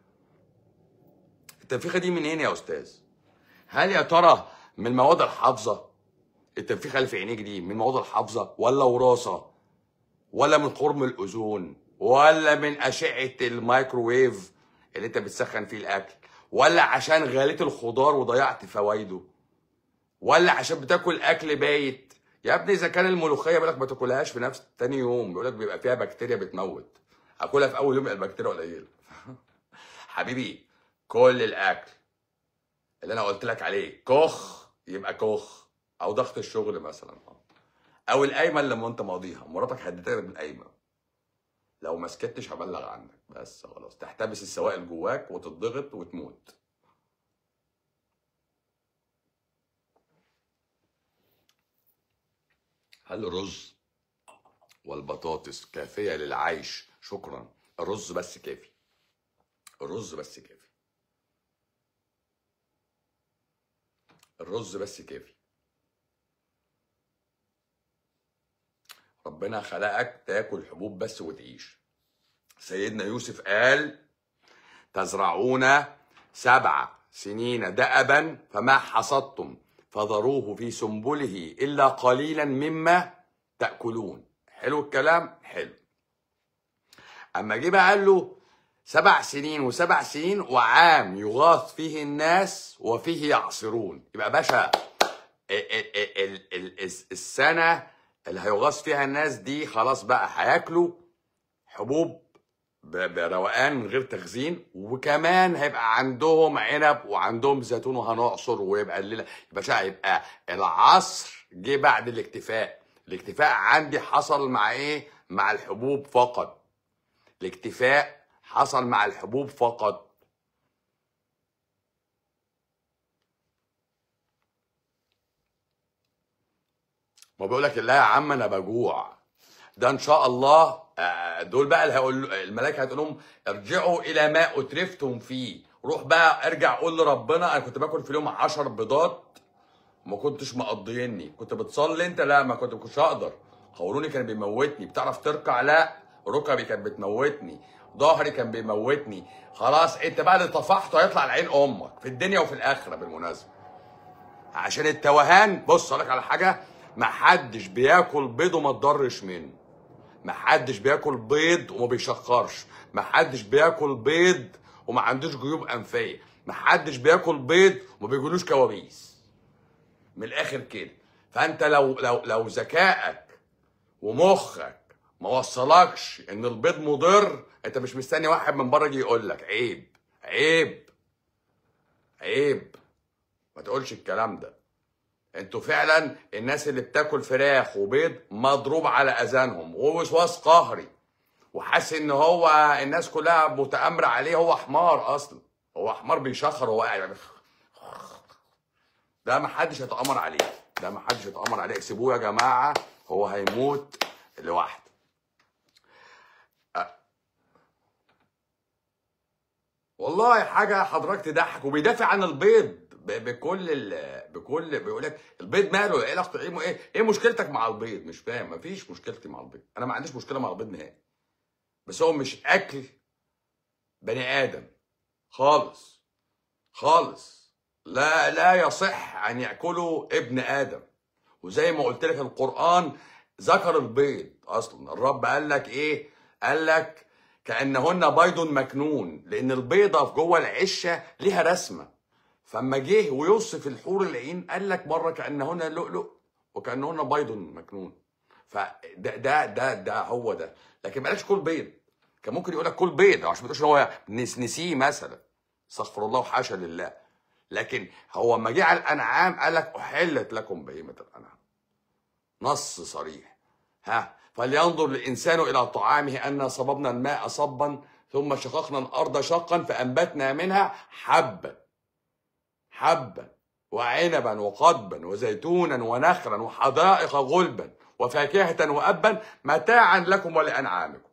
التنفيخه دي منين يا استاذ هل يا ترى من المواد الحافظه التنفيخه اللي في عينيك دي من المواد الحافظه ولا وراثه ولا من خرم الاوزون ولا من اشعه الميكروويف اللي انت بتسخن فيه الاكل ولا عشان غليت الخضار وضيعت فوائده ولا عشان بتاكل اكل بايت يا ابني اذا كان الملوخيه بيقول لك ما تاكلهاش في نفس تاني يوم بيقول لك بيبقى فيها بكتيريا بتموت اكلها في اول يوم يبقى البكتيريا قليله حبيبي كل الاكل اللي انا قلت لك عليه كخ يبقى كخ او ضغط الشغل مثلا او القايمه اللي لما انت ماضيها مراتك هدتك بالقايمه لو ما سكتش هبلغ عنك بس خلاص تحتبس السوائل جواك وتتضغط وتموت هل الرز والبطاطس كافية للعيش شكرا الرز بس كافي الرز بس كافي الرز بس كافي ربنا خلقك تاكل حبوب بس وتعيش سيدنا يوسف قال تزرعون سبع سنين دأبا فما حصدتم فذروه في سنبله إلا قليلا مما تأكلون حلو الكلام حلو أما جه بقى قال له سبع سنين وسبع سنين وعام يغاث فيه الناس وفيه يعصرون يبقى باشا ال- ال- ال- ال- الس- السنة اللي هيغاث فيها الناس دي خلاص بقى هياكلوا حبوب ب- بروقان من غير تخزين وكمان هيبقى عندهم عنب وعندهم زيتون وهنعصر ويبقى الليله يا باشا هيبقى العصر جه بعد الاكتفاء الاكتفاء عندي حصل مع ايه مع الحبوب فقط الاكتفاء حصل مع الحبوب فقط ما بيقول لك لا يا عم انا بجوع ده ان شاء الله آه، دول بقى اللي هيقول الملائكه هتقول لهم ارجعوا الى ما اترفتم فيه روح بقى ارجع قول لربنا انا كنت باكل في اليوم 10 بيضات ما كنتش مقضيني كنت بتصلي انت لا ما كنت ما كنتش هقدر قولوني كان بيموتني بتعرف تركع لا ركبي كانت بتموتني ظهري كان بيموتني خلاص انت بقى اللي طفحته هيطلع لعين امك في الدنيا وفي الاخره بالمناسبه عشان التوهان بص اقول لك على حاجه ما حدش بياكل بيض وما تضرش منه ما حدش بياكل بيض وما بيشخرش ما حدش بياكل بيض وما عندوش جيوب انفيه ما حدش بياكل بيض وما بيجيلوش كوابيس من الاخر كده فانت لو لو لو ذكائك ومخك ما وصلكش ان البيض مضر انت مش مستني واحد من بره يجي يقول لك عيب عيب عيب ما تقولش الكلام ده انتوا فعلا الناس اللي بتاكل فراخ وبيض مضروب على اذانهم ووسواس قهري وحاسس ان هو الناس كلها متآمرة عليه هو حمار اصلا هو حمار بيشخر وهو قاعد يعمل ده ما حدش يتآمر عليه ده ما حدش يتآمر عليه سيبوه يا جماعة هو هيموت لوحده والله حاجة حضرتك تضحك وبيدافع عن البيض ب- بكل ال... بكل بيقول لك البيض ماله ايه علاقته ايه ايه ايه مشكلتك مع البيض مش فاهم مفيش مشكلتي مع البيض انا ما عنديش مشكلة مع البيض نهائي بس هو مش اكل بني ادم خالص خالص لا لا يصح ان ياكله ابن ادم وزي ما قلت لك القران ذكر البيض اصلا الرب قال لك ايه قال لك كانهن بيض مكنون لان البيضه في جوه العشه ليها رسمه فاما جه ويوصف الحور العين قال لك مره كانهن لؤلؤ وكانهن بيض مكنون فده ده ده ده هو ده لكن بلاش كل بيض كان ممكن يقول لك كل بيض عشان ما تقولش ان هو نس- نسيه مثلا استغفر الله وحاشا لله لكن هو لما جه على الانعام قال لك احلت لكم بهيمه الانعام نص صريح ها فلينظر الانسان الى طعامه انا صببنا الماء صبا ثم شققنا الارض شقا فانبتنا منها حبا حبا وعنبا وقضبا وزيتونا ونخلا وحدائق غلبا وفاكهة وأبا متاعا لكم ولأنعامكم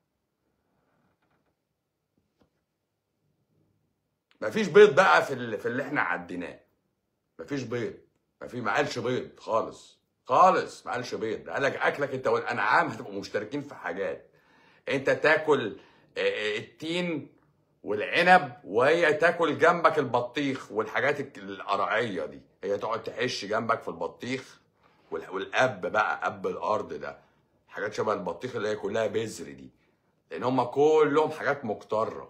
مفيش بيض بقى في اللي, في اللي احنا عديناه مفيش بيض مفيش ما قالش بيض خالص خالص ما قالش بيض ده قال لك اكلك انت والانعام هتبقوا مشتركين في حاجات انت تاكل آه، آه، التين والعنب وهي تاكل جنبك البطيخ والحاجات الك- القرعيه دي هي تقعد تحش جنبك في البطيخ وال- والاب بقى اب الارض ده حاجات شبه البطيخ اللي هي كلها بذر دي لان هم كلهم حاجات مكتره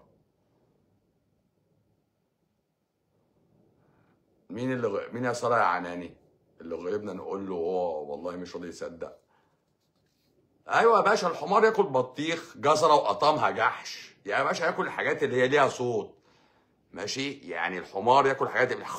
مين اللي غ... مين يا ساره يا عناني اللي غلبنا نقول له هو والله مش راضي يصدق ايوه يا باشا الحمار ياكل بطيخ جزره وقطمها جحش يا باشا ياكل الحاجات اللي هي ليها صوت ماشي يعني الحمار ياكل حاجات اللي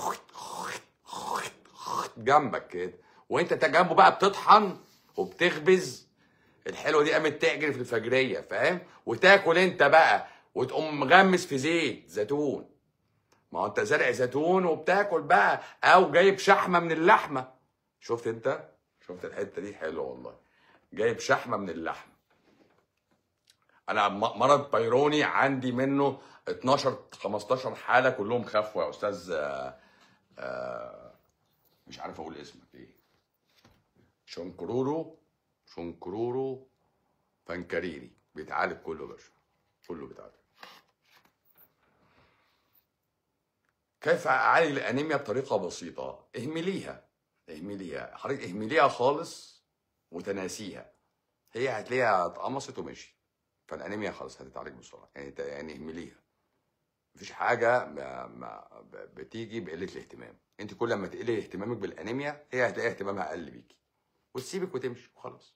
جنبك كده وانت تا- جنبه بقى بتطحن وبتخبز الحلوه دي قامت تعجن في الفجريه فاهم وتاكل انت بقى وتقوم مغمس في زيت زيتون ما هو انت زارع زيتون وبتاكل بقى او جايب شحمه من اللحمه شفت انت شفت الحته دي حلوه والله جايب شحمه من اللحمه انا م- مرض بيروني عندي منه 12 15 حاله كلهم خفوا يا استاذ آه، آه، مش عارف اقول اسمك ايه شنكرورو شنكرورو فانكريري بيتعالج كله يا باشا كله بيتعالج كيف اعالج الانيميا بطريقه بسيطه اهمليها اهمليها حضرتك اهمليها خالص وتناسيها هي هتلاقيها اتقمصت ومشي فالانيميا خلاص هتتعالج بسرعه يعني ت- يعني اهمليها مفيش حاجه ما ما ب- بتيجي بقله الاهتمام انت كل ما تقلي اهتمامك بالانيميا هي هتلاقي اهتمامها اقل بيكي وتسيبك وتمشي وخلاص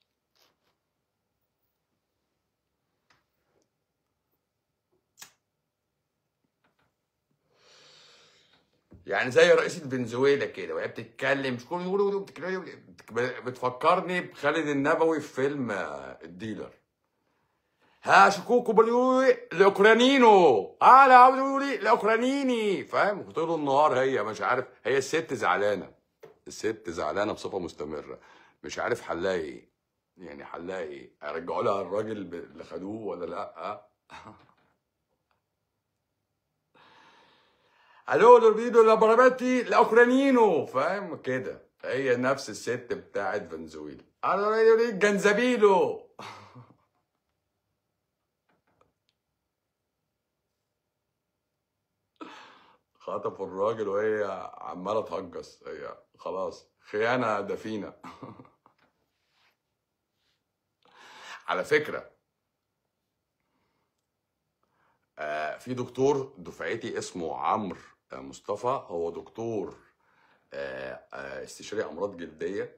يعني زي رئيسة فنزويلا كده وهي بتتكلم مش كل بتفكرني بخالد النبوي في فيلم آه، الديلر ها شكوكو بليوري الاوكرانينو انا بليوري الاوكرانيني فاهم طول النهار هي مش عارف هي الست زعلانه الست زعلانه بصفه مستمره مش عارف حلها ايه يعني حلها ايه هيرجعوا لها الراجل ب- اللي خدوه ولا لا الو لوربيدو لابراماتي الاوكرانينو فاهم كده هي نفس الست بتاعت فنزويلا انا جنزبيلو خطفوا الراجل وهي عماله تهجص هي خلاص خيانه دفينه على فكره آه، في دكتور دفعتي اسمه عمرو آه، مصطفى هو دكتور آه، آه، استشاري امراض جلديه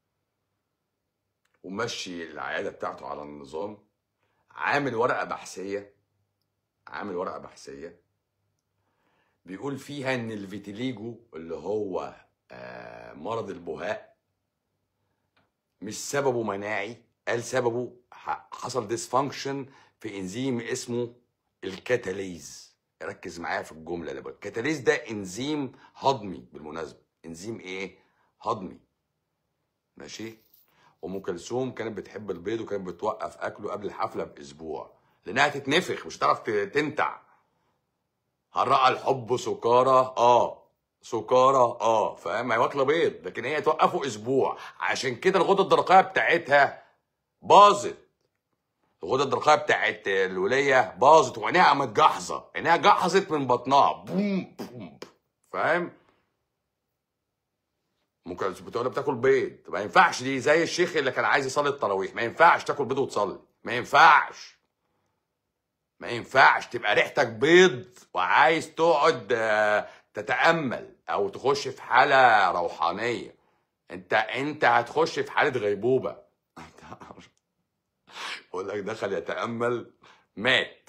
ومشي العياده بتاعته على النظام عامل ورقه بحثيه عامل ورقه بحثيه بيقول فيها ان الفيتيليجو اللي هو آه، مرض البهاء مش سببه مناعي قال سببه ح- حصل ديسفانكشن في انزيم اسمه الكاتاليز ركز معايا في الجمله اللي بقول الكاتاليز ده انزيم هضمي بالمناسبه انزيم ايه هضمي ماشي ام كلثوم كانت بتحب البيض وكانت بتوقف اكله قبل الحفله باسبوع لانها تتنفخ مش هتعرف ت- تنتع هنرقى الحب سكارى اه سكارى اه فاهم هي واكله بيض لكن هي توقفه اسبوع عشان كده الغده الدرقيه بتاعتها باظت الغده الدرقيه بتاعت الوليه باظت وعينيها قامت جحظه عينيها جحظت من بطنها بوم بوم فاهم ممكن بتقول بتاكل بيض ما ينفعش دي زي الشيخ اللي كان عايز يصلي التراويح ما ينفعش تاكل بيض وتصلي ما ينفعش ما ينفعش تبقى ريحتك بيض وعايز تقعد آه، تتامل او تخش في حاله روحانيه انت انت هتخش في حاله غيبوبه بقول لك دخل يتامل مات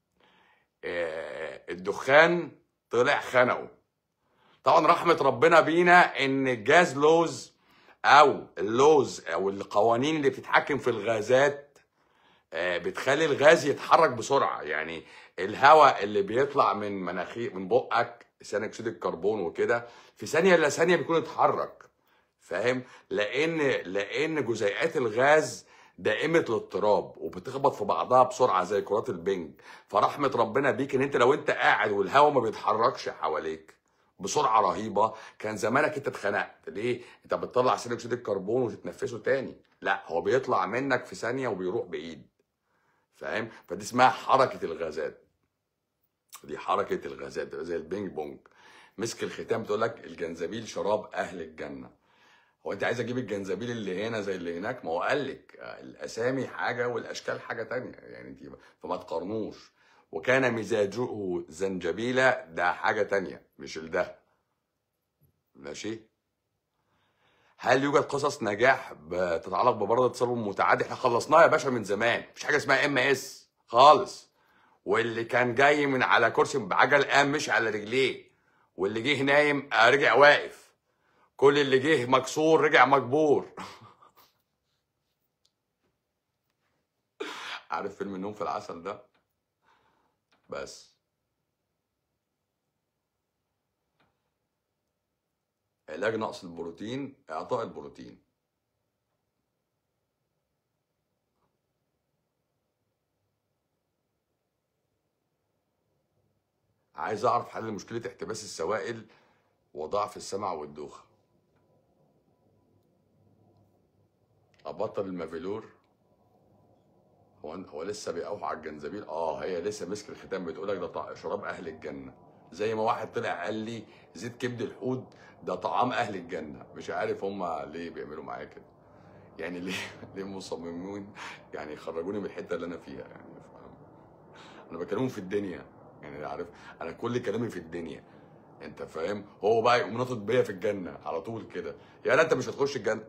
آه، الدخان طلع خنقه طبعا رحمه ربنا بينا ان الجاز لوز او اللوز او القوانين اللي بتتحكم في الغازات آه، بتخلي الغاز يتحرك بسرعه يعني الهواء اللي بيطلع من مناخير من بقك ثاني اكسيد الكربون وكده في ثانيه الا ثانيه بيكون اتحرك فاهم لان لان جزيئات الغاز دائمة الاضطراب وبتخبط في بعضها بسرعة زي كرات البنج فرحمة ربنا بيك ان انت لو انت قاعد والهواء ما بيتحركش حواليك بسرعة رهيبة كان زمانك انت اتخنقت ليه؟ انت بتطلع ثاني اكسيد الكربون وتتنفسه تاني لا هو بيطلع منك في ثانية وبيروح بعيد فاهم؟ فدي اسمها حركة الغازات دي حركة الغازات زي البينج بونج مسك الختام بتقول لك الجنزبيل شراب اهل الجنة هو انت عايز اجيب الجنزبيل اللي هنا زي اللي هناك ما هو قال لك آه، الاسامي حاجه والاشكال حاجه تانية يعني انت فما تقارنوش وكان مزاجه زنجبيلا ده حاجه تانية مش الده ماشي هل يوجد قصص نجاح بتتعلق بمرض التصلب المتعدي احنا خلصناها يا باشا من زمان مفيش حاجه اسمها ام اس خالص واللي كان جاي من على كرسي بعجل قام مش على رجليه واللي جه نايم آه، رجع واقف كل اللي جه مكسور رجع مجبور عارف فيلم النوم في العسل ده بس علاج نقص البروتين اعطاء البروتين عايز اعرف حل مشكله احتباس السوائل وضعف السمع والدوخه ابطل المافيلور هو هو لسه بيقاوح على الجنزبيل اه هي لسه مسك الختام بتقول لك ده طع- شراب اهل الجنه زي ما واحد طلع قال لي زيت كبد الحوت ده طعام اهل الجنه مش عارف هم ليه بيعملوا معايا كده يعني ليه ليه مصممين يعني يخرجوني من الحته اللي انا فيها يعني فاهم انا بكلمهم في الدنيا يعني عارف انا كل كلامي في الدنيا انت فاهم هو بقى يقوم ناطط بيا في الجنه على طول كده يا لا انت مش هتخش الجنه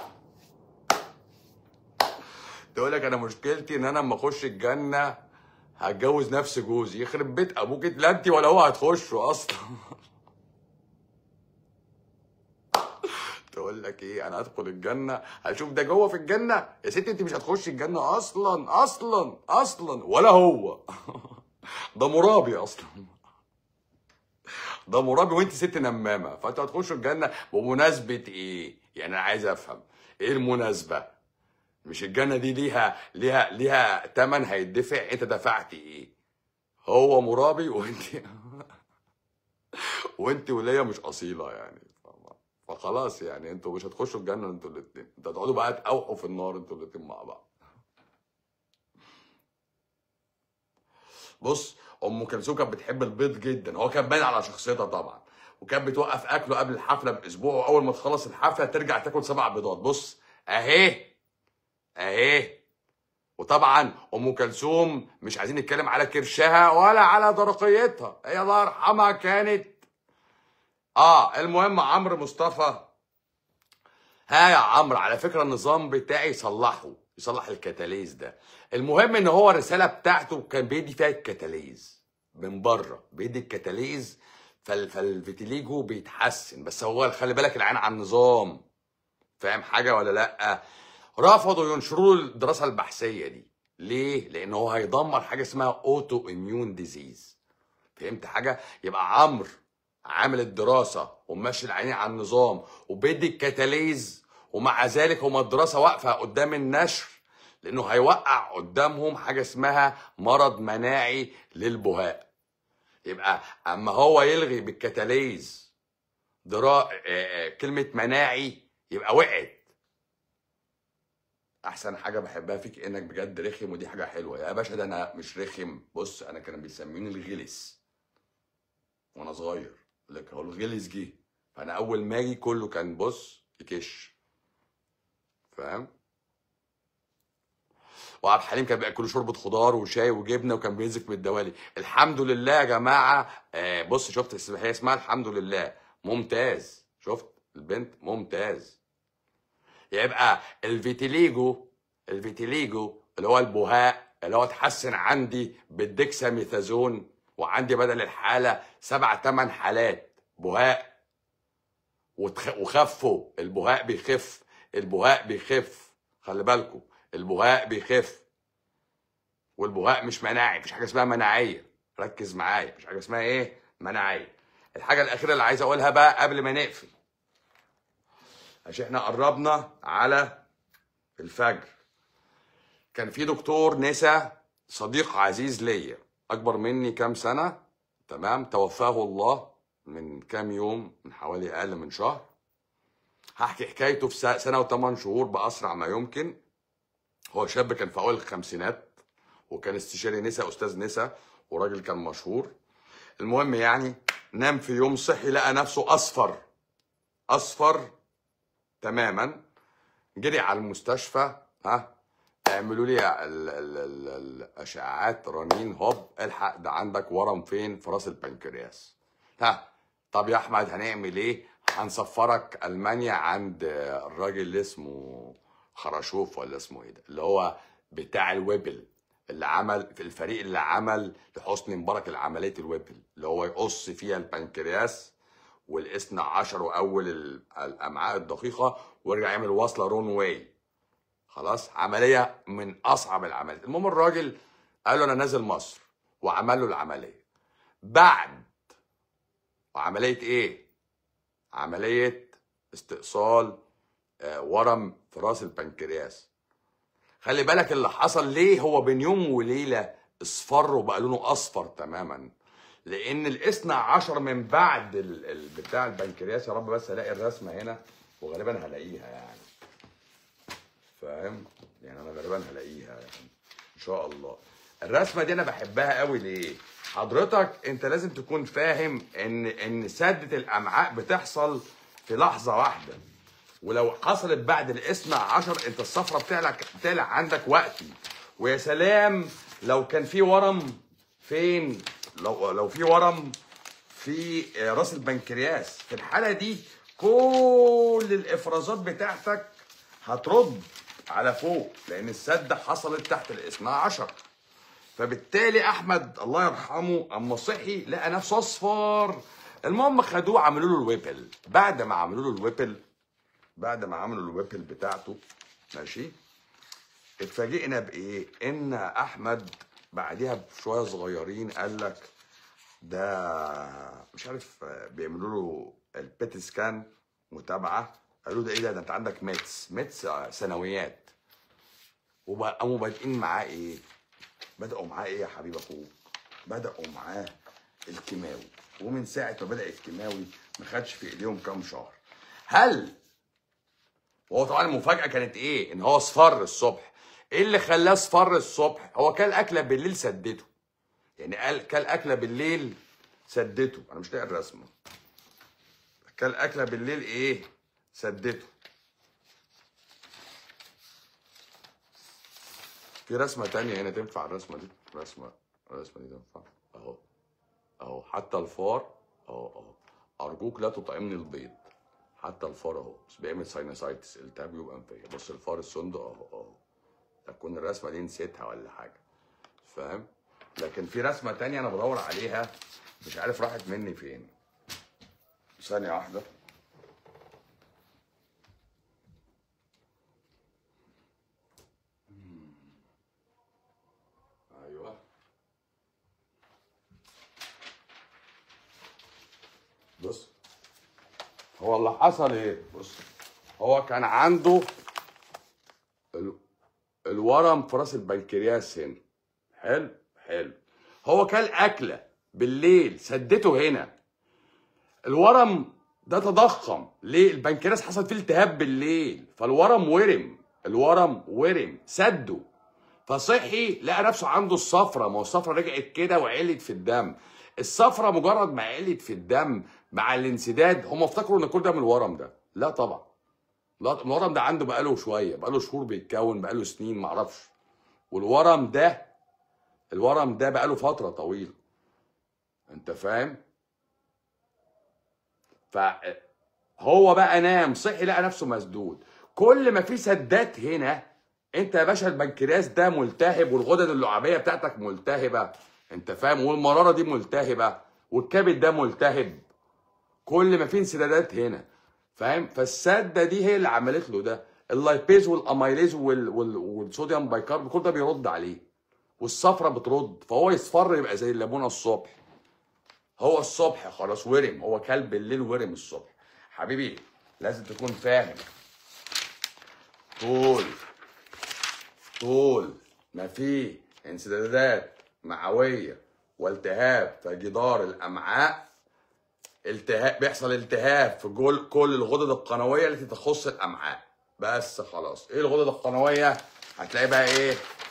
تقول لك انا مشكلتي ان انا لما اخش الجنه هتجوز نفس جوزي يخرب بيت ابوك لا انت ولا هو هتخشوا اصلا تقول لك ايه انا هدخل الجنه هشوف ده جوه في الجنه يا ستي انت مش هتخشي الجنه اصلا اصلا اصلا ولا هو ده مرابي اصلا ده مرابي وانت ست نمامه فانتوا هتخشوا الجنه بمناسبه ايه يعني انا عايز افهم ايه المناسبه مش الجنه دي ليها ليها ليها تمن هيدفع انت دفعت ايه هو مرابي وانت وانت وليا مش اصيله يعني فخلاص يعني انتوا مش هتخشوا الجنه انتوا الاثنين انتوا هتقعدوا بقى تقوحوا في النار انتوا الاثنين مع بعض بص ام كلثوم كانت بتحب البيض جدا هو كان باين على شخصيتها طبعا وكانت بتوقف اكله قبل الحفله باسبوع واول ما تخلص الحفله ترجع تاكل سبع بيضات بص اهي اهي وطبعا ام كلثوم مش عايزين نتكلم على كرشها ولا على درقيتها هي الله يرحمها كانت اه المهم عمرو مصطفى ها يا عمرو على فكره النظام بتاعي يصلحه يصلح الكتاليز ده المهم ان هو الرساله بتاعته كان بيدي فيها الكتاليز من بره بيدي الكتاليز فال فالفيتيليجو بيتحسن بس هو خلي بالك العين على النظام فاهم حاجه ولا لا رفضوا ينشروا الدراسه البحثيه دي ليه لان هو هيدمر حاجه اسمها اوتو اميون ديزيز فهمت حاجه يبقى عمرو عامل الدراسه وماشي العينين على النظام وبيدي الكتاليز ومع ذلك هما الدراسه واقفه قدام النشر لانه هيوقع قدامهم حاجه اسمها مرض مناعي للبهاء يبقى اما هو يلغي بالكتاليز درا... آه، آه، كلمه مناعي يبقى وقعت احسن حاجه بحبها فيك انك بجد رخم ودي حاجه حلوه يا باشا ده انا مش رخم بص انا كانوا بيسموني الغلس وانا صغير لك هو الغلس جه فانا اول ما اجي كله كان بص يكش فاهم وعبد الحليم كان بياكلوا شوربه خضار وشاي وجبنه وكان بينزف من الدوالي الحمد لله يا جماعه آه بص شفت اسم- هي اسمها الحمد لله ممتاز شفت البنت ممتاز يبقى الفيتيليجو الفيتيليجو اللي هو البهاء اللي هو اتحسن عندي بالديكساميثازون وعندي بدل الحاله سبع ثمان حالات بهاء وتخ- وخفوا البهاء بيخف البهاء بيخف خلي بالكم البهاء بيخف والبهاء مش مناعي مفيش حاجه اسمها مناعيه ركز معايا مفيش حاجه اسمها ايه مناعيه الحاجه الاخيره اللي عايز اقولها بقى قبل ما نقفل عشان احنا قربنا على الفجر كان في دكتور نسا صديق عزيز ليا اكبر مني كام سنه تمام توفاه الله من كام يوم من حوالي اقل من شهر هحكي حكايته في س- سنه وثمان شهور باسرع ما يمكن هو شاب كان في اول الخمسينات وكان استشاري نسا استاذ نسا وراجل كان مشهور المهم يعني نام في يوم صحي لقى نفسه اصفر اصفر تماما جري على المستشفى ها اعملوا لي ال- ال- ال- الاشعاعات رنين هوب الحق ده عندك ورم فين في راس البنكرياس ها طب يا احمد هنعمل ايه هنسفرك المانيا عند الراجل اللي اسمه خرشوف ولا اسمه ايه ده اللي هو بتاع الويبل اللي عمل في الفريق اللي عمل لحسني مبارك العمليه الويبل اللي هو يقص فيها البنكرياس والاثنى عشر واول ال- الامعاء الدقيقه ويرجع يعمل وصله رون واي خلاص عمليه من اصعب العمليات المهم الراجل قال له انا نازل مصر وعمل له العمليه بعد وعمليه ايه عمليه استئصال آه، ورم في راس البنكرياس خلي بالك اللي حصل ليه هو بين يوم وليله اصفر وبقى لونه اصفر تماما لان الاثنى عشر من بعد ال- ال- بتاع البنكرياس يا رب بس الاقي الرسمه هنا وغالبا هلاقيها يعني فاهم يعني انا غالبا هلاقيها يعني ان شاء الله الرسمه دي انا بحبها قوي ليه حضرتك انت لازم تكون فاهم ان ان سده الامعاء بتحصل في لحظه واحده ولو حصلت بعد الاثنى عشر انت الصفرة بتعلى بتعلى عندك وقتي ويا سلام لو كان في ورم فين لو لو في ورم في راس البنكرياس في الحاله دي كل الافرازات بتاعتك هترد على فوق لان السده حصلت تحت الاثنى عشر فبالتالي احمد الله يرحمه اما صحي لقى نفسه اصفر المهم خدوه عملوا له الويبل بعد ما عملوا له الويبل بعد ما عملوا الويبل بتاعته ماشي اتفاجئنا بايه ان احمد بعديها بشويه صغيرين قال لك ده مش عارف آه، بيعملوا له البيت سكان متابعه قالوا ده ايه ده ده انت عندك ميتس ميتس آه، سنويات وقاموا بادئين معاه ايه بدأوا معاه ايه يا حبيب اخوك بدأوا معاه الكيماوي ومن ساعة ما بدأ الكيماوي ما خدش في ايديهم كام شهر هل وهو طبعا المفاجأة كانت ايه ان هو اصفر الصبح ايه اللي خلاه اصفر الصبح هو كل اكلة بالليل سدته يعني قال كل اكلة بالليل سدته انا مش لاقي الرسمة كل اكلة بالليل ايه سدته في رسمة تانية هنا تنفع الرسمة دي رسمة الرسمة دي تنفع اهو اهو حتى الفار اهو اهو ارجوك لا تطعمني البيض حتى الفار اهو بس بيعمل ساينوسايتس التهاب جيوب انفيه بص الفار السندق اهو اهو تكون الرسمة دي نسيتها ولا حاجة فاهم لكن في رسمة تانية انا بدور عليها مش عارف راحت مني فين ثانية واحدة ايوه بص هو اللي حصل ايه بص هو كان عنده ال... الورم في راس البنكرياس هنا حلو حلو هو كل اكله بالليل سدته هنا الورم ده تضخم ليه البنكرياس حصل فيه التهاب بالليل فالورم ورم الورم ورم سده فصحي لقى نفسه عنده الصفرة ما هو الصفرة رجعت كده وعلت في الدم الصفرة مجرد ما علت في الدم مع الانسداد هم افتكروا ان كل ده من الورم ده لا طبعا لا الورم ده عنده بقاله شويه بقاله شهور بيتكون بقاله سنين معرفش والورم ده الورم ده بقاله فتره طويله انت فاهم فهو بقى نام صحي لقى نفسه مسدود كل ما في سدات هنا انت يا باشا البنكرياس ده ملتهب والغدد اللعابيه بتاعتك ملتهبه انت فاهم والمراره دي ملتهبه والكبد ده ملتهب كل ما في انسدادات هنا فاهم فالسده دي هي اللي عملت له ده اللايبيز والاميليز وال... وال... والصوديوم بايكارب كل ده بيرد عليه والصفرة بترد فهو يصفر يبقى زي الليمونه الصبح هو الصبح خلاص ورم هو كلب الليل ورم الصبح حبيبي لازم تكون فاهم طول طول ما في انسدادات معويه والتهاب في جدار الامعاء التهاب بيحصل التهاب في جول كل الغدد القنويه التي تخص الامعاء بس خلاص ايه الغدد القنويه هتلاقي بقى ايه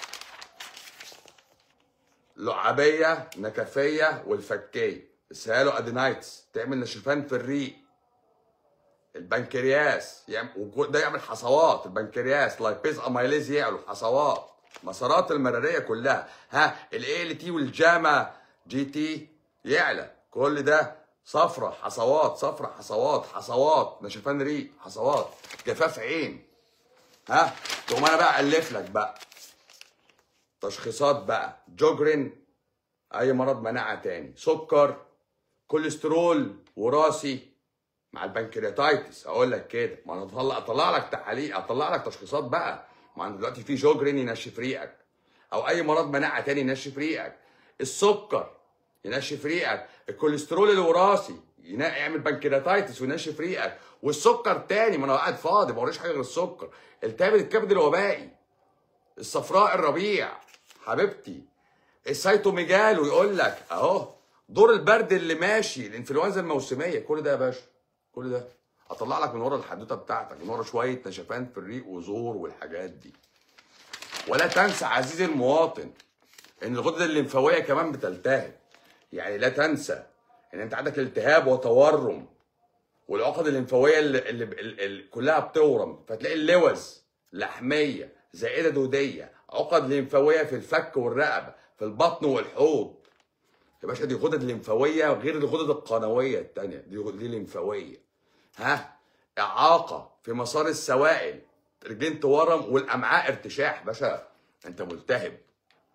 لعابيه نكفيه والفكيه السهالو ادينايتس تعمل نشفان في الريق البنكرياس يعمل وكل- ده يعمل حصوات البنكرياس لايبيز اميليز يعلو حصوات مسارات المراريه كلها ها الاي ال تي والجاما جي تي يعلى كل ده صفرة حصوات صفرة حصوات حصوات نشفان ريق حصوات جفاف عين ها تقوم انا بقى الف لك بقى تشخيصات بقى جوجرين اي مرض مناعه تاني سكر كوليسترول وراثي مع البنكرياتايتس اقول لك كده ما انا اطلع اطلع لك تحاليل اطلع لك تشخيصات بقى ما انا دلوقتي في جوجرين ينشف ريقك او اي مرض مناعه تاني ينشف ريقك السكر ينشف ريقك الكوليسترول الوراثي ينا- يعمل بنكرياتايتس وينشف ريقك والسكر تاني ما انا قاعد فاضي ما وريش حاجه غير السكر التهاب الكبد الوبائي الصفراء الربيع حبيبتي السيتوميجالو يقول لك اهو دور البرد اللي ماشي الانفلونزا الموسميه كل ده يا باشا كل ده اطلع لك من ورا الحدوته بتاعتك من ورا شويه نشفان في الريق وزور والحاجات دي ولا تنسى عزيزي المواطن ان الغدد الليمفاويه كمان بتلتهب يعني لا تنسى ان انت عندك التهاب وتورم والعقد الليمفاويه اللي, اللي, اللي, اللي كلها بتورم فتلاقي اللوز لحميه زائده دوديه عقد ليمفاويه في الفك والرقبه في البطن والحوض يا باشا دي غدد ليمفاويه غير الغدد القنويه التانيه دي دي ليمفاويه ها اعاقه في مسار السوائل رجلين تورم والامعاء ارتشاح باشا انت ملتهب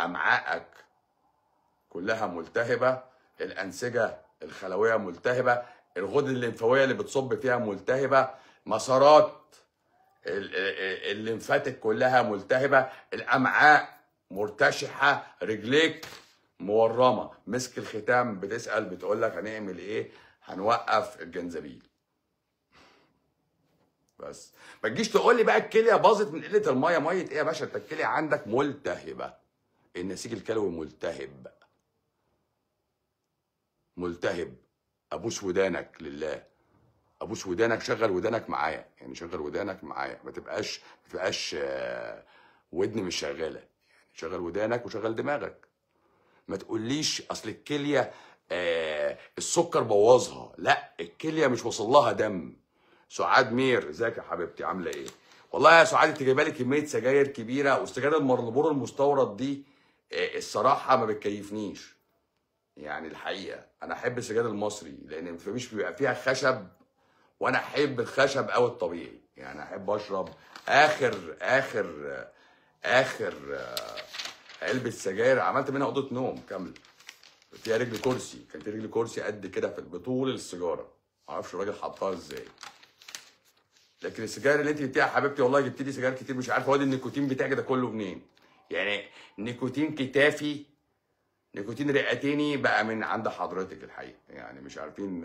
امعائك كلها ملتهبه الانسجه الخلويه ملتهبه الغدد الليمفاويه اللي بتصب فيها ملتهبه مسارات ال- ال- الليمفاتيك كلها ملتهبه الامعاء مرتشحه رجليك مورمه مسك الختام بتسال بتقول لك هنعمل ايه هنوقف الجنزبيل بس ما تجيش تقول لي بقى الكليه باظت من قله الميه ميه ايه يا باشا انت الكليه عندك ملتهبه النسيج الكلوي ملتهب ملتهب ابوس ودانك لله ابوس ودانك شغل ودانك معايا يعني شغل ودانك معايا ما تبقاش ما تبقاش آه، ودن مش شغاله يعني شغل ودانك وشغل دماغك ما تقوليش اصل الكليه آه السكر بوظها لا الكليه مش وصل لها دم سعاد مير ازيك يا حبيبتي عامله ايه والله يا سعاد انت جايبه لي كميه سجاير كبيره والسجاير المرلبور المستورد دي آه الصراحه ما بتكيفنيش يعني الحقيقه انا احب السجاير المصري لان مفيش بيبقى فيها خشب وانا احب الخشب او الطبيعي يعني احب اشرب اخر اخر اخر آه، علبه سجاير عملت منها اوضه نوم كامله فيها رجل كرسي كان في رجل كرسي قد كده في بطول السيجاره معرفش الراجل حطها ازاي لكن السجاير اللي انت جبتيها يا حبيبتي والله جبت لي سجاير كتير مش عارف هو النيكوتين بتاعك ده كله منين يعني نيكوتين كتافي نيكوتين رئتيني بقى من عند حضرتك الحقيقه يعني مش عارفين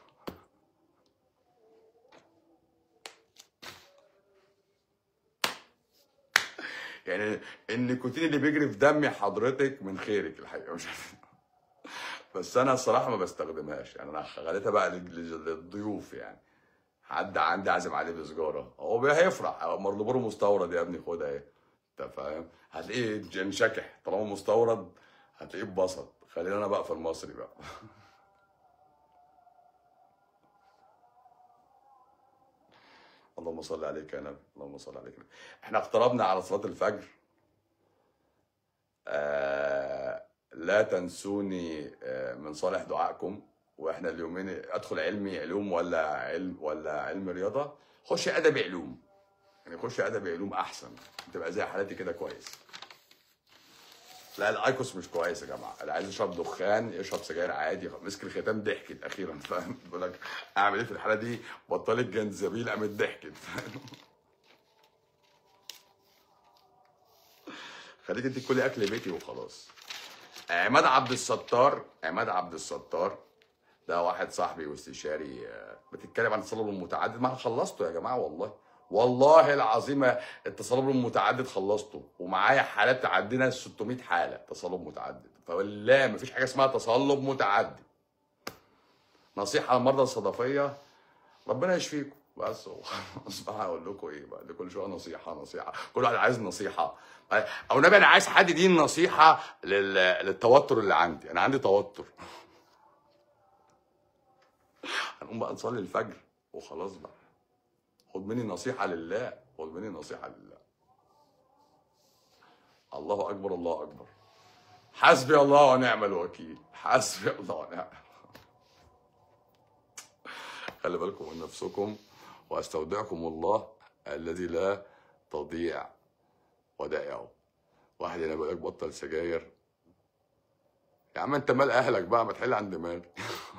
يعني النيكوتين اللي بيجري في دمي حضرتك من خيرك الحقيقه مش عارف بس انا الصراحه ما بستخدمهاش يعني انا خليتها بقى لل- لل- للضيوف يعني حد عندي عازم عليه بسجاره هو بي- هيفرح مرلبور مستورد يا ابني خدها ايه انت فاهم هتلاقيه انشكح طالما مستورد هتلاقيه اتبسط خلينا انا بقى في المصري بقى اللهم صل عليك يا نبي اللهم صل عليك يا نبي احنا اقتربنا على صلاه الفجر آه لا تنسوني آه من صالح دعائكم واحنا اليومين ادخل علمي علوم ولا علم ولا علم رياضه خش ادبي علوم يعني خش ادبي علوم احسن تبقى زي حالتي كده كويس لا الايكوس مش كويس يا جماعه اللي عايز يشرب دخان يشرب سجاير عادي مسك الختام ضحكت اخيرا فاهم بيقول لك اعمل ايه في الحاله دي بطلت جنزبيل قامت ضحكت فاهم خليك انت كلي اكل بيتي وخلاص عماد عبد الستار عماد عبد الستار ده واحد صاحبي واستشاري آه، بتتكلم عن التصلب المتعدد ما انا خلصته يا جماعه والله والله العظيم التصلب المتعدد خلصته ومعايا حالات عدينا 600 حاله تصلب متعدد فلا مفيش حاجه اسمها تصلب متعدد نصيحه للمرضى الصدفيه ربنا يشفيكم بس خلاص بقى هقول لكم ايه بقى دي كل شويه نصيحه نصيحه كل واحد عايز نصيحه او نبي انا عايز حد يديني نصيحه لل... للتوتر اللي عندي انا عندي توتر هنقوم بقى نصلي الفجر وخلاص بقى خد مني نصيحه لله خد مني نصيحه لله الله اكبر الله اكبر حسبي الله ونعم الوكيل حسبي الله ونعم خلي بالكم من نفسكم واستودعكم الله الذي لا تضيع ودائعه واحد هنا بيقول لك بطل سجاير يا عم انت مال اهلك بقى ما تحل عن دماغي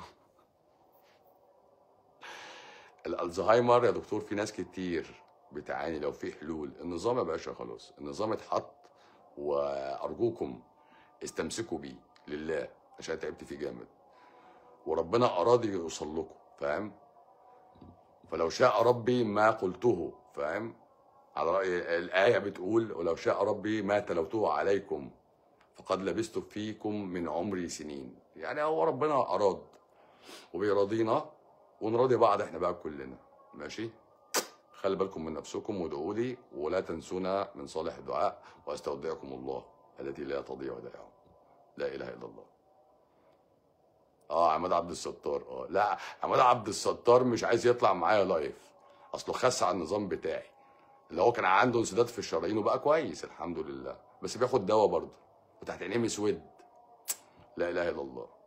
الالزهايمر يا دكتور في ناس كتير بتعاني لو في حلول النظام يا باشا خلاص النظام اتحط وارجوكم استمسكوا بيه لله عشان تعبت فيه جامد وربنا اراد يوصل لكم فاهم فلو شاء ربي ما قلته فاهم على رأي الآية بتقول ولو شاء ربي ما تلوته عليكم فقد لبثت فيكم من عمري سنين يعني هو ربنا أراد وبيراضينا ونراضي بعض احنا بقى كلنا ماشي خلي بالكم من نفسكم وادعوا لي ولا تنسونا من صالح الدعاء واستودعكم الله الذي لا تضيع ودائعه لا اله الا الله اه عماد عبد الستار اه لا عماد عبد الستار مش عايز يطلع معايا لايف اصله خس على النظام بتاعي اللي هو كان عنده انسداد في الشرايين وبقى كويس الحمد لله بس بياخد دواء برضه وتحت عينيه مسود لا اله الا الله